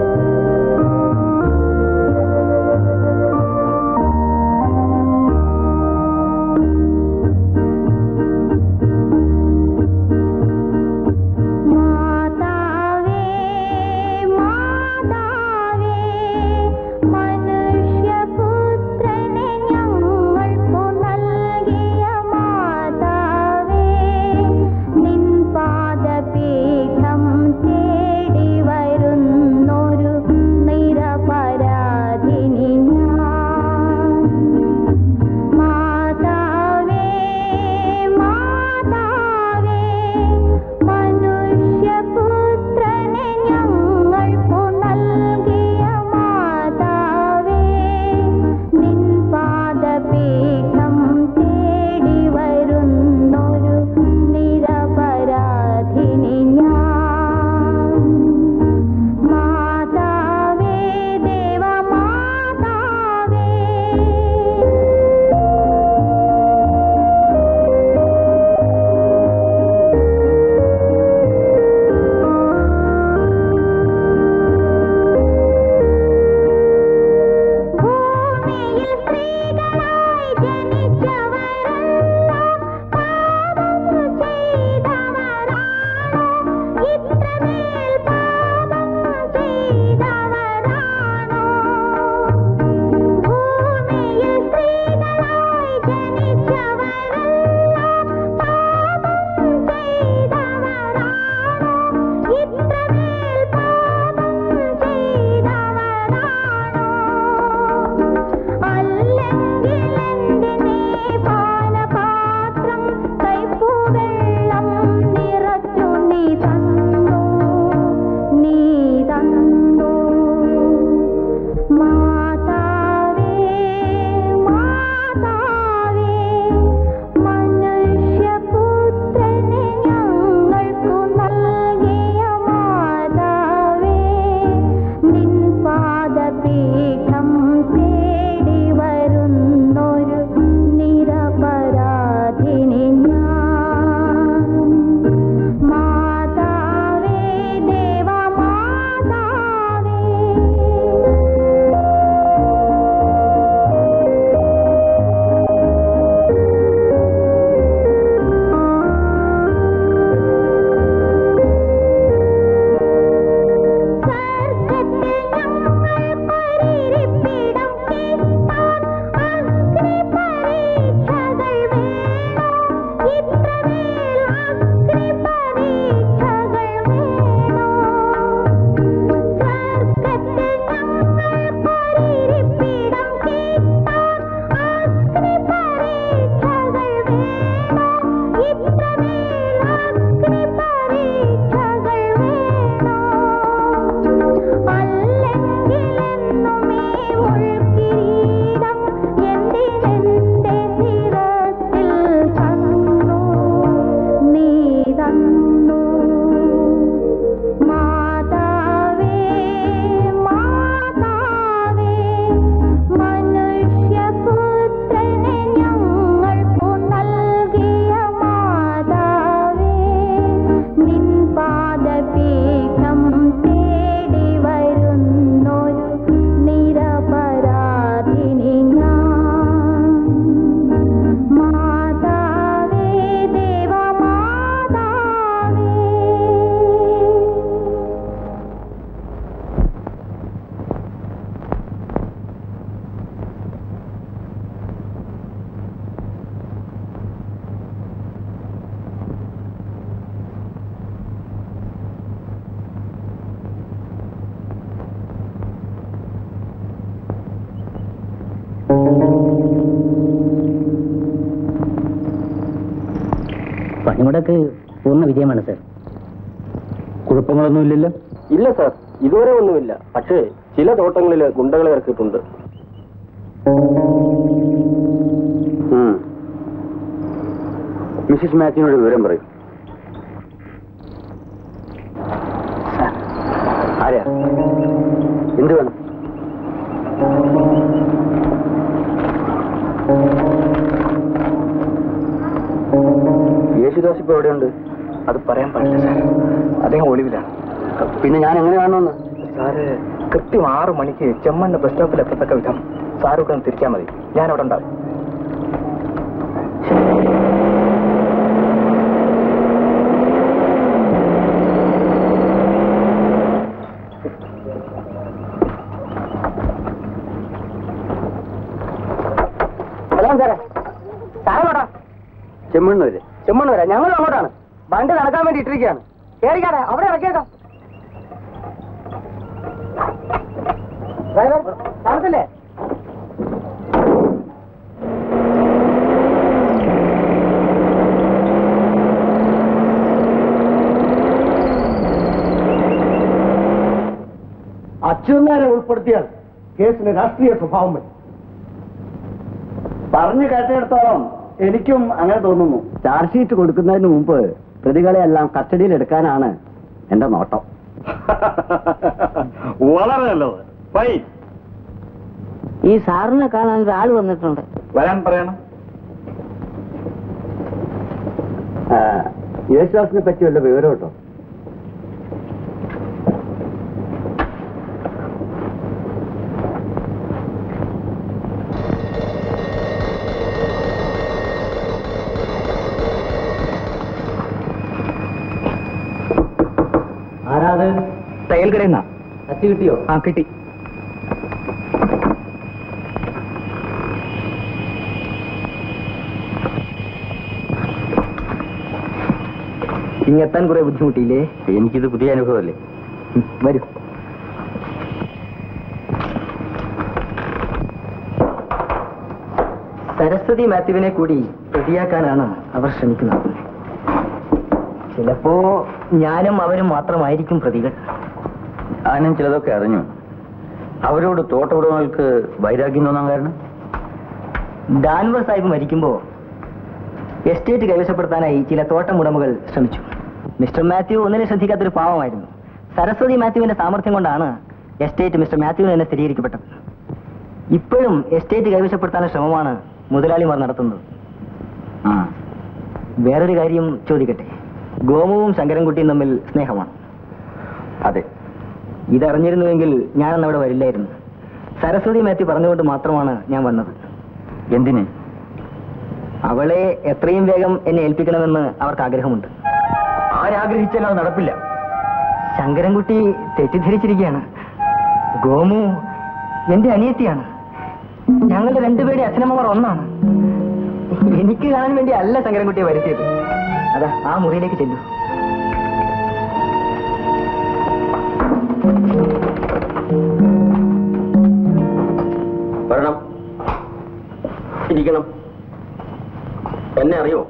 ആ പണിമുടക്ക് പൂർണ്ണ വിജയമാണ് സർ കുഴപ്പങ്ങളൊന്നുമില്ലല്ലോ ഇല്ല സാർ ഇതുവരെ ഒന്നുമില്ല പക്ഷേ ചില തോട്ടങ്ങളിൽ ഗുണ്ടകളെ ഇറക്കിയിട്ടുണ്ട് ഉം. മിസ്സിസ് മാത്യുവിനോട് വിവരം പറയും ആരാ എന്ത് വേണം യേശുദാസ് ഇപ്പൊ എവിടെയുണ്ട് അത് പറയാൻ പാടില്ല സാർ അദ്ദേഹം ഒളിവിലാണ് പിന്നെ ഞാൻ എങ്ങനെ കാണുമെന്ന് സാറ് കൃത്യം ആറു മണിക്ക് ചെമ്മണ്ണ് ബസ് സ്റ്റോപ്പിൽ എത്തത്തക്ക വിധം സാറൂടെ ഒന്ന് തിരിച്ചാൽ മതി ഞാൻ അവിടെ ഉണ്ടാവും ഹലോ സാറേ സാറേ വേടാ ചെമ്മണ്ണൂര് ചെമ്മണ്ണ് വരാം ഞങ്ങൾ അങ്ങോട്ടാണ് വണ്ടി നടക്കാൻ വേണ്ടി ഇട്ടിരിക്കുകയാണ് കേറിക്കാരെ അവിടെ ഇറക്കിയേക്കാം ഡ്രൈവർ നടത്തില്ലേ അച്യുതനെ ഉൾപ്പെടുത്തിയാൽ കേസിന് രാഷ്ട്രീയ സ്വഭാവം വരും പറഞ്ഞു കേട്ടിടത്തോളം എനിക്കും അങ്ങനെ തോന്നുന്നു ചാർജ് ഷീറ്റ് കൊടുക്കുന്നതിന് മുമ്പ് പ്രതികളെ എല്ലാം കസ്റ്റഡിയിൽ എടുക്കാനാണ് എന്റെ നോട്ടം വളരെ നല്ലത് ഫൈൻ ഈ സാറിനെ കാണാൻ ഒരാൾ വന്നിട്ടുണ്ട് വരാൻ പറയണം ആ, യേശുദാസിനെ പറ്റി വല്ല വിവരം കേട്ടോ ആരാത് തയ്യൽ കടയിൽ നിന്നാ കത്തി കിട്ടിയോ ആ കിട്ടി ഇങ്ങെത്താൻ കുറെ ബുദ്ധിമുട്ടിയില്ലേ എനിക്കിത് പുതിയ അനുഭവമല്ലേ ഉം, വരൂ സരസ്വതി മാത്യുവിനെ കൂടി പ്രതിയാക്കാനാണ് അവർ ശ്രമിക്കുന്നത് ചിലപ്പോ ഞാനും അവരും മാത്രമായിരിക്കും പ്രതികൾ ഞാനും ചിലതൊക്കെ അറിഞ്ഞു അവരോട് തോട്ടമുടമകൾക്ക് വൈരാഗ്യം തോന്നാൻ കാരണം ഡാൻവർ സാഹിബ് മരിക്കുമ്പോ എസ്റ്റേറ്റ് കൈവശപ്പെടുത്താനായി ചില തോട്ടം ഉടമകൾ ശ്രമിച്ചു മിസ്റ്റർ മാത്യു ഒന്നിനെ ശ്രദ്ധിക്കാത്തൊരു പാവമായിരുന്നു സരസ്വതി മാത്യുവിന്റെ സാമർഥ്യം കൊണ്ടാണ് എസ്റ്റേറ്റ് മിസ്റ്റർ മാത്യുവിന് തന്നെ സ്ഥിരീകരിക്കപ്പെട്ടത് ഇപ്പോഴും എസ്റ്റേറ്റ് കൈവശപ്പെടുത്താനുള്ള ശ്രമമാണ് മുതലാളിമാർ നടത്തുന്നത് ആ വേറൊരു കാര്യം ചോദിക്കട്ടെ ഗോമുവും ശങ്കരൻകുട്ടിയും തമ്മിൽ സ്നേഹമാണ് അതെ ഇതറിഞ്ഞിരുന്നുവെങ്കിൽ ഞാനന്ന് അവിടെ വരില്ലായിരുന്നു സരസ്വതി മാത്യു പറഞ്ഞുകൊണ്ട് മാത്രമാണ് ഞാൻ വന്നത് എന്തിന് അവളെ എത്രയും വേഗം എന്നെ ഏൽപ്പിക്കണമെന്ന് അവർക്ക് ആഗ്രഹമുണ്ട് ആരാഗ്രഹിച്ചാലും അത് നടപ്പില്ല ശങ്കരൻകുട്ടി തെറ്റിദ്ധരിച്ചിരിക്കുകയാണ് ഗോമു എന്റെ അനിയത്തിയാണ് ഞങ്ങളുടെ രണ്ടുപേരുടെ അച്ഛനമ്മമാർ ഒന്നാണ് എനിക്ക് കാണാൻ വേണ്ടി അല്ല ശങ്കരൻകുട്ടിയെ വരുത്തിയത് അതാ ആ മുറിയിലേക്ക് ചെല്ലു വരണം ഇരിക്കണം എന്നെ അറിയോ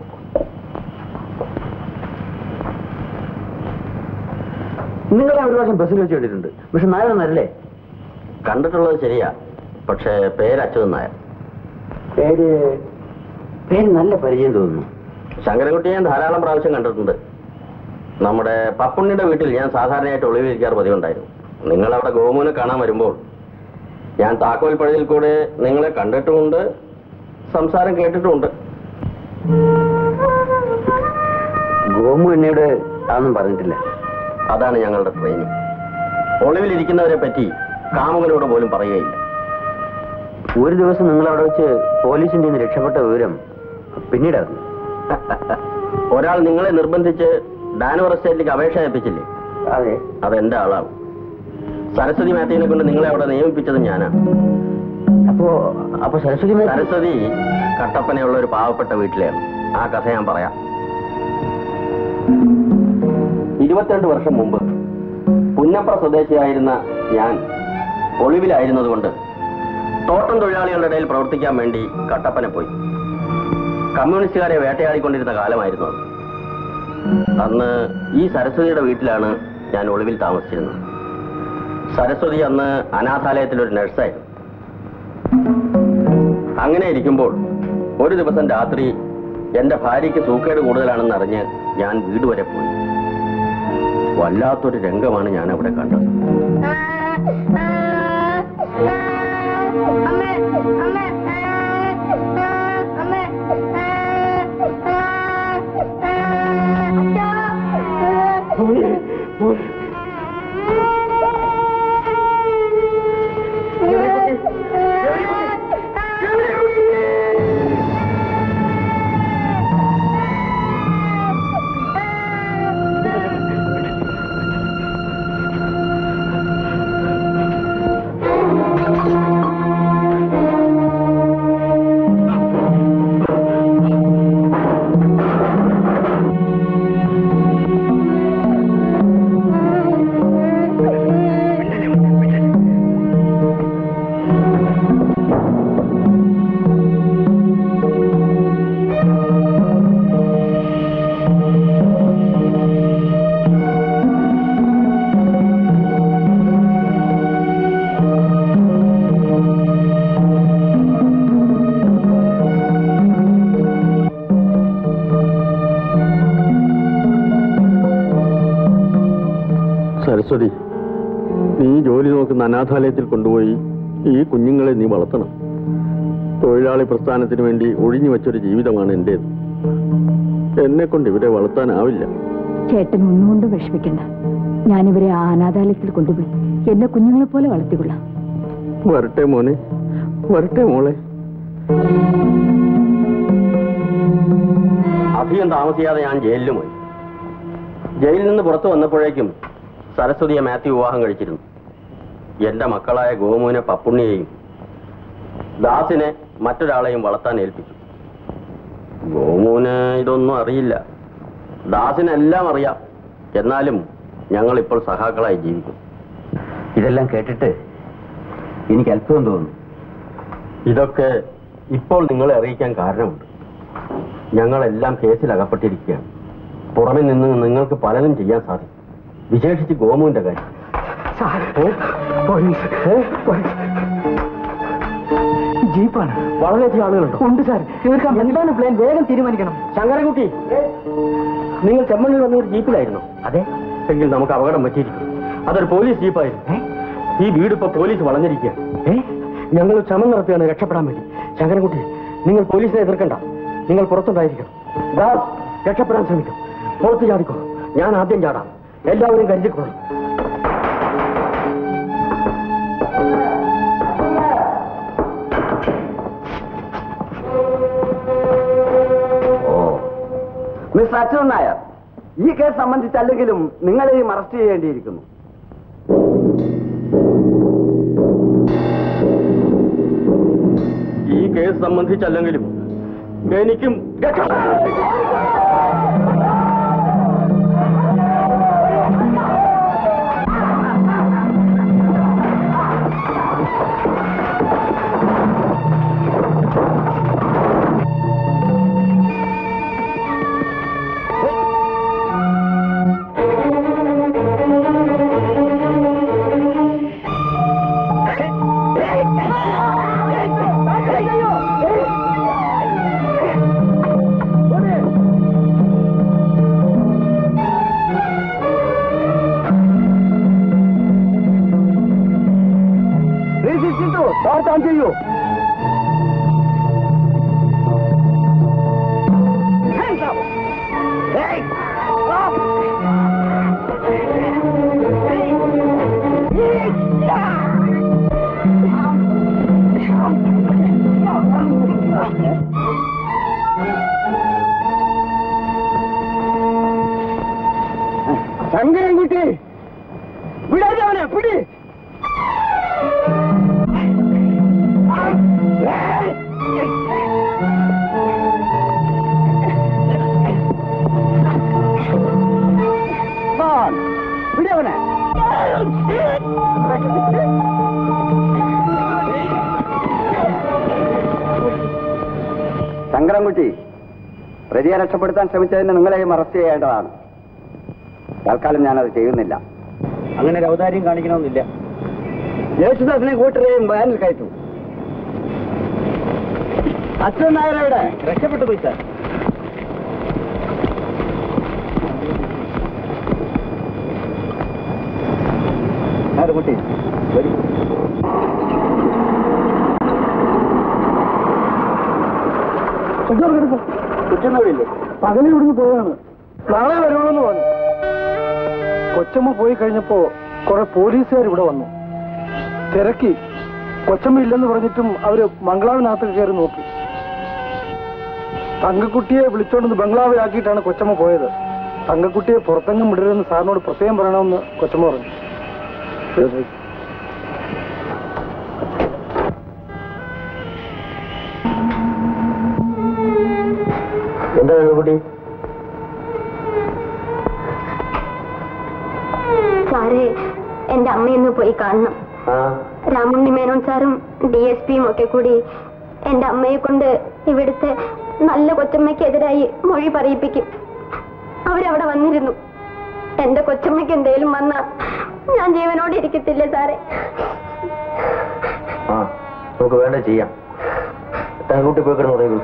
നിങ്ങളെ ഒരു പ്രാവശ്യം ബസ്സിൽ വെച്ച് കണ്ടിട്ടുണ്ട് പക്ഷെ നായരൊന്നല്ലേ കണ്ടിട്ടുള്ളത് ശരിയാ പക്ഷേ പേര് അച്യുതൻ നായർ പേര് പേര് നല്ല പരിചയം തോന്നുന്നു ശങ്കരൻകുട്ടിയെ ഞാൻ ധാരാളം പ്രാവശ്യം കണ്ടിട്ടുണ്ട് നമ്മുടെ പപ്പുണ്ണിയുടെ വീട്ടിൽ ഞാൻ സാധാരണയായിട്ട് ഒളിവിരിക്കാറ് പതിവുണ്ടായിരുന്നു നിങ്ങൾ അവിടെ ഗോമുവിനെ കാണാൻ വരുമ്പോൾ ഞാൻ താക്കോൽ പഴുതിൽ കൂടെ നിങ്ങളെ കണ്ടിട്ടുമുണ്ട് സംസാരം കേട്ടിട്ടുമുണ്ട് ഗോമു എന്നോട് അതൊന്നും പറഞ്ഞിട്ടില്ല അതാണ് ഞങ്ങളുടെ ട്രെയിനിങ് ഒളിവിലിരിക്കുന്നവരെ പറ്റി കാമുകനോട് പോലും പറയുകയില്ല ഒരു ദിവസം നിങ്ങൾ അവിടെ വെച്ച് പോലീസിന്റെ നിന്ന് രക്ഷപ്പെട്ട വിവരം പിന്നീട് അറിഞ്ഞു ഒരാൾ നിങ്ങളെ നിർബന്ധിച്ച് ഡാനുവർ എസ്റ്റേറ്റിലേക്ക് അപേക്ഷ അയപ്പിച്ചില്ലേ അതെ അതെന്റെ ആളാണ് സരസ്വതി മാത്യുവിനെ കൊണ്ട് നിങ്ങളെ അവിടെ നിയമിപ്പിച്ചത് ഞാനാണ് അപ്പോ അപ്പൊ സരസ്വതി മേത്ത- സരസ്വതി കട്ടപ്പനയുള്ള ഒരു പാവപ്പെട്ട വീട്ടിലാണ് ആ കഥ ഞാൻ പറയാം ഇരുപത്തിരണ്ട് വർഷം മുമ്പ് പുന്നപ്ര സ്വദേശിയായിരുന്ന ഞാൻ ഒളിവിലായിരുന്നതുകൊണ്ട് തോട്ടം തൊഴിലാളികളുടെ ഇടയിൽ പ്രവർത്തിക്കാൻ വേണ്ടി കട്ടപ്പന പോയി കമ്മ്യൂണിസ്റ്റുകാരെ വേട്ടയാടിക്കൊണ്ടിരുന്ന കാലമായിരുന്നു അത് അന്ന് ഈ സരസ്വതിയുടെ വീട്ടിലാണ് ഞാൻ ഒളിവിൽ താമസിച്ചിരുന്നത് സരസ്വതി അന്ന് അനാഥാലയത്തിലൊരു നഴ്സായിരുന്നു അങ്ങനെ ഇരിക്കുമ്പോൾ ഒരു ദിവസം രാത്രി എന്റെ ഭാര്യയ്ക്ക് സൂക്കേട് കൂടുതലാണെന്ന് അറിഞ്ഞ് ഞാൻ വീട് വരെ പോയി വല്ലാത്തൊരു രംഗമാണ് ഞാൻ അവിടെ കണ്ടത് സരസ്വതി നീ ജോലി നോക്കുന്ന അനാഥാലയത്തിൽ കൊണ്ടുപോയി ഈ കുഞ്ഞുങ്ങളെ നീ വളർത്തണം തൊഴിലാളി പ്രസ്ഥാനത്തിന് വേണ്ടി ഒഴിഞ്ഞു വെച്ചൊരു ജീവിതമാണ് എന്റേത് എന്നെ കൊണ്ട് ഇവരെ വളർത്താനാവില്ല ചേട്ടൻ ഒന്നുകൊണ്ടും വിഷമിക്കണ്ട ഞാനിവരെ ആ അനാഥാലയത്തിൽ കൊണ്ടുപോയി എന്നെ കുഞ്ഞുങ്ങളെ പോലെ വളർത്തിക്കൊള്ളാം വരട്ടെ മോനെ വരട്ടെ മോളെ അധികം താമസിയാതെ ഞാൻ ജയിലിലും പോയി ജയിലിൽ നിന്ന് പുറത്തു വന്നപ്പോഴേക്കും സരസ്വതിയെ മാത്യു വിവാഹം കഴിച്ചിരുന്നു എന്റെ മക്കളായ ഗോമുവിനെ പപ്പുണ്ണിയെയും ദാസിനെ മറ്റൊരാളെയും വളർത്താൻ ഏൽപ്പിച്ചു ഗോമുവിന് ഇതൊന്നും അറിയില്ല ദാസിനെല്ലാം അറിയാം എന്നാലും ഞങ്ങൾ ഇപ്പോൾ സഹാക്കളായി ജീവിക്കും ഇതെല്ലാം കേട്ടിട്ട് എനിക്ക് അത്ഭുതം തോന്നുന്നു ഇതൊക്കെ ഇപ്പോൾ നിങ്ങളെ അറിയിക്കാൻ കാരണമുണ്ട് ഞങ്ങളെല്ലാം കേസിൽ അകപ്പെട്ടിരിക്കുകയാണ് പുറമെ നിന്ന് നിങ്ങൾക്ക് പലതും ചെയ്യാൻ സാധിക്കും വിശേഷിച്ച് ഗോമുവിന്റെ കാര്യം ജീപ്പാണ് വളരെയധികം ആളുകളുണ്ട് ഉണ്ട് സാർ ഇവർക്ക് എന്താണ് പ്ലാൻ വേഗം തീരുമാനിക്കണം ശങ്കരൻകുട്ടി നിങ്ങൾ ചെമ്മണ്ണിൽ വന്ന ഒരു ജീപ്പിലായിരുന്നു അതെ എങ്കിൽ നമുക്ക് അപകടം പറ്റിയിരിക്കും അതൊരു പോലീസ് ജീപ്പായിരുന്നു ഈ വീട് ഇപ്പൊ പോലീസ് വളഞ്ഞിരിക്കുക ഏ ഞങ്ങൾ ശ്രമം നടത്തുകയാണ് രക്ഷപ്പെടാൻ വേണ്ടി ശങ്കരൻകുട്ടി നിങ്ങൾ പോലീസിനെ എതിർക്കണ്ട നിങ്ങൾ പുറത്തുണ്ടായിരിക്കണം ദാസ് രക്ഷപ്പെടാൻ ശ്രമിക്കും പുറത്ത് ചാടിക്കോ ഞാൻ ആദ്യം ചാടാം എല്ലാവരും കരുതിക്കോളും ഓ മിസ്റ്റർ അച്യുതൻ നായർ ഈ കേസ് സംബന്ധിച്ചല്ലെങ്കിലും നിങ്ങളെയും അറസ്റ്റ് ചെയ്യേണ്ടിയിരിക്കുന്നു ഈ കേസ് സംബന്ധിച്ചല്ലെങ്കിലും എനിക്കും ചെയ്യൂ ശങ്കരൻകുട്ടി വിടാതെ അവനെ പിടി ശങ്കരൻകുട്ടി പ്രതിയെ രക്ഷപ്പെടുത്താൻ ശ്രമിച്ചതിന് നിങ്ങളെയും അറസ്റ്റ് ചെയ്യേണ്ടതാണ് തൽക്കാലം ഞാനത് ചെയ്യുന്നില്ല അങ്ങനെ ഒരു ഔദാര്യം കാണിക്കണമെന്നില്ല യേശുദാസിനെ കൂട്ടരെയും വാനിൽ കയറ്റു അച്ഛൻ നായരെവിടെ രക്ഷപ്പെട്ടു പോയി സാർ കുട്ടി വരൂ കൊച്ചമ്മയില്ലേ പകല് ഇവിടുന്ന് പോയതാണ് നാളെ വരുമെന്ന് പറഞ്ഞു കൊച്ചമ്മ പോയി കഴിഞ്ഞപ്പോ കുറെ പോലീസുകാർ ഇവിടെ വന്നു തിരക്കി കൊച്ചമ്മ ഇല്ലെന്ന് പറഞ്ഞിട്ടും അവര് ബംഗ്ലാവിനകത്ത് കയറി നോക്കി തങ്കക്കുട്ടിയെ വിളിച്ചോണ്ട് ബംഗ്ലാവിലാക്കിയിട്ടാണ് കൊച്ചമ്മ പോയത് തങ്കക്കുട്ടിയെ പുറത്തെങ്ങും വിടരുതെന്ന് സാറിനോട് പ്രത്യേകം പറയണമെന്ന് കൊച്ചമ്മ പറഞ്ഞു എന്താ കുട്ടി സാറേ എന്റെ അമ്മയൊന്ന് പോയി കാണണം ആ രാമുണ്ണി മേനോൻ സാറും ഡി എസ് പിയും ഒക്കെ കൂടി എന്റെ അമ്മയെ കൊണ്ട് ഇവിടുത്തെ നല്ല കൊച്ചമ്മയ്ക്കെതിരായി മൊഴി പറയിപ്പിക്കും അവരവിടെ വന്നിരുന്നു എന്റെ കൊച്ചമ്മയ്ക്ക് എന്തേലും വന്ന ഞാൻ ജീവനോടെ ഇരിക്കത്തില്ലേ സാറേ ആ നമുക്ക് വേണ്ട ചെയ്യാം തങ്കൂട്ടി പോയി കിടന്ന് പറയൂ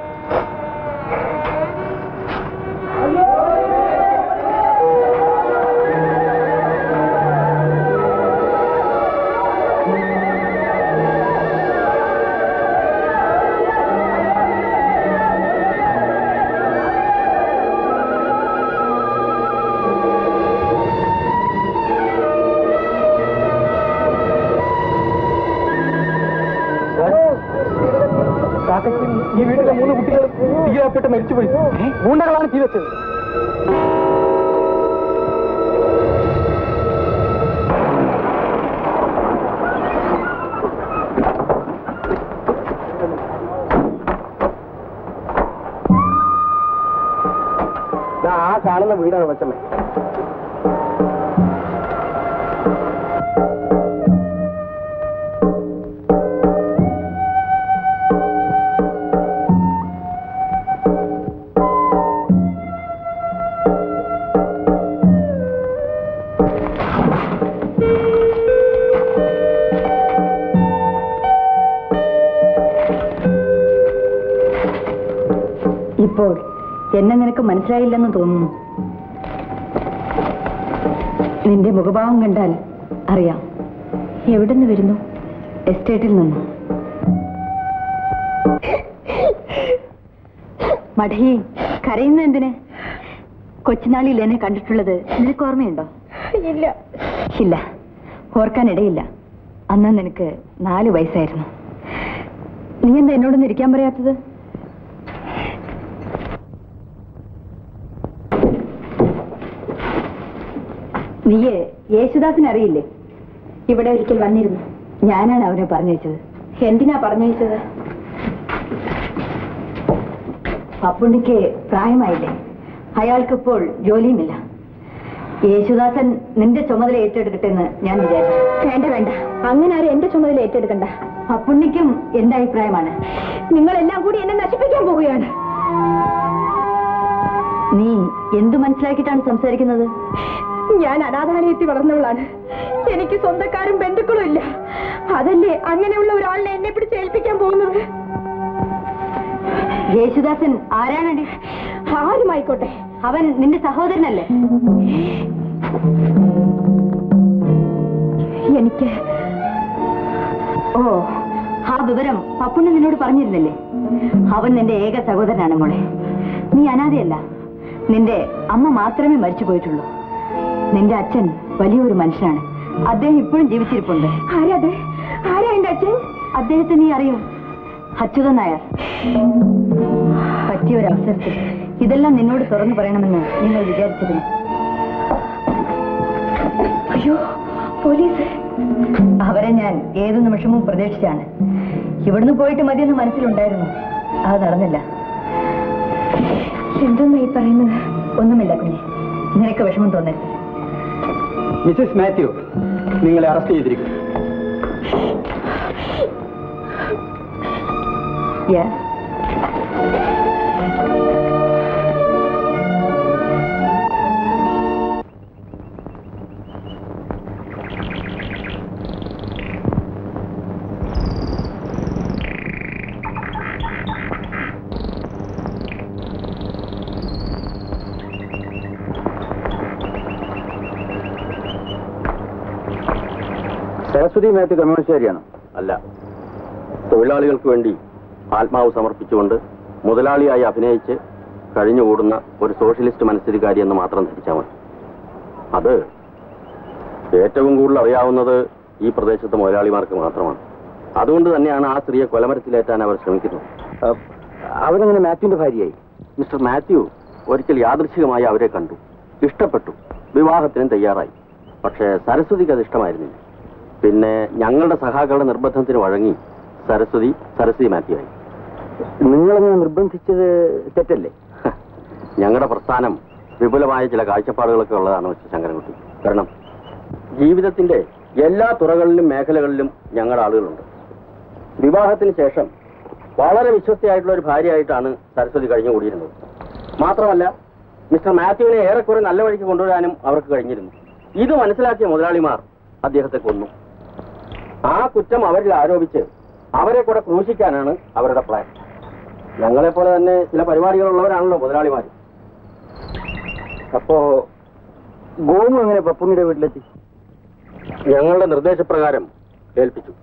ഈ വീട്ടിലെ മൂന്ന് കുട്ടികൾ തീരാപ്പെട്ട് മരിച്ചുപോയി മൂന്നകളാണ് തീ വെച്ചത് ആ കാണുന്ന വീടാണ് കൊച്ചമ്മ ഇപ്പോൾ എന്നെ നിനക്ക് മനസ്സിലായില്ലെന്ന് തോന്നുന്നു നിന്റെ മുഖഭാവം കണ്ടാൽ അറിയാം എവിടുന്ന് വരുന്നു എസ്റ്റേറ്റിൽ നിന്നു മടഹി കരയുന്ന എന്തിന് കൊച്ചുനാളിൽ എന്നെ കണ്ടിട്ടുള്ളത് നിനക്ക് ഓർമ്മയുണ്ടോ ഇല്ല ഇല്ല ഓർക്കാനിടയില്ല അന്ന് നിനക്ക് നാല് വയസ്സായിരുന്നു നീ എന്താ എന്നോടൊന്ന് ഇരിക്കാൻ പറയാത്തത് നീയെ യേശുദാസിനെ അറിയില്ലേ ഇവിടെ ഒരിക്കൽ വന്നിരുന്നു ഞാനാണ് അവനെ പറഞ്ഞയച്ചത് എന്തിനാ പറഞ്ഞയച്ചത് പപ്പുണ്ണിക്ക് പ്രായമായില്ലേ അയാൾക്കിപ്പോൾ ജോലിയുമില്ല യേശുദാസൻ നിന്റെ ചുമതല ഏറ്റെടുക്കട്ടെ എന്ന് ഞാൻ വിചാരിച്ചു വേണ്ട വേണ്ട അങ്ങനെ ആരും എന്റെ ചുമതല ഏറ്റെടുക്കണ്ട പപ്പുണ്ണിക്കും എന്റെ അഭിപ്രായമാണ് നിങ്ങളെല്ലാം കൂടി എന്നെ നശിപ്പിക്കാൻ പോവുകയാണ് നീ എന്തു മനസ്സിലാക്കിയിട്ടാണ് സംസാരിക്കുന്നത് ഞാൻ അനാഥാലയത്തിൽ വളർന്നവളാണ് എനിക്ക് സ്വന്തക്കാരും ബന്ധുക്കളും ഇല്ല അതല്ലേ അങ്ങനെയുള്ള ഒരാളിനെ എന്നെ പിടിച്ച് ഏൽപ്പിക്കാൻ പോകുന്നത് യേശുദാസൻ ആരാണടി ആരുമായിക്കോട്ടെ അവൻ നിന്റെ സഹോദരനല്ലേ എനിക്ക് ഓ ആ വിവരം പപ്പുണ്ണി നിന്നോട് പറഞ്ഞിരുന്നില്ലേ അവൻ നിന്റെ ഏക സഹോദരനാണ് മോളെ നീ അനാഥയല്ല നിന്റെ അമ്മ മാത്രമേ മരിച്ചു പോയിട്ടുള്ളൂ നിന്റെ അച്ഛൻ വലിയൊരു മനുഷ്യനാണ് അദ്ദേഹം ഇപ്പോഴും ജീവിച്ചിരിപ്പുണ്ട് ആരാത് ആരാ എന്റെ അച്ഛൻ അദ്ദേഹത്തെ നീ അറിയും അച്യുതൻ നായർ പറ്റിയ ഒരു അവസരത്തിൽ ഇതെല്ലാം നിന്നോട് തുറന്നു പറയണമെന്ന് നിങ്ങൾ വിചാരിച്ചിരുന്നു അയ്യോ പോലീസ് അവരെ ഞാൻ ഏതു നിമിഷവും പ്രതീക്ഷിച്ചാണ് ഇവിടുന്ന് പോയിട്ട് മതിയെന്ന് മനസ്സിലുണ്ടായിരുന്നു അത് നടന്നില്ല എന്തോന്നാ ഈ പറയുന്നത് ഒന്നുമില്ല കുഞ്ഞെ നിനക്ക് വിഷമം തോന്നരുത് മിസസ് മാത്യു നിങ്ങളെ അറസ്റ്റ് ചെയ്തിരിക്കുന്നു Yes. സരസ്വതി മാത്യു കമ്മ്യൂണിസ്റ്റുകാരിയാണോ അല്ല തൊഴിലാളികൾക്ക് വേണ്ടി ആത്മാവ് സമർപ്പിച്ചുകൊണ്ട് മുതലാളിയായി അഭിനയിച്ച് കഴിഞ്ഞുകൂടുന്ന ഒരു സോഷ്യലിസ്റ്റ് മനസ്ഥിതികാരി എന്ന് മാത്രം ധരിച്ചാൽ മതി അത് ഏറ്റവും കൂടുതൽ അറിയാവുന്നത് ഈ പ്രദേശത്തെ മുതലാളിമാർക്ക് മാത്രമാണ് അതുകൊണ്ട് തന്നെയാണ് ആ സ്ത്രീയെ കൊലമരത്തിലേറ്റാൻ അവർ ശ്രമിക്കുന്നത് അവരെങ്ങനെ മാത്യുവിന്റെ ഭാര്യയായി മിസ്റ്റർ മാത്യു ഒരിക്കൽ യാദൃച്ഛികമായി അവരെ കണ്ടു ഇഷ്ടപ്പെട്ടു വിവാഹത്തിനും തയ്യാറായി പക്ഷേ സരസ്വതിക്ക് അത് ഇഷ്ടമായിരുന്നില്ല പിന്നെ ഞങ്ങളുടെ സഹാക്കളുടെ നിർബന്ധത്തിന് വഴങ്ങി സരസ്വതി സരസ്വതി മാത്യു ആയി നിങ്ങളെങ്ങനെ നിർബന്ധിച്ചത് തെറ്റല്ലേ ഞങ്ങളുടെ പ്രസ്ഥാനം വിപുലമായ ചില കാഴ്ചപ്പാടുകളൊക്കെ ഉള്ളതാണ് മിസ്റ്റർ ശങ്കരൻകുട്ടി കാരണം ജീവിതത്തിന്റെ എല്ലാ തുറകളിലും മേഖലകളിലും ഞങ്ങളുടെ ആളുകളുണ്ട് വിവാഹത്തിന് ശേഷം വളരെ വിശ്വസ്തയായിട്ടുള്ള ഒരു ഭാര്യയായിട്ടാണ് സരസ്വതി കഴിഞ്ഞുകൂടിയിരുന്നത് മാത്രമല്ല മിസ്റ്റർ മാത്യുവിനെ ഏറെക്കുറെ നല്ല വഴിക്ക് കൊണ്ടുവരാനും അവർക്ക് കഴിഞ്ഞിരുന്നു ഇത് മനസ്സിലാക്കിയ മുതലാളിമാർ അദ്ദേഹത്തെ കൊന്നു ആ കുറ്റം അവരിൽ ആരോപിച്ച് അവരെ കൂടെ ക്രൂശിക്കാനാണ് അവരുടെ പ്ലാൻ ഞങ്ങളെ പോലെ തന്നെ ചില പരിപാടികളുള്ളവരാണല്ലോ മുതലാളിമാർ അപ്പോ ഗോമു എങ്ങനെ പപ്പുണ്ണിയുടെ വീട്ടിലെത്തി ഞങ്ങളുടെ നിർദ്ദേശപ്രകാരം ഏൽപ്പിച്ചു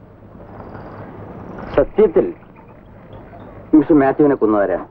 സത്യത്തിൽ മിസ്റ്റർ മാത്യുവിനെ കൊന്നവരാണ്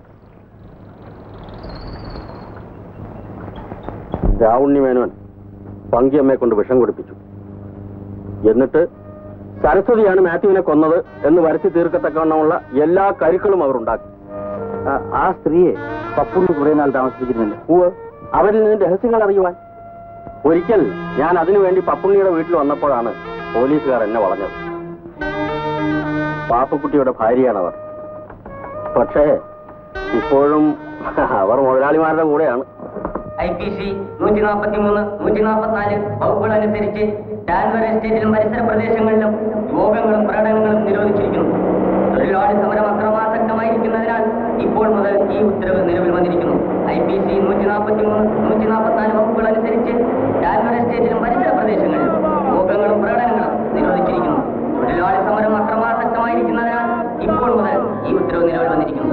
രാവുണ്ണി മേനോൻ പങ്കിയമ്മയെ കൊണ്ട് വിഷം കുടിപ്പിച്ചു എന്നിട്ട് സരസ്വതിയാണ് മാത്യുവിനെ കൊന്നത് എന്ന് വരുത്തി തീർക്കത്തക്കവണ്ണമുള്ള എല്ലാ കരുക്കളും അവർ ഉണ്ടാക്കി ആ- ആ സ്ത്രീയെ പപ്പുണ്ണി കുറെ നാൾ താമസിപ്പിച്ചിരുന്നില്ല പൂവ് അവരിൽ നിന്ന് രഹസ്യങ്ങൾ അറിയുവാൻ ഒരിക്കൽ ഞാൻ അതിനുവേണ്ടി പപ്പുണ്ണിയുടെ വീട്ടിൽ വന്നപ്പോഴാണ് പോലീസുകാർ എന്നെ വളഞ്ഞത് പാപ്പക്കുട്ടിയുടെ ഭാര്യയാണവർ പക്ഷേ ഇപ്പോഴും അവർ മുതലാളിമാരുടെ കൂടെയാണ് ഐ പി സി നൂറ്റി നാൽപ്പത്തി മൂന്ന് നൂറ്റി നാൽപ്പത്തിനാല് വകുപ്പുകൾ അനുസരിച്ച് ഡാൻവർ എസ്റ്റേറ്റിലും പരിസര പ്രദേശങ്ങളിലും യോഗങ്ങളും പ്രകടനങ്ങളും നിരോധിച്ചിരിക്കുന്നു തൊഴിലാളി സമരം അക്രമാസക്തമായിരിക്കുന്നതിനാൽ ഇപ്പോൾ മുതൽ ഈ ഉത്തരവ് നിലവിൽ വന്നിരിക്കുന്നു ഐ പി സി നൂറ്റി നാൽപ്പത്തി മൂന്ന് നൂറ്റി നാൽപ്പത്തിനാല് വകുപ്പുകൾ അനുസരിച്ച് ഡാൻവർ എസ്റ്റേറ്റിലും പരിസര പ്രദേശങ്ങളിലും യോഗങ്ങളും പ്രകടനങ്ങളും നിരോധിച്ചിരിക്കുന്നു തൊഴിലാളി സമരം അക്രമാസക്തമായിരിക്കുന്നതിനാൽ ഇപ്പോൾ മുതൽ ഈ ഉത്തരവ് നിലവിൽ വന്നിരിക്കുന്നു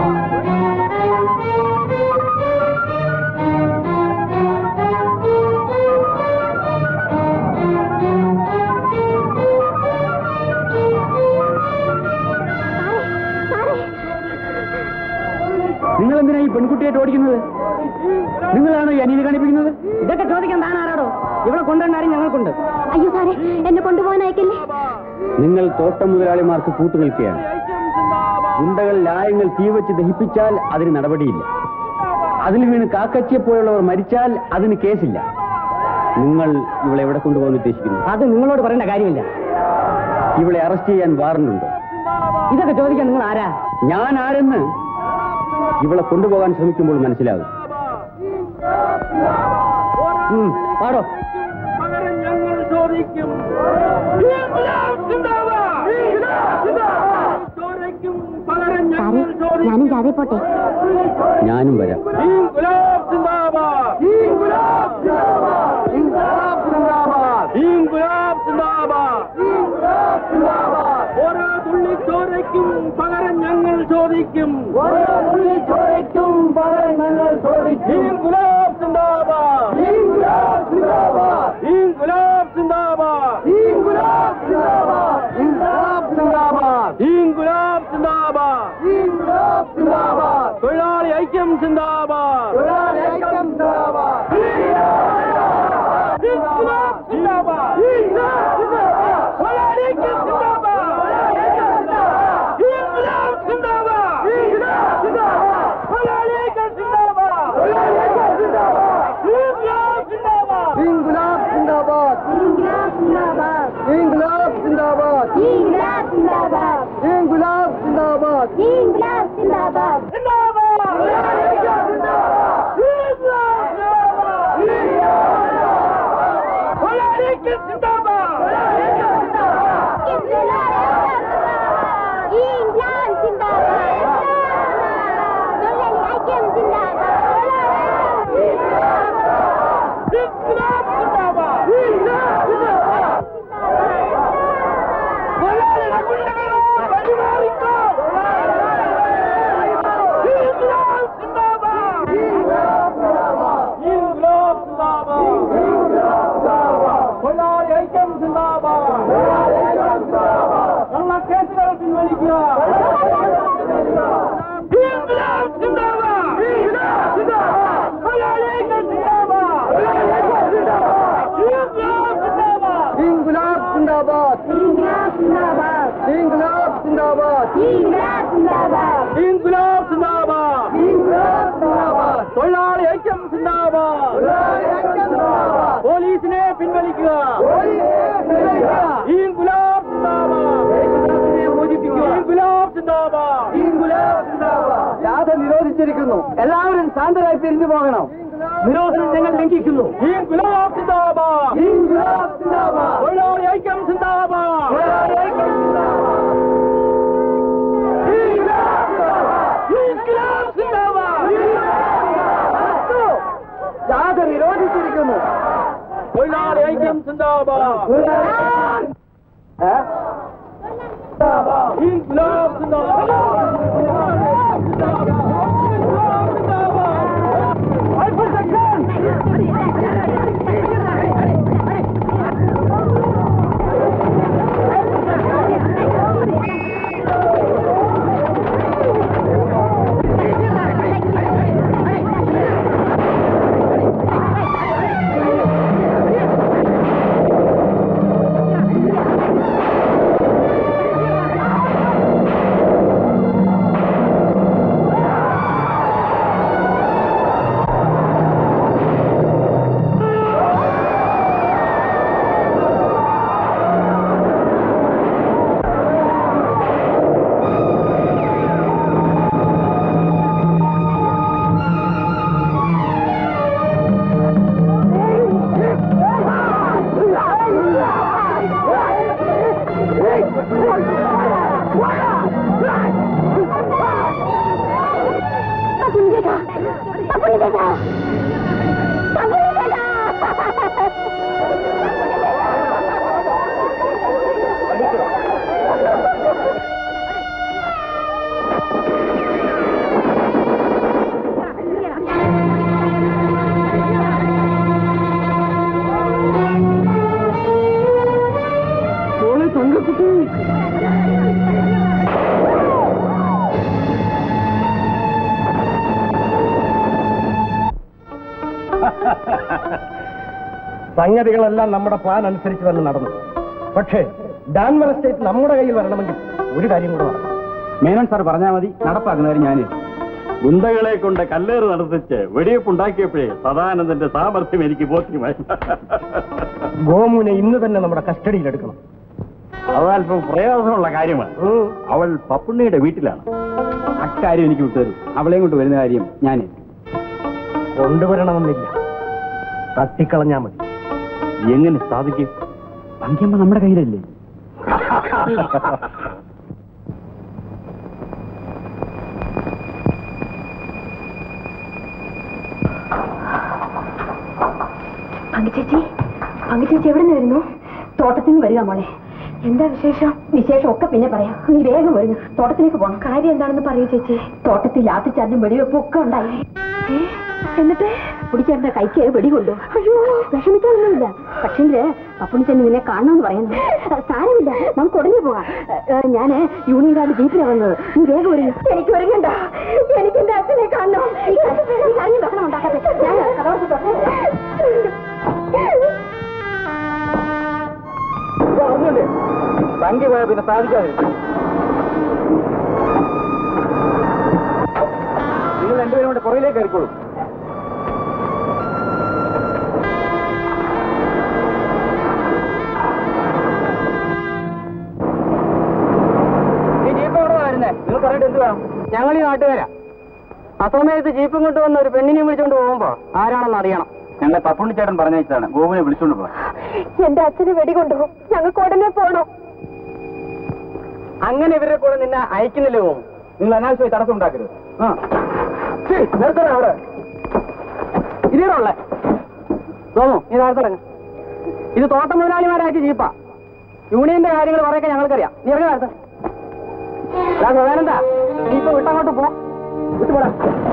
നിങ്ങൾ എന്തിനാ ഈ പെൺകുട്ടിയായിട്ട് ഓടിക്കുന്നത് നിങ്ങളാണോ ഈ അനീതി കാണിപ്പിക്കുന്നത് ഇതൊക്കെ ചോദിക്കാൻ താൻ ആരാടോ ഇവിടെ കൊണ്ടുവന്നാരും ഞങ്ങൾക്കുണ്ട് അയ്യോ സാറേ എന്നെ കൊണ്ടുപോകാൻ അയക്കല്ലേ നിങ്ങൾ തോട്ടം മുതലാളിമാർക്ക് കൂട്ടുനിൽക്കുകയാണ് ഗുണ്ടകൾ ലായങ്ങൾ തീവച്ച് ദഹിപ്പിച്ചാൽ അതിന് നടപടിയില്ല അതിൽ വീണ് കാക്കച്ചിയെ പോലുള്ളവർ മരിച്ചാൽ അതിന് കേസില്ല നിങ്ങൾ ഇവളെ എവിടെ കൊണ്ടുപോകാൻ ഉദ്ദേശിക്കുന്നു അത് നിങ്ങളോട് പറയേണ്ട കാര്യമില്ല ഇവളെ അറസ്റ്റ് ചെയ്യാൻ വാറണ്ടുണ്ടോ ഇതൊക്കെ ചോദിക്കാൻ നിങ്ങൾ ആരാ ഞാൻ ആരെന്ന് ഇവളെ കൊണ്ടുപോകാൻ ശ്രമിക്കുമ്പോൾ മനസ്സിലാകും ഉം, പാടോ സാറേ ഞാനും ജാതെ പോട്ടെ ഞാനും വരാം ഓരോ തുള്ളി ചോരയ്ക്കും പകരം ഞങ്ങൾ ചോദിക്കും ഓരോ തുള്ളി ചോരയ്ക്കും പകരം ഞങ്ങൾ ചോദിക്കും ഗുലാബ് സിന്ദാബാദ് ഗുലാബ് സിന്ദാബാദ് ഗുലാബ് സിന്ദാബാദ് ഗുലാബ് സിന്ദാബാദ് ഗുലാബ് സിന്ദാബാദ് ഗുലാബ് സിന്ദാബാദ് ഗുലാബ് സിന്ദാബാദ് തൊഴിലാളി ഐക്യം സിന്ദാബാദ് തൊഴിലാളി ഐക്യം സിന്ദാബാദ് ഗുലാബ് സിന്ദാബാദ് തൊഴിലാളി ഐക്യം ഇൻകുലാബ് സിന്ദാബാദ് ഇൻകുലാബ് സിന്ദാബാദ് ഇൻകുലാബ് സിന്ദാബാദ് ഇൻകുലാബ് സിന്ദാബാദ് ഇൻകുലാബ് സിന്ദാബാദ് ഇൻകുലാബ് സിന്ദാബാദ് സിന്ദാബാദ് ഇൻകുലാബ് സിന്ദാബാദ് തൊഴിലാളി ഐക്യം സിന്ദാബാദ് പോലീസിനെ പിൻവലിക്കുക ഇൻകുലാബ് സിന്ദാബാദ് ഇൻകുലാബ് സിന്ദാബാദ് ജാഥ നിരോധിച്ചിരിക്കുന്നു എല്ലാവരും ശാന്തരായി പിരിഞ്ഞു പോകണം നിരോധനം ഞങ്ങൾ ലംഘിക്കുന്നു ഇൻകുലാബ് സിന്ദാബാദ് തൊഴിലാളി ഐക്യം സിന്ദാബാദ് ഇൻകുലാബ് സിന്ദാബാദ് ജാഥ നിരോധിച്ചിരിക്കുന്നു തൊഴിലാളി ഐക്യം സിന്ദാബാദ് ഇൻകുലാബ് സംഗതികളെല്ലാം നമ്മുടെ പ്ലാൻ അനുസരിച്ച് തന്നെ നടന്നു പക്ഷേ ഡാൻവർ എസ്റ്റേറ്റ് നമ്മുടെ കയ്യിൽ വരണമെങ്കിൽ ഒരു കാര്യം കൂടെ നടക്കണം മേനോൻ സാർ പറഞ്ഞാൽ മതി നടപ്പാക്കുന്നവർ ഞാൻ ഗുണ്ടകളെ കൊണ്ട് കല്ലേറ് നടത്തിച്ച് വെടിവെപ്പ് ഉണ്ടാക്കിയപ്പോഴേ സദാനന്ദന്റെ സാമർഥ്യം എനിക്ക് ബോധ്യമായി ഗോമുവിനെ ഇന്ന് തന്നെ നമ്മുടെ കസ്റ്റഡിയിൽ എടുക്കണം അതല്പം പ്രയാസമുള്ള കാര്യമാണ് അവൾ പപ്പുണ്ണിയുടെ വീട്ടിലാണ് അക്കാര്യം എനിക്ക് വിട്ടുതരും അവളെയും കൊണ്ട് വരുന്ന കാര്യം ഞാൻ കൊണ്ടുവരണമെന്നില്ല തട്ടിക്കളഞ്ഞാ മതി എങ്ങനെ സാധിക്കും പങ്കിയമ്മ നമ്മുടെ കയ്യിലല്ലേ പങ്കുചേച്ചി പങ്കുചേച്ചി എവിടെ നിന്ന് വരുന്നു തോട്ടത്തിൽ നിന്ന് വരിക മോളെ എന്താ വിശേഷം വിശേഷം ഒക്കെ പിന്നെ പറയാം നീ വേഗം വരുന്നു തോട്ടത്തിലേക്ക് പോകണം കാര്യം എന്താണെന്ന് പറയൂ ചേച്ചി തോട്ടത്തിൽ ലാത്തിച്ചാർജും വെടിവെപ്പും ഒക്കെ ഉണ്ടായി എന്നിട്ട് കുടിച്ചേട്ടന്റെ കൈക്ക് വെടി കൊണ്ടു അയ്യോ വിഷമിക്കാനൊന്നുമില്ല പക്ഷേ അപ്പുണിച്ചെന്ന് നിന്നെ കാണണമെന്ന് പറയുന്നു സാരമില്ല നമുക്ക് ഉടനെ പോവാം ഞാന് യൂണിയൻ കാർഡ് ജീപ്പിലാണ് വന്നത് നീ വേഗം ഒരുങ്ങ എനിക്ക് ഒരുങ്ങണ്ട എനിക്ക് എന്റെ അച്ഛനെ കാണണം നീ കരഞ്ഞു ബഹളം ഉണ്ടാക്കട്ടെ ഞാൻ കഥോർത്ത് സംഖ്യ പോയാൽ പിന്നെ സാധിക്കാതെ നിങ്ങൾ രണ്ടുപേരും കൂടെ പുറകിലേക്ക് കയറിക്കോളൂ ഈ ജീപ്പ് എവിടെ വരുന്നേ നിങ്ങൾ പറഞ്ഞിട്ട് എന്ത് വേണം ഞങ്ങൾ ഈ നാട്ടുകാരാ അസമയത്ത് ജീപ്പും കൊണ്ടുവന്ന ഒരു പെണ്ണിനെയും വിളിച്ചോണ്ട് പോകുമ്പോ ആരാണെന്ന് അറിയണം ഞങ്ങളെ പപ്പുണ്ണിച്ചേട്ടൻ പറഞ്ഞയച്ചതാണ് ഗോപുനെ വിളിച്ചോണ്ട് പോവാൻ എന്റെ അച്ഛന് വെടികൊണ്ടു ഞങ്ങൾക്ക് ഉടനെ പോണം അങ്ങനെ ഇവരെ കൂടെ നിന്നെ അയക്കുന്നില്ല പോകും നിങ്ങൾ അനാവശ്യമായി തടസ്സം ഉണ്ടാക്കരുത് ആ ശരി നിർത്തണ അവിടെ ഇതിലുള്ള തോമു നീ നേരത്തിറങ്ങ ഇത് തോട്ട മുതലാളിമാരാക്കിയ ജീപ്പാ യൂണിയന്റെ കാര്യങ്ങൾ കുറെയൊക്കെ ഞങ്ങൾക്കറിയാം നീ ഇറങ്ങി നേരത്തെ വേനെന്താ നീ ഇപ്പൊ വിട്ടങ്ങോട്ട് പോ വിട്ടുപോടാ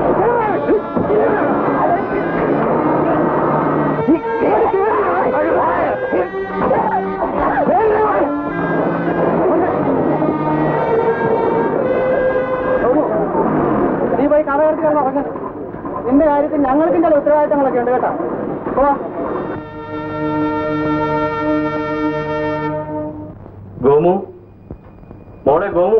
നീ പോയി കഥ എടുത്ത് കിടന്ന് ഉറങ്ങ് നിന്റെ കാര്യത്തിൽ ഞങ്ങൾക്കും ചില ഉത്തരവാദിത്തങ്ങളൊക്കെ ഉണ്ട് കേട്ടോ പോ ഗോമു മോളെ ഗോമു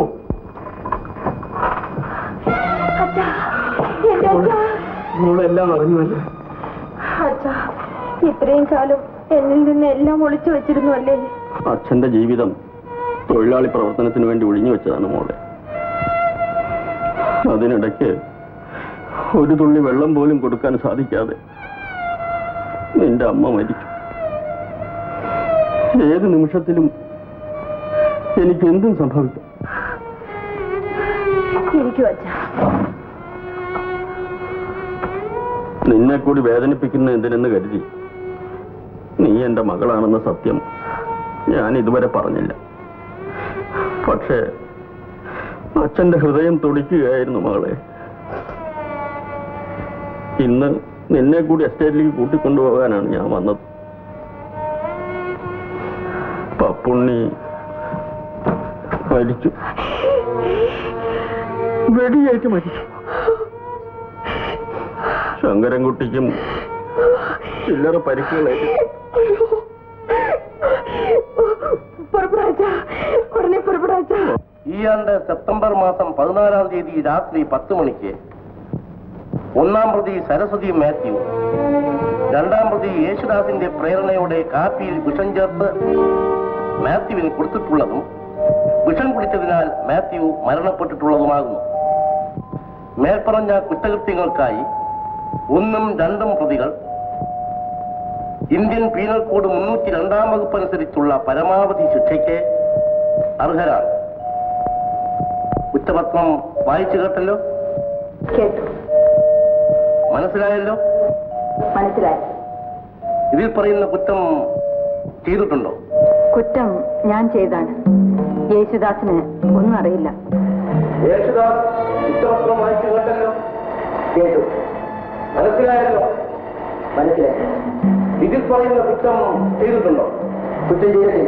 അച്ഛാ എന്റെ അച്ഛാ മോളെല്ലാം അറിഞ്ഞുവല്ലേ അച്ഛാ ഇത്രയും കാലം എന്നിൽ നിന്ന് എല്ലാം ഒളിച്ചു വെച്ചിരുന്നു അല്ലേ അച്ഛന്റെ ജീവിതം തൊഴിലാളി പ്രവർത്തനത്തിന് വേണ്ടി ഒഴിഞ്ഞു വെച്ചതാണ് മോളെ അതിനിടയ്ക്ക് ഒരു തുള്ളി വെള്ളം പോലും കൊടുക്കാൻ സാധിക്കാതെ നിന്റെ അമ്മ മരിച്ചു ഏത് നിമിഷത്തിലും എനിക്ക് എന്തും സംഭവിക്കാം ഇരിക്കൂ അച്ഛാ നിന്നെ കൂടി വേദനിപ്പിക്കുന്ന എന്തിനെന്ന് കരുതി നീ എന്റെ മകളാണെന്ന സത്യം ഞാൻ ഇതുവരെ പറഞ്ഞില്ല പക്ഷേ അച്ഛന്റെ ഹൃദയം തുടിക്കുകയായിരുന്നു മകളെ ഇന്ന് നിന്നെ കൂടി എസ്റ്റേറ്റിലേക്ക് കൂട്ടിക്കൊണ്ടുപോകാനാണ് ഞാൻ വന്നത് പപ്പുണ്ണി മരിച്ചു വെടിയേറ്റ് മരിച്ചു ശങ്കരൻകുട്ടിക്കും ചില്ലറ പരിക്കുകളേറ്റ് പുറപ്പെടാച്ചാ ഉടനെ പുറപ്പെടാച്ചാ ഈ ആണ്ട് സെപ്റ്റംബർ മാസം പതിനാലാം തീയതി രാത്രി പത്ത് മണിക്ക് ഒന്നാം പ്രതി സരസ്വതി മാത്യു രണ്ടാം പ്രതി യേശുദാസിന്റെ പ്രേരണയോടെ കാപ്പിയിൽ വിഷം ചേർത്ത് മാത്യുവിന് കൊടുത്തിട്ടുള്ളതും വിഷം കുടിച്ചതിനാൽ മാത്യു മരണപ്പെട്ടിട്ടുള്ളതുമാകുന്നു മേൽപ്പറഞ്ഞ കുറ്റകൃത്യങ്ങൾക്കായി ഒന്നും രണ്ടും പ്രതികൾ ഇന്ത്യൻ പീനൽ കോഡ് മുന്നൂറ്റി രണ്ടാം വകുപ്പ് അനുസരിച്ചുള്ള പരമാവധി ശിക്ഷയ്ക്ക് അർഹരാണ് കുറ്റപത്രം വായിച്ചു കേട്ടല്ലോ കേട്ടു മനസ്സിലായല്ലോ മനസ്സിലായി ഇതിൽ പറയുന്ന കുറ്റം ചെയ്തിട്ടുണ്ടോ കുറ്റം ഞാൻ ചെയ്താണ് യേശുദാസിന് ഒന്നും അറിയില്ല യേശുദാസ് കുറ്റപത്രം വായിച്ചു കേട്ടല്ലോ കേട്ടു മനസ്സിലായല്ലോ മനസ്സിലായി ഇതിൽ പറയുന്ന കുറ്റം ചെയ്തിട്ടുണ്ടോ കുറ്റം ചെയ്തിട്ടില്ല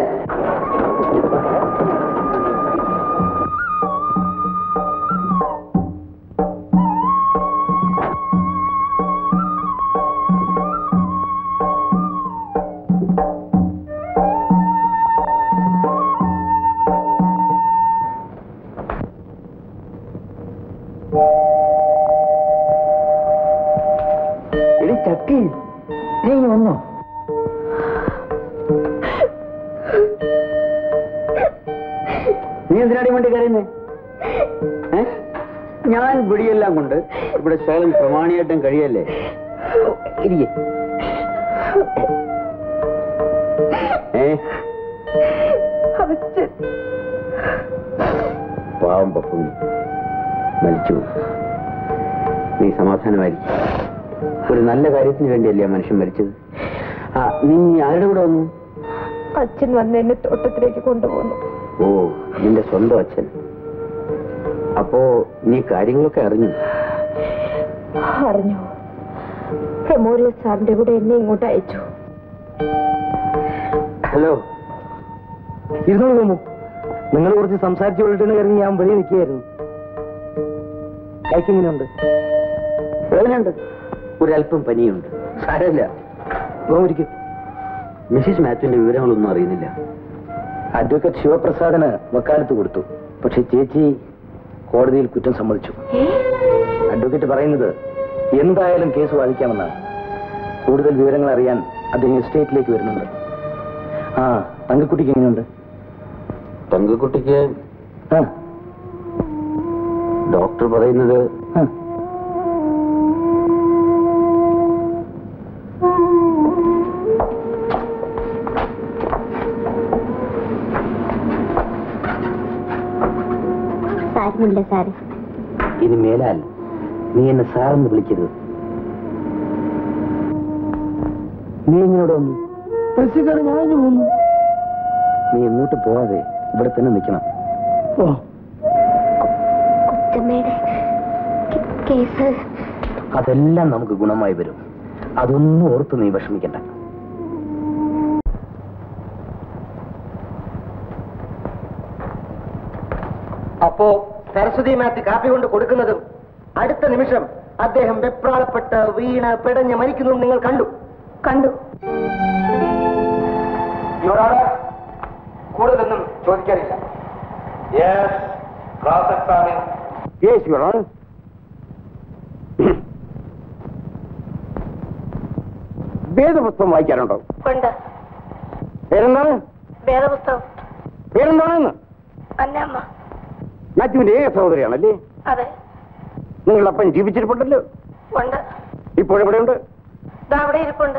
എടി ചക്കി നീ ഇങ്ങ് വന്നോ നീ എന്തിനാടി വേണ്ടി കരയുന്നേ ഏ? ഞാൻ പിടിയെല്ലാം കൊണ്ട് ഇവിടെ സ്വയം പ്രമാണിയായിട്ടും കഴിയല്ലേ ഇരിക്കെ ഏ അച്ഛൻ പാവം പപ്പുണ്ണി മരിച്ചു നീ സമാധാനമായിരിക്കും ഒരു നല്ല കാര്യത്തിന് വേണ്ടിയല്ലേ ആ മനുഷ്യൻ മരിച്ചത് ആ നീ ആരുടെ കൂടെ വന്നു അച്ഛൻ വന്ന് എന്നെ തോട്ടത്തിലേക്ക് കൊണ്ടുപോകുന്നു ഓ നിന്റെ സ്വന്തം അച്ഛൻ അപ്പോ നീ കാര്യങ്ങളൊക്കെ അറിഞ്ഞു അറിഞ്ഞു പ്രമോരിയൽ സാറിന്റെ കൂടെ എന്നെ ഇങ്ങോട്ട് അയച്ചു ഹലോ ഇരുന്നോളൂ തോന്നു നിങ്ങൾ കുറച്ച് സംസാരിച്ചു കൊണ്ടിട്ട് കരുതി ഞാൻ വെളിയിൽ നിൽക്കുകയായിരുന്നു കൈക്കെങ്ങനെയുണ്ട് വേദനയുണ്ട് ഒരല്പം പനിയുണ്ട് സാരമില്ല ഗോമരിക്കും മിസ്സിസ് മാത്യുവിന്റെ വിവരങ്ങളൊന്നും അറിയുന്നില്ല അഡ്വക്കേറ്റ് ശിവപ്രസാദിന് വക്കാലത്ത് കൊടുത്തു പക്ഷെ ചേച്ചി കോടതിയിൽ കുറ്റം സമ്മതിച്ചു അഡ്വക്കേറ്റ് പറയുന്നത് എന്തായാലും കേസ് വാദിക്കാമെന്നാണ് കൂടുതൽ വിവരങ്ങൾ അറിയാൻ അദ്ദേഹം എസ്റ്റേറ്റിലേക്ക് വരുന്നുണ്ട് ആ തങ്കക്കുട്ടിക്ക് എങ്ങനെയുണ്ട് തങ്കക്കുട്ടിക്ക് ആ ഡോക്ടർ പറയുന്നത് ആ. സാരമില്ല സാറ് ഇനി മേലാൽ നീ എന്നെ സാറെന്ന് വിളിക്കരുത് നീ എങ്ങനെയോടെ വന്നു ബസ്സിക്കാരൻ ഞാൻ ഇങ്ങ് പോന്നു നീ എങ്ങോട്ട് പോവാതെ ഇവിടെ തന്നെ നിൽക്കണം ഓ കൊച്ചമ്മയുടെ കേസ് അതെല്ലാം നമുക്ക് ഗുണമായി വരും അതൊന്നും ഓർത്ത് നീ വിഷമിക്കണ്ട അപ്പോ സരസ്വതി മാത്യു കാപ്പി കൊണ്ട് കൊടുക്കുന്നതും അടുത്ത നിമിഷം അദ്ദേഹം വെപ്രാളപ്പെട്ട് വീണ് പിടഞ്ഞ് മരിക്കുന്നതും നിങ്ങൾ കണ്ടു കണ്ടു യുവറാണ് കൂടുതലൊന്നും ചോദിക്കാനില്ല yes cross examine yes your honour വേദപുസ്തകം വായിക്കാറുണ്ടോ ഉണ്ട് പേരെന്താണ് വേദപുസ്തകം പേരെന്താണെന്ന് അന്നമ്മ മാത്യുവിന്റെ ഏക സഹോദരിയാണല്ലേ അതെ നിങ്ങളുടെ അപ്പൻ ജീവിച്ചിരിപ്പുണ്ടല്ലോ ഉണ്ട് ഇപ്പോഴെവിടെയുണ്ട് ദാ അവിടെ ഇരിപ്പുണ്ട്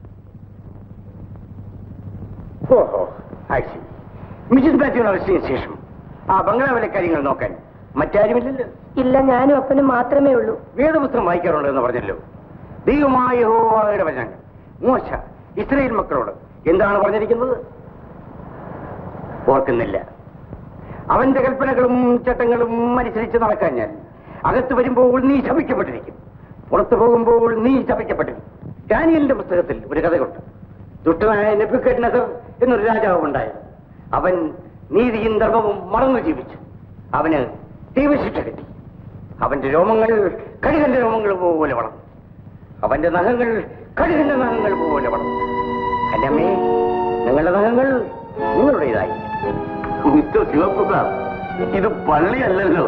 ഓഹോ ഐ സി മിസ്സിസ് മാത്യുവിന് അറസ്റ്റിന് ശേഷം ആ ബംഗ്ലാവിലെ കാര്യങ്ങൾ നോക്കാൻ മറ്റാരുമില്ലല്ലോ ഇല്ല ഞാനും അപ്പനും മാത്രമേ ഉള്ളൂ വേദപുസ്തകം വായിക്കാറുണ്ട് എന്ന് പറഞ്ഞല്ലോ ദൈവമായ യഹോവയുടെ വചനങ്ങൾ മോശ ഇസ്രയേൽ മക്കളോട് എന്താണ് പറഞ്ഞിരിക്കുന്നത് ഓർക്കുന്നില്ല അവന്റെ കൽപ്പനകളും ചട്ടങ്ങളും അനുസരിച്ച് നടക്കാൻ ഞാൻ അകത്ത് വരുമ്പോൾ നീ ശപിക്കപ്പെട്ടിരിക്കും പുറത്തു പോകുമ്പോൾ നീ ശപിക്കപ്പെട്ടിരിക്കും ഡാനിയലിന്റെ പുസ്തകത്തിൽ ഒരു കഥയുണ്ട് ദുഷ്ടനായ നെബുക്കഡ്നസർ എന്നൊരു രാജാവ് ഉണ്ടായിരുന്നു അവൻ നീതിയും ധർമ്മവും മറന്നു ജീവിച്ചു അവന് ദൈവശിക്ഷ കിട്ടി അവന്റെ രോമങ്ങൾ കഴുകന്റെ രോമങ്ങൾ പോലെ വളർന്നു അവന്റെ നഖങ്ങൾ കഴുകന്റെ നഖങ്ങൾ പോലെ വളർന്നു അല്ലമ്മേ നിങ്ങളുടെ നഖങ്ങൾ നിങ്ങളുടേതായി മിസ്റ്റർ ശിവപ്രസാദ് ഇത് പള്ളിയല്ലല്ലോ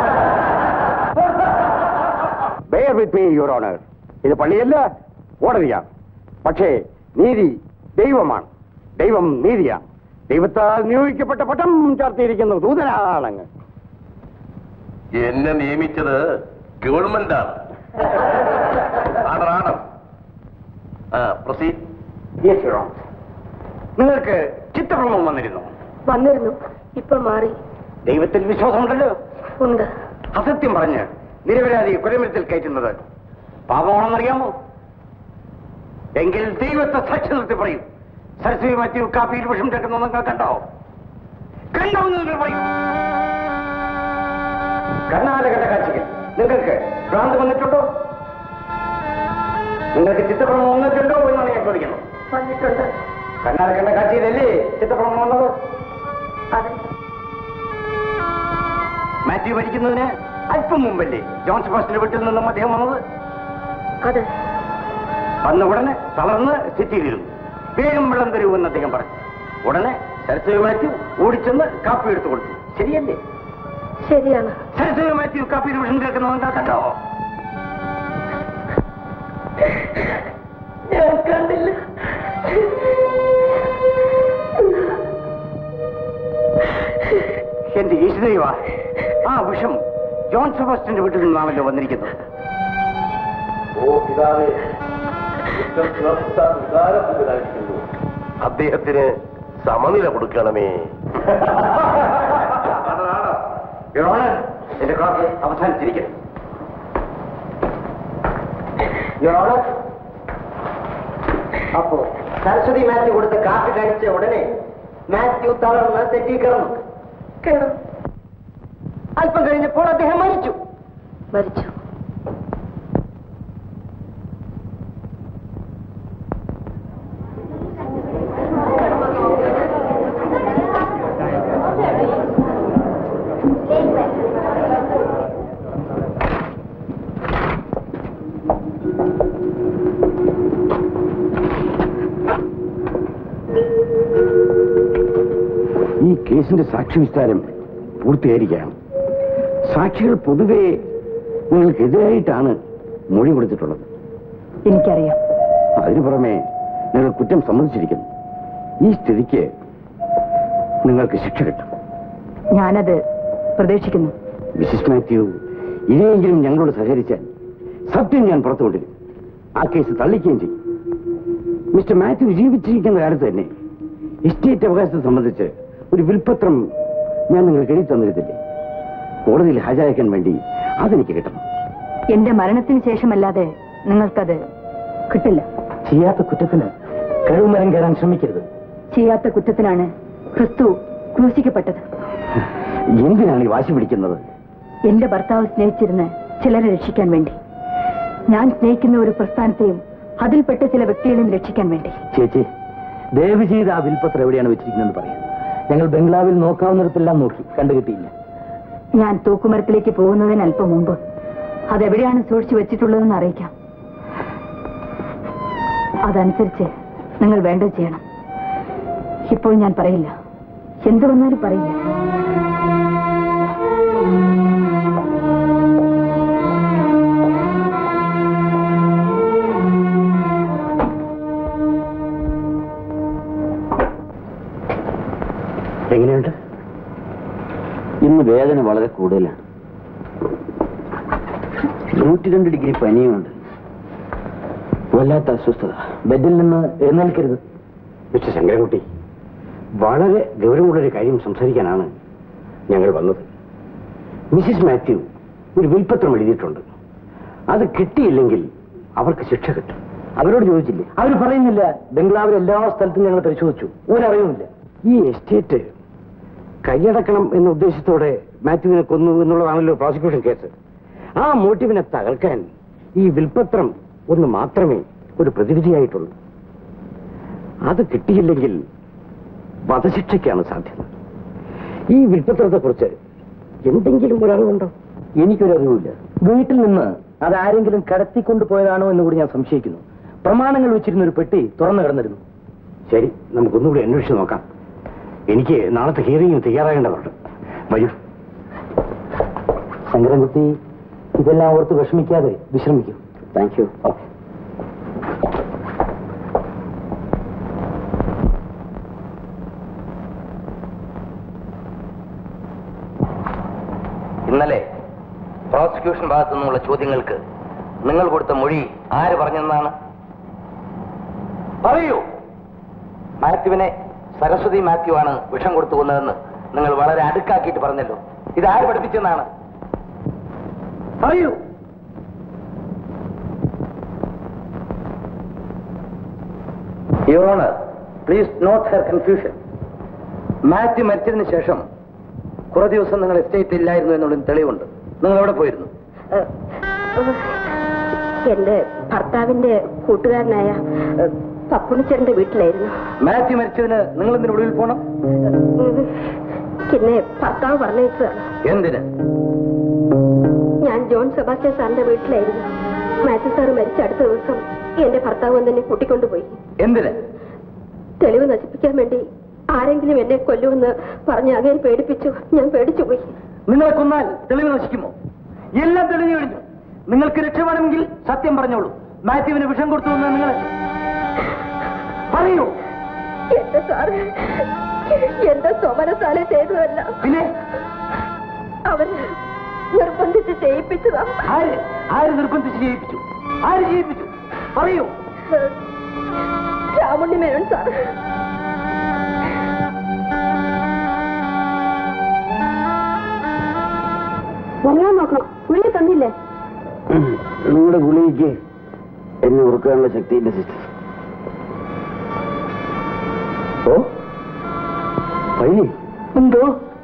bear with me your honour ഇത് പള്ളിയല്ല കോടതിയാണ് പക്ഷേ നീതി ദൈവമാണ് ദൈവം നീതിയാണ് ദൈവത്താൽ നിയോഗിക്കപ്പെട്ട പട്ടം ചാർത്തിയിരിക്കുന്ന ദൂതനാണങ്ങ് എന്നെ നിയമിച്ചത് ഗവൺമെന്റാണ് ആണർ ആണർ ആ പ്രൊസീഡ് Yes, Your Honor. നിങ്ങൾക്ക് ചിത്തഭ്രമം വന്നിരുന്നു വന്നിരുന്നു ഇപ്പോൾ മാറി ദൈവത്തിൽ വിശ്വാസമുണ്ടല്ലോ ഉണ്ട് അസത്യം പറഞ്ഞ് നിരപരാധി കുരമരത്തിൽ കയറ്റുന്നത് പാപമാണെന്നറിയാമോ എങ്കിൽ ദൈവത്തെ സാക്ഷി നിർത്തി പറയും സരസ്വതി മാത്യു കാപ്പിയിൽ വിഷം ചേർക്കുന്നത് നിങ്ങൾ കണ്ടോ കണ്ടോ എന്ന് നിങ്ങൾ പറയും കണ്ണാല കണ്ട കാഴ്ചകൾ നിങ്ങൾക്ക് ഭ്രാന്ത് വന്നിട്ടുണ്ടോ നിങ്ങൾക്ക് ചിത്തഭ്രമം വന്നിട്ടുണ്ടോ എന്നാണ് ഞാൻ ചോദിക്കുന്നത് വന്നിട്ടുണ്ട് കണ്ണാല കണ്ട കാഴ്ചയിലല്ലേ ചിത്തഭ്രമം വന്നത് അതെ മാത്യു മരിക്കുന്നതിന് അല്പം മുമ്പല്ലേ ജോൺ സെബാസ്റ്റിന്റെ വീട്ടിൽ നിന്നും അദ്ദേഹം വന്നത് അതെ വന്ന ഉടനെ തളർന്ന് സിറ്റിയിലിരുന്നു വേഗം വെള്ളം തരുമെന്ന് അദ്ദേഹം പറഞ്ഞു ഉടനെ സരസ്വതി മാത്യു ഓടിച്ചെന്ന് കാപ്പി എടുത്തു കൊടുത്തു ശരിയല്ലേ ശരിയാണ് സരസ്വതി മാത്യു കാപ്പി വിഷം കേൾക്കുന്നത് കണ്ടോ ഞാൻ കണ്ടില്ല എന്റെ ഈശ്വരൈവ ആ വിഷം ജോൺ സെബാസ്റ്റിന്റെ വീട്ടിൽ നിന്നാണല്ലോ വന്നിരിക്കുന്നത് ഓ പിതാവേ മിസ്റ്റർ ശിവപ്രസാദ് വികാരത്തിലായിരിക്കുന്നു അദ്ദേഹത്തിന് സമനില കൊടുക്കണമേ Your Honor, എന്റെ ക്ലാസ് അവസാനിച്ചിരിക്കുന്നു Your Honor, അപ്പോ സരസ്വതി മാത്യു കൊടുത്ത കാപ്പി കഴിച്ച ഉടനെ മാത്യു തളർന്ന് തെറ്റി കിടന്നു കേടും അല്പം കഴിഞ്ഞപ്പോൾ അദ്ദേഹം മരിച്ചു മരിച്ചു ഈ കേസിന്റെ സാക്ഷി വിസ്താരം പൂർത്തിയായിരിക്കുകയാണ് സാക്ഷികൾ പൊതുവെ നിങ്ങൾക്കെതിരായിട്ടാണ് മൊഴി കൊടുത്തിട്ടുള്ളത് എനിക്കറിയാം അതിനു പുറമെ നിങ്ങൾ കുറ്റം സമ്മതിച്ചിരിക്കുന്നു ഈ സ്ഥിതിക്ക് നിങ്ങൾക്ക് ശിക്ഷ കിട്ടും ഞാനത് പ്രതീക്ഷിക്കുന്നു മിസ്സിസ് മാത്യു ഇനിയെങ്കിലും ഞങ്ങളോട് സഹകരിച്ചാൽ സത്യം ഞാൻ പുറത്തുകൊണ്ടിരും ആ കേസ് തള്ളിക്കുകയും ചെയ്യും മിസ്റ്റർ മാത്യു ജീവിച്ചിരിക്കുന്ന കാലത്ത് തന്നെ എസ്റ്റേറ്റ് അവകാശത്തെ സംബന്ധിച്ച് ഒരു വിൽപ്പത്രം ഞാൻ നിങ്ങൾക്ക് എഴുതി തന്നിരുന്നില്ലേ കോടതിയിൽ ഹാജരാക്കാൻ വേണ്ടി അതെനിക്ക് കിട്ടണം എന്റെ മരണത്തിന് ശേഷമല്ലാതെ നിങ്ങൾക്കത് കിട്ടില്ല ചെയ്യാത്ത കുറ്റത്തിന് കഴിവുമരം കയറാൻ ശ്രമിക്കരുത് ചെയ്യാത്ത കുറ്റത്തിനാണ് ക്രിസ്തു ക്രൂശിക്കപ്പെട്ടത് എന്തിനാണ് ഈ വാശി പിടിക്കുന്നത് എന്റെ ഭർത്താവ് സ്നേഹിച്ചിരുന്ന ചിലരെ രക്ഷിക്കാൻ വേണ്ടി ഞാൻ സ്നേഹിക്കുന്ന ഒരു പ്രസ്ഥാനത്തെയും അതിൽപ്പെട്ട ചില വ്യക്തികളെയും രക്ഷിക്കാൻ വേണ്ടി ചേച്ചി ദയവ് ചെയ്ത് ആ വിൽപ്പത്രം എവിടെയാണ് വെച്ചിരിക്കുന്നതെന്ന് പറയാം ഞങ്ങൾ ബംഗ്ലാവിൽ നോക്കാവുന്നിടത്തെല്ലാം നോക്കി കണ്ടുകിട്ടിയില്ല ഞാൻ തൂക്കുമരത്തിലേക്ക് പോകുന്നതിന് അല്പം മുമ്പ് അതെവിടെയാണ് സൂക്ഷിച്ചു വെച്ചിട്ടുള്ളതെന്ന് അറിയിക്കാം അതനുസരിച്ച് നിങ്ങൾ വേണ്ടത് ചെയ്യണം ഇപ്പോൾ ഞാൻ പറയില്ല എന്തു വന്നാലും പറയില്ല ഇന്ന് വേദന വളരെ കൂടുതലാണ് നൂറ്റി രണ്ട് ഡിഗ്രി പനിയുമുണ്ട് വല്ലാത്ത അസ്വസ്ഥത ബെഡിൽ നിന്ന് എഴുന്നേൽക്കരുത് മിസ്റ്റർ ശങ്കരൻകുട്ടി വളരെ ഗൗരവമുള്ളൊരു കാര്യം സംസാരിക്കാനാണ് ഞങ്ങൾ വന്നത് മിസ്സിസ് മാത്യു ഒരു വിൽപ്പത്രം എഴുതിയിട്ടുണ്ട് അത് കിട്ടിയില്ലെങ്കിൽ അവർക്ക് ശിക്ഷ കിട്ടും അവരോട് ചോദിച്ചില്ലേ അവർ പറയുന്നില്ല ബംഗ്ലാവിൽ എല്ലാ സ്ഥലത്തും ഞങ്ങൾ പരിശോധിച്ചു ഒരറിയുമില്ല ഈ എസ്റ്റേറ്റ് കൈയടക്കണം എന്ന ഉദ്ദേശത്തോടെ മാത്യുവിനെ കൊന്നു എന്നുള്ളതാണല്ലോ പ്രോസിക്യൂഷൻ കേസ് ആ മോട്ടീവിനെ തകർക്കാൻ ഈ വിൽപ്പത്രം ഒന്ന് മാത്രമേ ഒരു പ്രതിവിധിയായിട്ടുള്ളൂ അത് കിട്ടിയില്ലെങ്കിൽ വധശിക്ഷയ്ക്കാണ് സാധ്യത ഈ വിൽപ്പത്രത്തെക്കുറിച്ച് എന്തെങ്കിലും ഒരറിവുണ്ടോ എനിക്കൊരറിവില്ല വീട്ടിൽ നിന്ന് അതാരെങ്കിലും കടത്തിക്കൊണ്ടു പോയതാണോ എന്ന് കൂടി ഞാൻ സംശയിക്കുന്നു പ്രമാണങ്ങൾ വെച്ചിരുന്ന ഒരു പെട്ടി തുറന്നു കിടന്നിരുന്നു ശരി നമുക്കൊന്നുകൂടി അന്വേഷിച്ച് നോക്കാം എനിക്ക് നാളത്തെ ഹിയറിംഗിന് തയ്യാറാകേണ്ടതുണ്ട് വരൂ ശങ്കരൻകുട്ടി ഇതെല്ലാം ഓർത്ത് വിഷമിക്കാതെ വിശ്രമിക്കൂ താങ്ക് യു ഓക്കെ ഇന്നലെ പ്രോസിക്യൂഷൻ ഭാഗത്തു നിന്നുള്ള ചോദ്യങ്ങൾക്ക് നിങ്ങൾ കൊടുത്ത മൊഴി ആര് പറഞ്ഞെന്നാണ് പറയൂ മാത്യുവിനെ സരസ്വതി മാത്യു ആണ് വിഷം കൊടുത്തു കൊന്നതെന്ന് നിങ്ങൾ വളരെ അടുക്കാക്കിയിട്ട് പറഞ്ഞല്ലോ ഇത് ആര് പഠിപ്പിച്ചെന്നാണ് പറയൂ your honour please note her confusion Mathew മരിച്ചതിന് ശേഷം കുറെ ദിവസം നിങ്ങൾ എസ്റ്റേറ്റ് ഇല്ലായിരുന്നു എന്നുള്ളതിന് തെളിവുണ്ട് നിങ്ങൾ എവിടെ പോയിരുന്നു എന്റെ ഭർത്താവിന്റെ കൂട്ടുകാരനായ ഏഹ്, പപ്പുണിച്ചേട്ടന്റെ വീട്ടിലായിരുന്നു മാത്യു മരിച്ചതിന് നിങ്ങൾ എന്തിനു ഒളിവിൽ പോണം ഉം. എന്നെ ഭർത്താവ് പറഞ്ഞയച്ചതാണ് എന്തിന് ഞാൻ ജോൺ സെബാസ്റ്റ്യൻ സാറിന്റെ വീട്ടിലായിരുന്നു മാത്യു സാറ് മരിച്ച അടുത്ത ദിവസം എന്റെ ഭർത്താവ് വന്ന് എന്നെ കൂട്ടിക്കൊണ്ടുപോയി എന്തിന് തെളിവ് നശിപ്പിക്കാൻ വേണ്ടി ആരെങ്കിലും എന്നെ കൊല്ലുമെന്ന് പറഞ്ഞ് അങ്ങനെ പേടിപ്പിച്ചു ഞാൻ പേടിച്ചുപോയി നിങ്ങളെ കൊന്നാൽ തെളിവ് നശിക്കുമോ എല്ലാം തെളിഞ്ഞു കഴിഞ്ഞു നിങ്ങൾക്ക് രക്ഷപ്പെടണമെങ്കിൽ സത്യം പറഞ്ഞോളൂ മാത്യുവിന് വിഷം കൊടുത്തു എന്ന് നിങ്ങൾ പറയൂ എന്റെ സാറ് എന്റെ സ്വമനസാലെ ചെയ്തതല്ല പിന്നെ അവര് നിർബന്ധിച്ച് ചെയ്യിപ്പിച്ചതാ ആര് ആര് നിർബന്ധിച്ച് ചെയ്യിപ്പിച്ചു ആര് ചെയ്യിപ്പിച്ചു പറയൂ രാമുണ്ണി മേനോൻ സാർ പറയാൻ നോക്കണം പുള്ളി തന്നില്ലേ നിങ്ങളുടെ ഗുളികയ്ക്ക് എന്നെ ഓർക്കാനുള്ള ശക്തിയില്ല സിസ്റ്റർ ഓ പൈനി എന്തോ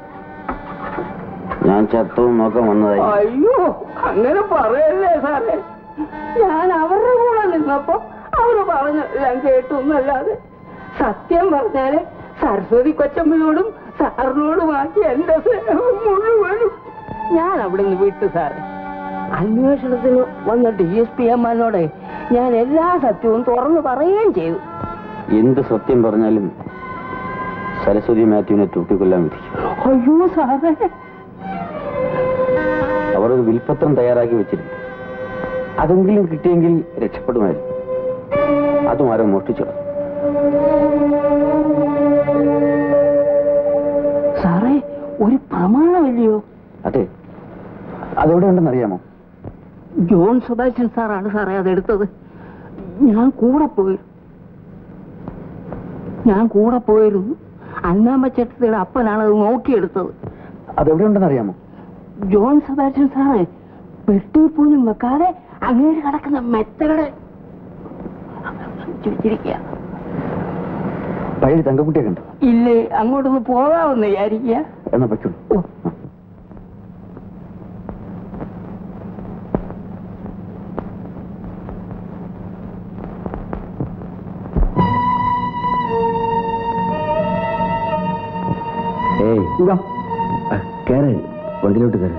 ഞാൻ ചത്തവും നോക്കാൻ വന്നതായി അയ്യോ അങ്ങനെ പറയല്ലേ സാറേ ഞാൻ അവരുടെ കൂടെ നിന്നപ്പോ അവര് പറഞ്ഞെല്ലാം കേട്ടു എന്നല്ലാതെ സത്യം പറഞ്ഞാല് സരസ്വതി കൊച്ചമ്മയോടും സാറിനോടുമാക്കി എന്റെ സ്നേഹം മുഴുവനും ഞാൻ അവിടെ നിന്ന് വിട്ടു സാറേ അന്വേഷണത്തിന് വന്ന ഡി എസ് പി എമ്മാനോടെ ഞാൻ എല്ലാ സത്യവും തുറന്നു പറയുകയും ചെയ്തു എന്ത് സത്യം പറഞ്ഞാലും സരസ്വതി മാത്യുവിനെ തൂക്കിക്കൊല്ലാൻ വിധിക്കും അയ്യോ സാറേ അവർ ഒരു വിൽപ്പത്രം തയ്യാറാക്കി വെച്ചിരുന്നു അതെങ്കിലും കിട്ടിയെങ്കിൽ രക്ഷപ്പെടുമായിരുന്നു അതും ആരോ മോഷ്ടിച്ചു സാറേ ഒരു പ്രമാണമല്ലയോ അതെ അതെവിടെ ഉണ്ടെന്ന് അറിയാമോ ജോൺ സുഭാഷൻ സാറാണ് സാറേ അതെടുത്തത് ഞാൻ കൂടെ പോയി ഞാൻ കൂടെ പോയിരുന്നു അന്നാമ്മ ചേട്ടത്തിയുടെ അപ്പനാണ് അത് നോക്കിയെടുത്തത് അതെവിടെ ഉണ്ടെന്ന് അറിയാമോ ജോൺ സബാഷൻ സാറേ പെട്ടി പോലും വെക്കാതെ അങ്ങേര് കിടക്കുന്ന മെത്തകളെ വെച്ചിരിക്കുക പഴയ തങ്കക്കുട്ടിയെ കണ്ടു ഇല്ലേ അങ്ങോട്ടൊന്ന് പോകാമെന്ന് വിചാരിക്കുക എന്നാ പറ്റുള്ളൂ ഓ. ഏയ് ആ, കേറ് വണ്ടിയിലോട്ട് കയറി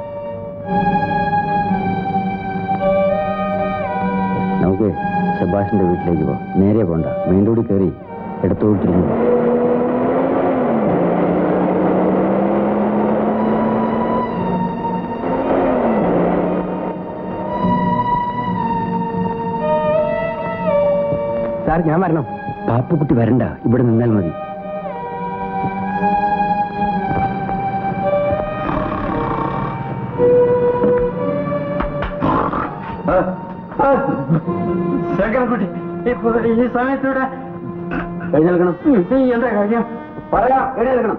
നമുക്ക് സെബാഷിന്റെ വീട്ടിലേക്ക് പോവാം നേരെ പോണ്ട മെയിൻ റോഡിൽ കയറി ഇടത്തോട്ടിരുന്നു സാർ ഞാൻ വരണം പാപ്പുക്കുട്ടി വരണ്ട ഇവിടെ നിന്നാൽ മതി ചക്കരക്കുട്ടി ഇപ്പൊ ഈ സമയത്തൂടെ എഴുന്നേൽക്കണം എന്താ കാര്യം പറയാം എഴുന്നേൽക്കണം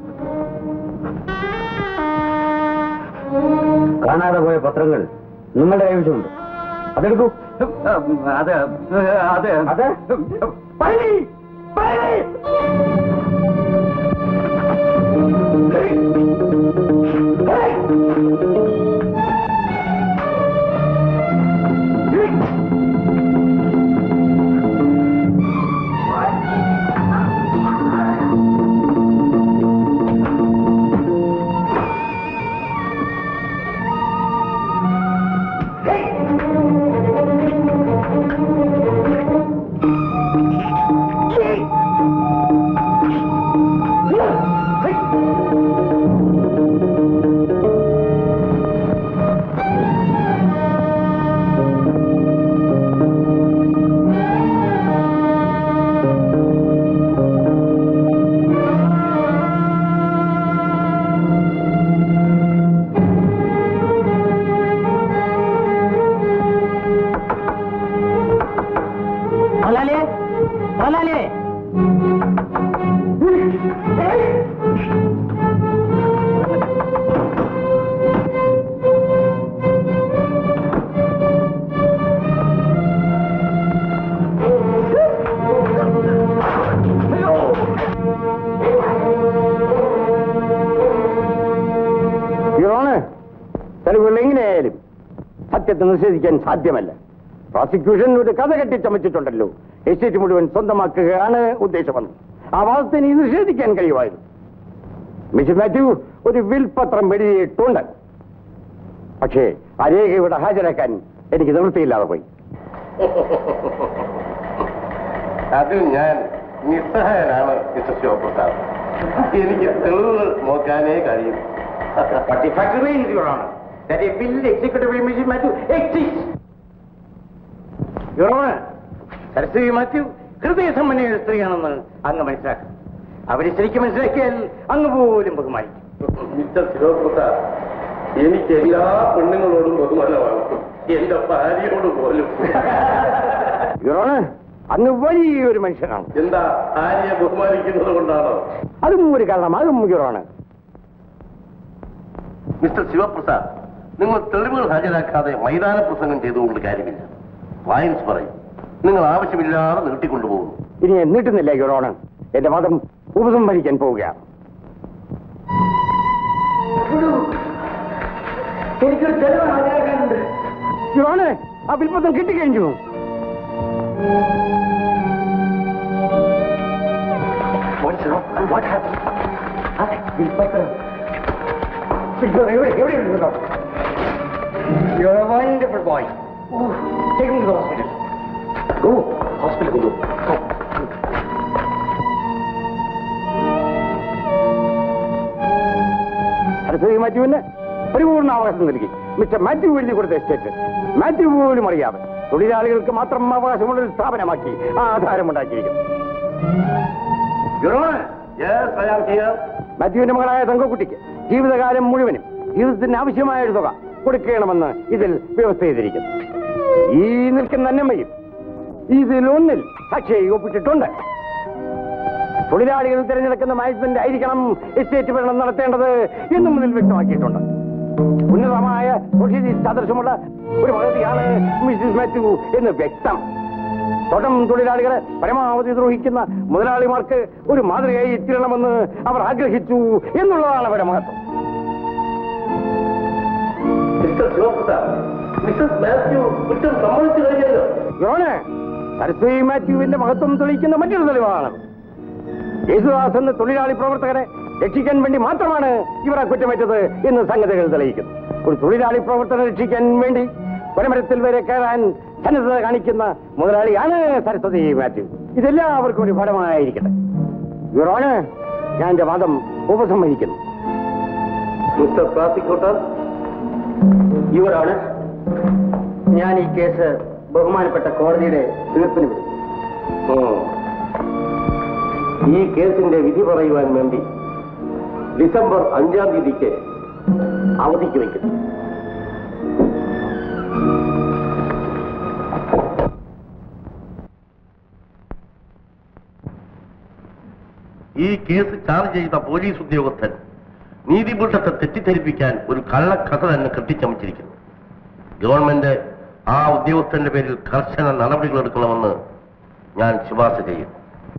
കാണാതെ പോയ പത്രങ്ങൾ നിങ്ങളുടെ കൈവശമുണ്ട് അതെടുക്കൂ അത് അത് അത് പള്ളി പള്ളി മോലാലേ മോലാലേ യുവറാണ് തെളിവുകൾ എങ്ങനെയായാലും സത്യത്തെ നിഷേധിക്കാൻ സാധ്യമല്ല പ്രോസിക്യൂഷൻ ഒരു കഥ കെട്ടിച്ചമച്ചിട്ടുണ്ടല്ലോ എസ്റ്റേറ്റ് മുഴുവൻ സ്വന്തമാക്കുകയാണ് ഉദ്ദേശമെന്ന് ആ വാദത്തിന് ഇത് നിഷേധിക്കാൻ കഴിയുമായിരുന്നു മിസ്റ്റർ മാത്യു ഒരു വിൽപത്രം എഴുതിയിട്ടുണ്ട് പക്ഷേ ആ രേഖ ഇവിടെ ഹാജരാക്കാൻ എനിക്ക് നിവൃത്തിയില്ലാതെ പോയി അതിൽ ഞാൻ നിസ്സഹായനാണ് മിസ്റ്റർ ശിവപ്രസാദ് എനിക്ക് തെളിവുകൾ നോക്കാനേ കഴിയും But the fact remains, Your Honor, that a bill executive Mrs. Matthew exists. Your Honor, Saraswati Mathew ഹൃദയസമ്പന്നയായ സ്ത്രീയാണെന്ന് അങ്ങ് മനസ്സിലാക്കും അവരെ ശരിക്കും മനസ്സിലാക്കിയാൽ അങ്ങ് പോലും ബഹുമാനിക്കും മിസ്റ്റർ ശിവപ്രസാദ് എനിക്ക് എല്ലാ പെണ്ണുങ്ങളോടും ബഹുമാനമാണ് എന്റെ ഭാര്യയോട് പോലും Your Honor, അങ്ങ് വലിയൊരു മനുഷ്യനാണ് എന്താ ഭാര്യയെ ബഹുമാനിക്കുന്നത് കൊണ്ടാണോ അതും ഒരു കാരണമാകും Your Honor. മിസ്റ്റർ ശിവപ്രസാദ് നിങ്ങൾ തെളിവുകൾ ഹാജരാക്കാതെ മൈതാന പ്രസംഗം ചെയ്തുകൊണ്ട് കാര്യമില്ല വയൻസ് പറയും നിങ്ങൾ ആവശ്യമില്ലാതെ നീട്ടിക്കൊണ്ടുപോകുന്നു ഇനി ഞാൻ നീട്ടുന്നില്ല Your Honor. എന്റെ വാദം ഉപസംഹരിക്കാൻ പോവുകയാണ് എനിക്കൊരു തെളിവ് ഹാജരാക്കാനുണ്ട് Your Honor, ആ വിൽപ്പത്തം കിട്ടിക്കഴിഞ്ഞു You're a wonderful boy. Take me to the hospital. Go. Hospital go. Go. Saraswati മാത്യുവിന് പരിപൂർണ അവകാശം നൽകി മിസ്റ്റർ മാത്യു എഴുതി കൊടുത്ത എസ്റ്റേറ്റ് മാത്യു പോലും അറിയാതെ തൊഴിലാളികൾക്ക് മാത്രം അവകാശമുള്ള ഒരു സ്ഥാപനമാക്കി ആ ആധാരമുണ്ടാക്കിയിരിക്കുന്നു Your Honor, Yes, I am here. മാത്യുവിന്റെ മകളായ തങ്കക്കുട്ടിക്ക് ജീവിതകാലം മുഴുവനും ജീവിതത്തിന് ആവശ്യമായ ഒരു തുക കൊടുക്കണമെന്ന് ഇതിൽ വ്യവസ്ഥ ചെയ്തിരിക്കുന്നു ഈ നിൽക്കുന്ന അന്നമ്മയും ഇതിലൊന്നിൽ സാക്ഷിയായി ഒപ്പിട്ടിട്ടുണ്ട് തൊഴിലാളികൾ തിരഞ്ഞെടുക്കുന്ന മാനേജ്മെന്റ് ആയിരിക്കണം എസ്റ്റേറ്റ് ഭരണം നടത്തേണ്ടത് എന്നും ഇതിൽ വ്യക്തമാക്കിയിട്ടുണ്ട് ഉന്നതമായ സോഷ്യലിസ്റ്റ് ആദർശമുള്ള ഒരു മഹതിയാണ് മിസ്സിസ് മാത്യു എന്ന് വ്യക്തം തോട്ടം തൊഴിലാളികളെ പരമാവധി ദ്രോഹിക്കുന്ന മുതലാളിമാർക്ക് ഒരു മാതൃകയായി എത്തിരണമെന്ന് അവർ ആഗ്രഹിച്ചു എന്നുള്ളതാണ് അവരുടെ മഹത്വം മിസ്റ്റർ ശിവപ്രസാദ് മിസ്സസ് മാത്യു കുറ്റം സമ്മതിച്ചു കഴിഞ്ഞല്ലോ യോണ് സരസ്വതി മാത്യുവിന്റെ മഹത്വം തെളിയിക്കുന്ന മറ്റൊരു തെളിവാണ് യേശുദാസ് എന്ന തൊഴിലാളി പ്രവർത്തകരെ രക്ഷിക്കാൻ വേണ്ടി മാത്രമാണ് ഇവർ ആ കുറ്റമേറ്റത് എന്ന് സംഗതികൾ തെളിയിക്കുന്നു ഒരു തൊഴിലാളി പ്രവർത്തകരെ രക്ഷിക്കാൻ വേണ്ടി വനമരത്തിൽ വരെ കയറാൻ സന്നദ്ധത കാണിക്കുന്ന മുതലാളിയാണ് സരസ്വതി മാത്യു ഇതെല്ലാവർക്കും ഒരു ഫലമായിരിക്കട്ടെ ഇവരാണ് ഞാൻ എന്റെ വാദം ഉപസംഹരിക്കുന്നു മിസ്റ്റർ പ്രോസിക്യൂട്ടർ യുവറാണ് ഞാൻ ഈ കേസ് ബഹുമാനപ്പെട്ട കോടതിയുടെ തീർപ്പിന് വിടും ഉം. ഈ കേസിന്റെ വിധി പറയുവാൻ വേണ്ടി ഡിസംബർ അഞ്ചാം തീയതിക്ക് അവധിക്ക് വയ്ക്കുന്നു ഈ കേസ് ചാർജ് ചെയ്ത പോലീസ് ഉദ്യോഗസ്ഥൻ നീതിപീഠത്തെ തെറ്റിദ്ധരിപ്പിക്കാൻ ഒരു കള്ളക്കഥ തന്നെ കെട്ടിച്ചമച്ചിരിക്കുന്നു ഗവൺമെന്റ് ആ ഉദ്യോഗസ്ഥന്റെ പേരിൽ കർശന നടപടികൾ എടുക്കണമെന്ന് ഞാൻ ശുപാർശ ചെയ്യും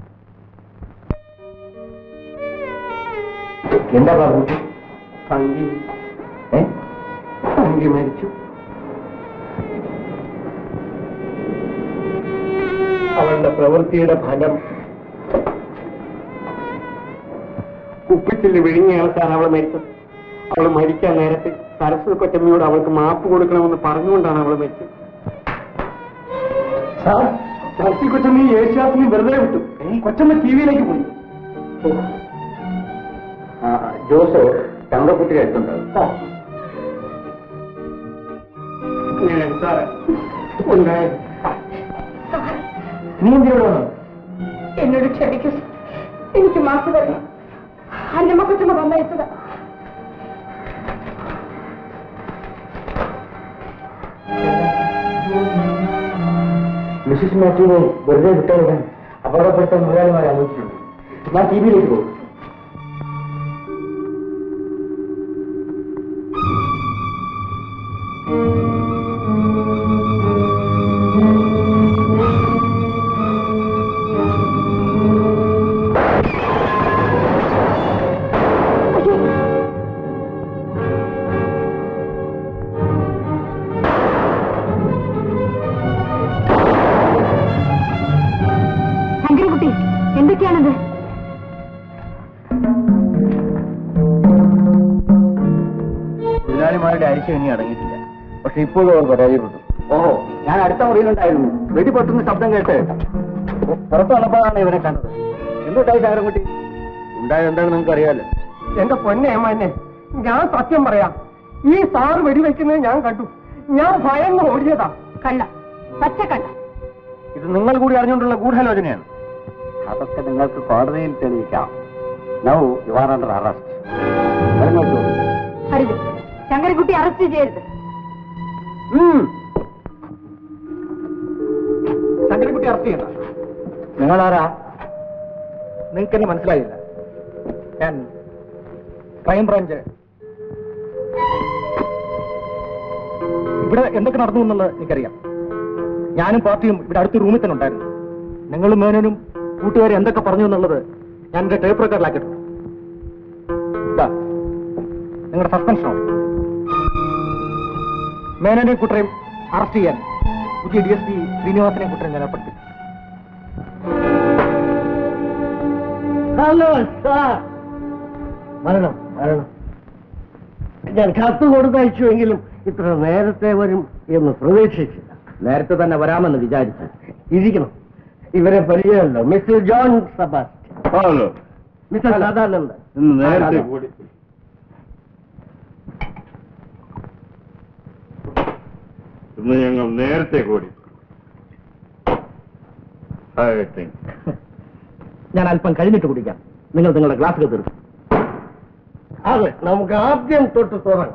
എന്താ ബാബു സംഗി ഏ? സംഗി മരിച്ചു അവളുടെ പ്രവൃത്തിയുടെ ഫലം കുപ്പിച്ചില് വിഴുങ്ങിയാണ് സാർ അവൾ മരിച്ചത് അവൾ മരിക്കാൻ നേരത്തെ സരസ്വതി കൊച്ചമ്മയോട് അവൾക്ക് മാപ്പ് കൊടുക്കണമെന്ന് പറഞ്ഞുകൊണ്ടാണ് അവൾ മരിച്ചത് സാർ സരസ്വതി കൊച്ചമ്മ യേശുദാസിനെ വെറുതെ വിട്ടു കൊച്ചമ്മ ടി വിയിലേക്ക് പോയി ആ, ജോസോ തങ്കക്കുട്ടിയുടെ അടുത്തുണ്ടോ ഞാൻ സാറേ ഉണ്ടായ നീ എന്തിനോട് വന്നു എന്നോട് ക്ഷമിക്കൂ എനിക്ക് മാപ്പ് തരണം അന്നമ്മ കൊച്ചമ്മ വന്നയച്ചതാ മിസ്സിസ് മാത്യുവിനെ വെറുതെ വിട്ടവിടാൻ അപകടപ്പെടുത്താൻ മുതലാളിമാരെ ആലോചിച്ചിട്ടുണ്ട് ഞാൻ ടി വിയിലേക്ക് പോകും ശങ്കരകുട്ടി എന്തൊക്കെയാണത് മുതലാളിമാരുടെ അരിശം ഇനി അടങ്ങിയിട്ടില്ല പക്ഷെ ഇപ്പോഴും അവർ പരാജയപ്പെട്ടു ഓഹോ ഞാൻ അടുത്ത മുറിയിലുണ്ടായിരുന്നു വെടിപൊട്ടുന്ന ശബ്ദം കേട്ട് പുറത്ത് വന്നപ്പോഴാണ് ഇവനെ കണ്ടത് എന്തുണ്ടായി ശങ്കരൻകുട്ടി ഉണ്ടായത് എന്താണെന്ന് നിങ്ങൾക്ക് അറിയാലോ എന്റെ പൊന്നെ അമ്മന്നെ ഞാൻ സത്യം പറയാം ഈ സാറ് വെടിവെക്കുന്നത് ഞാൻ കണ്ടു ഞാൻ ഭയന്ന് ഓടിയതാ കള്ള പച്ച കള്ള ഇത് നിങ്ങൾ കൂടി അറിഞ്ഞുകൊണ്ടുള്ള ഗൂഢാലോചനയാണ് അതൊക്കെ നിങ്ങൾക്ക് കോടതിയിൽ തെളിയിക്കാം now you are under arrest അരുത് ശങ്കരൻകുട്ടി അറസ്റ്റ് ചെയ്യരുത് ശങ്കരൻകുട്ടി അറസ്റ്റ് ചെയ്യണ്ട നിങ്ങളാരാ നിങ്ങൾക്ക് എന്നെ മനസ്സിലായില്ല ഞാൻ ക്രൈംബ്രാഞ്ച് ഇവിടെ എന്തൊക്കെ നടന്നു എന്നുള്ളത് എനിക്കറിയാം ഞാനും പാർട്ടിയും ഇവിടെ അടുത്ത റൂമിൽ തന്നെ ഉണ്ടായിരുന്നു നിങ്ങളും മേനനും കൂട്ടുകാരെ എന്തൊക്കെ പറഞ്ഞു എന്നുള്ളത് ഞാൻ എന്റെ ടേപ്പ് റെക്കോർഡിലാക്കിയിട്ടുണ്ട് ഇതാ, നിങ്ങളുടെ സസ്പെൻഷനോ മേനനെ കൂട്ടരെയും അറസ്റ്റ് ചെയ്യാൻ പുതിയ ഡി എസ് പി ശ്രീനിവാസനെ കൂട്ടരെയും ഞാൻ ഏർപ്പെടുത്തി ഹലോ സാർ മരണം മരണം ഞാൻ കത്ത് കൊടുത്തയച്ചുവെങ്കിലും ഇത്ര നേരത്തെ വരും എന്ന് പ്രതീക്ഷിച്ചില്ല നേരത്തെ തന്നെ വരാമെന്ന് വിചാരിച്ചു ഇരിക്കണം ഇവരെ പരിചയമല്ലോ mister John Sebastian mister Sadanandan ഇന്ന് നേരത്തെ അതെ. കൂടി ഇന്ന് ഞങ്ങൾ നേരത്തെ കൂടി I think. ഞാൻ അല്പം കഴിഞ്ഞിട്ട് കുടിക്കാം നിങ്ങൾ നിങ്ങളുടെ ഗ്ലാസ്സിൽ തീർക്കും അതെ നമുക്ക് ആദ്യം തൊട്ട് തുടങ്ങാം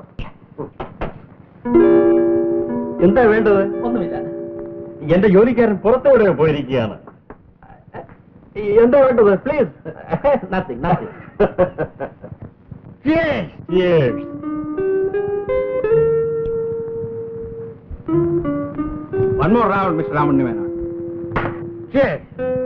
എന്താ വേണ്ടത് ഒന്നുമില്ല എന്റെ ജോലിക്കാരൻ പുറത്തെവിടെ പോയിരിക്കുകയാണ് എന്താ വേണ്ടത് please nothing nothing Cheers. One more round, Mr. Ramani Menon. Cheers.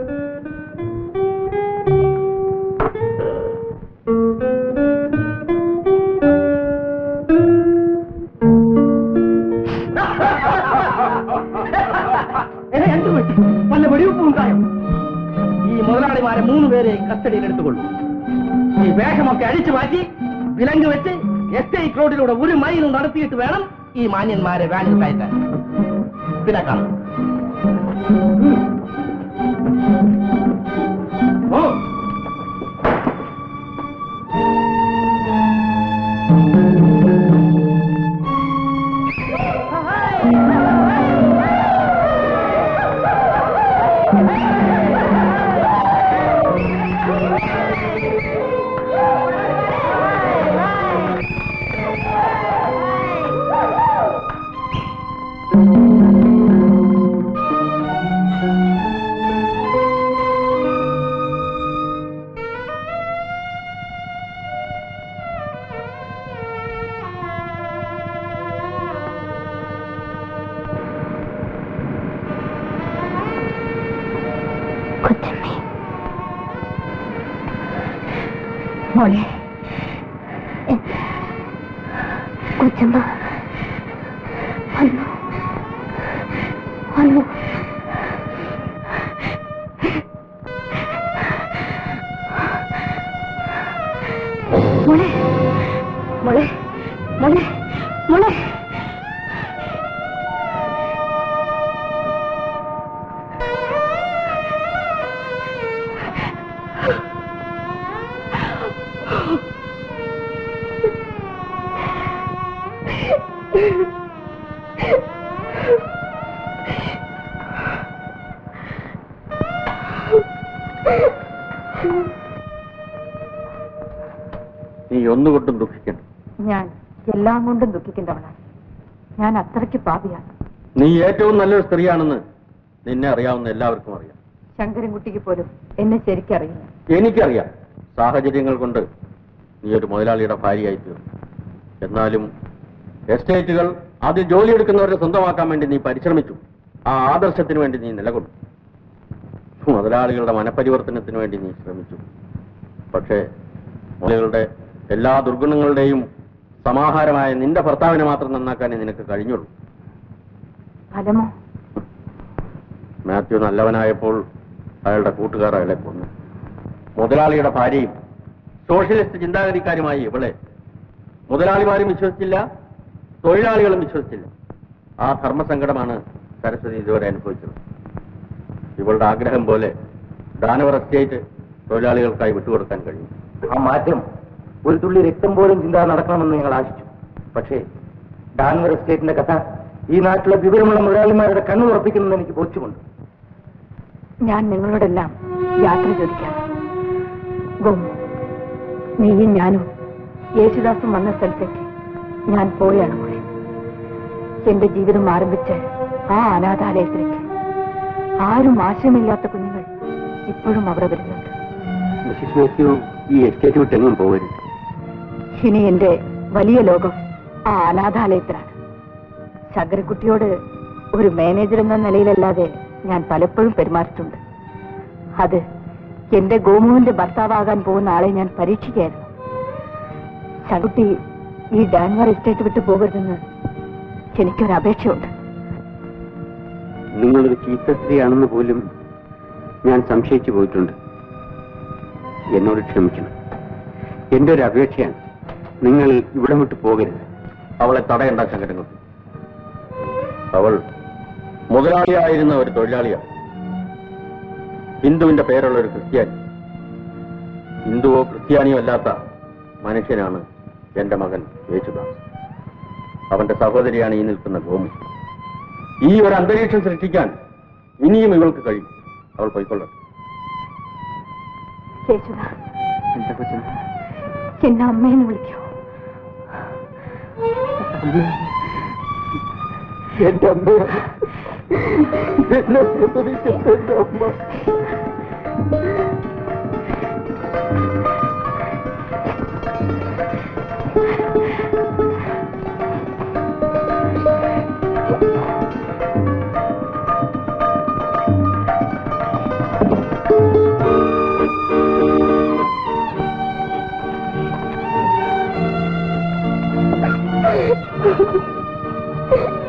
എന്ത് പറ്റി വല്ല വെടിവെപ്പും ഉണ്ടായോ ഈ മുതലാളിമാരെ മൂന്ന് പേരെ കസ്റ്റഡിയിൽ എടുത്തുകൊള്ളു ഈ വേഷമൊക്കെ അഴിച്ചു മാറ്റി വിലങ്ങ് വെച്ച് എസ്റ്റേറ്റ് റോഡിലൂടെ ഒരു മൈലും നടത്തിയിട്ട് വേണം ഈ മാന്യന്മാരെ വാനിൽ കയറ്റാൻ പിന്നെ കാണാം ഓ മോളെ കൊച്ചമ്മ വന്നു വന്നു മോളെ മോളെ മോളെ മോളെ നീ ഒന്നുകൊണ്ടും ദുഃഖിക്കണം ഞാൻ എല്ലാം കൊണ്ടും ദുഃഖിക്കേണ്ടവളാണ് ഞാൻ അത്രയ്ക്ക് പാപിയാണ് നീ ഏറ്റവും നല്ലൊരു സ്ത്രീയാണെന്ന് നിന്നെ അറിയാവുന്ന എല്ലാവർക്കും അറിയാം ശങ്കരൻകുട്ടിക്ക് പോലും എന്നെ ശരിക്കറിയില്ല എനിക്കറിയാം സാഹചര്യങ്ങൾ കൊണ്ട് നീ ഒരു മുതലാളിയുടെ ഭാര്യയായി തീർന്നു എന്നാലും എസ്റ്റേറ്റുകൾ അതിൽ ജോലിയെടുക്കുന്നവരെ സ്വന്തമാക്കാൻ വേണ്ടി നീ പരിശ്രമിച്ചു ആ ആദർശത്തിന് വേണ്ടി നീ നിലകൊണ്ടു മുതലാളികളുടെ മനപരിവർത്തനത്തിന് വേണ്ടി നീ ശ്രമിച്ചു പക്ഷേ മുതലുകളുടെ എല്ലാ ദുർഗുണങ്ങളുടെയും സമാഹാരമായ നിന്റെ ഭർത്താവിനെ മാത്രം നന്നാക്കാനേ നിനക്ക് കഴിഞ്ഞുള്ളൂ ഫലമോ മാത്യു നല്ലവനായപ്പോൾ അയാളുടെ കൂട്ടുകാർ അയാളെ കൊന്നു മുതലാളിയുടെ ഭാര്യയും സോഷ്യലിസ്റ്റ് ചിന്താഗതിക്കാരുമായി ഇവളെ മുതലാളിമാരും വിശ്വസിച്ചില്ല തൊഴിലാളികളും വിശ്വസിച്ചില്ല ആ ധർമ്മസങ്കടമാണ് സരസ്വതി ഇതുവരെ അനുഭവിച്ചത് ഇവളുടെ ആഗ്രഹം പോലെ ഡാനവർ എസ്റ്റേറ്റ് തൊഴിലാളികൾക്കായി വിട്ടുകൊടുക്കാൻ കഴിയും ആ മാറ്റം ഒരു തുള്ളി രക്തം പോലും ചിന്താതെ നടക്കണമെന്ന് ഞങ്ങൾ ആശിച്ചു പക്ഷേ ഡാൻവർ എസ്റ്റേറ്റിന്റെ കഥ ഈ നാട്ടിലെ വിവരമുള്ള മുതലാളിമാരുടെ കണ്ണു ഉറപ്പിക്കുമെന്ന് എനിക്ക് ബോധ്യമുണ്ട് ഞാൻ നിങ്ങളോടെല്ലാം യാത്ര ചോദിക്കാം ഗോമു നീയും ഞാനും യേശുദാസും വന്ന സ്ഥലത്തേക്ക് ഞാൻ പോവുകയാണ് മോളെ എന്റെ ജീവിതം ആരംഭിച്ച് ആ അനാഥാലയത്തിലേക്ക് ആരും ആശയമില്ലാത്ത കുഞ്ഞുങ്ങൾ ഇപ്പോഴും അവിടെ വരുന്നുണ്ട് മിസ്സിസ് മാത്യു ഈ എസ്റ്റേറ്റ് വിട്ടെങ്ങും പോകരുത് ഇനി എന്റെ വലിയ ലോകം ആ അനാഥാലയത്തിലാണ് ശങ്കരക്കുട്ടിയോട് ഒരു മാനേജർ എന്ന നിലയിലല്ലാതെ ഞാൻ പലപ്പോഴും പെരുമാറിയിട്ടുണ്ട് അത് എന്റെ ഗോമുവിന്റെ ഭർത്താവാകാൻ പോകുന്ന ആളെ ഞാൻ പരീക്ഷിക്കായിരുന്നു ശങ്കുട്ടി ഈ ഡാൻവർ എസ്റ്റേറ്റ് വിട്ടു പോകരുതെന്ന് എനിക്കൊരു അപേക്ഷയുണ്ട് നിങ്ങളൊരു ചീത്ത സ്ത്രീയാണെന്ന് പോലും ഞാൻ സംശയിച്ചു പോയിട്ടുണ്ട് എന്നോട് ക്ഷമിക്കണം എന്റെ ഒരു അപേക്ഷയാണ് നിങ്ങൾ ഇവിടെ വിട്ട് പോകരുത് അവളെ തടയണ്ട ശങ്കരൻകുട്ടി അവൾ മുതലാളിയായിരുന്ന ഒരു തൊഴിലാളിയാണ് ഹിന്ദുവിന്റെ പേരുള്ള ഒരു ക്രിസ്ത്യാനി ഹിന്ദുവോ ക്രിസ്ത്യാനിയോ അല്ലാത്ത മനുഷ്യനാണ് എന്റെ മകൻ യേശുദാസ് അവന്റെ സഹോദരിയാണ് ഈ നിൽക്കുന്ന ഗോമു ഈ ഒരു അന്തരീക്ഷം സൃഷ്ടിക്കാൻ ഇനിയും ഇവൾക്ക് കഴിയും അവൾ പോയിക്കൊള്ളട്ടെ യേശുദാ എന്നെ അമ്മയെന്ന് വിളിക്കോ എന്റെ അമ്മ എന്നെ പ്രസവിക്കുന്ന എന്റെ അമ്മ Thank you.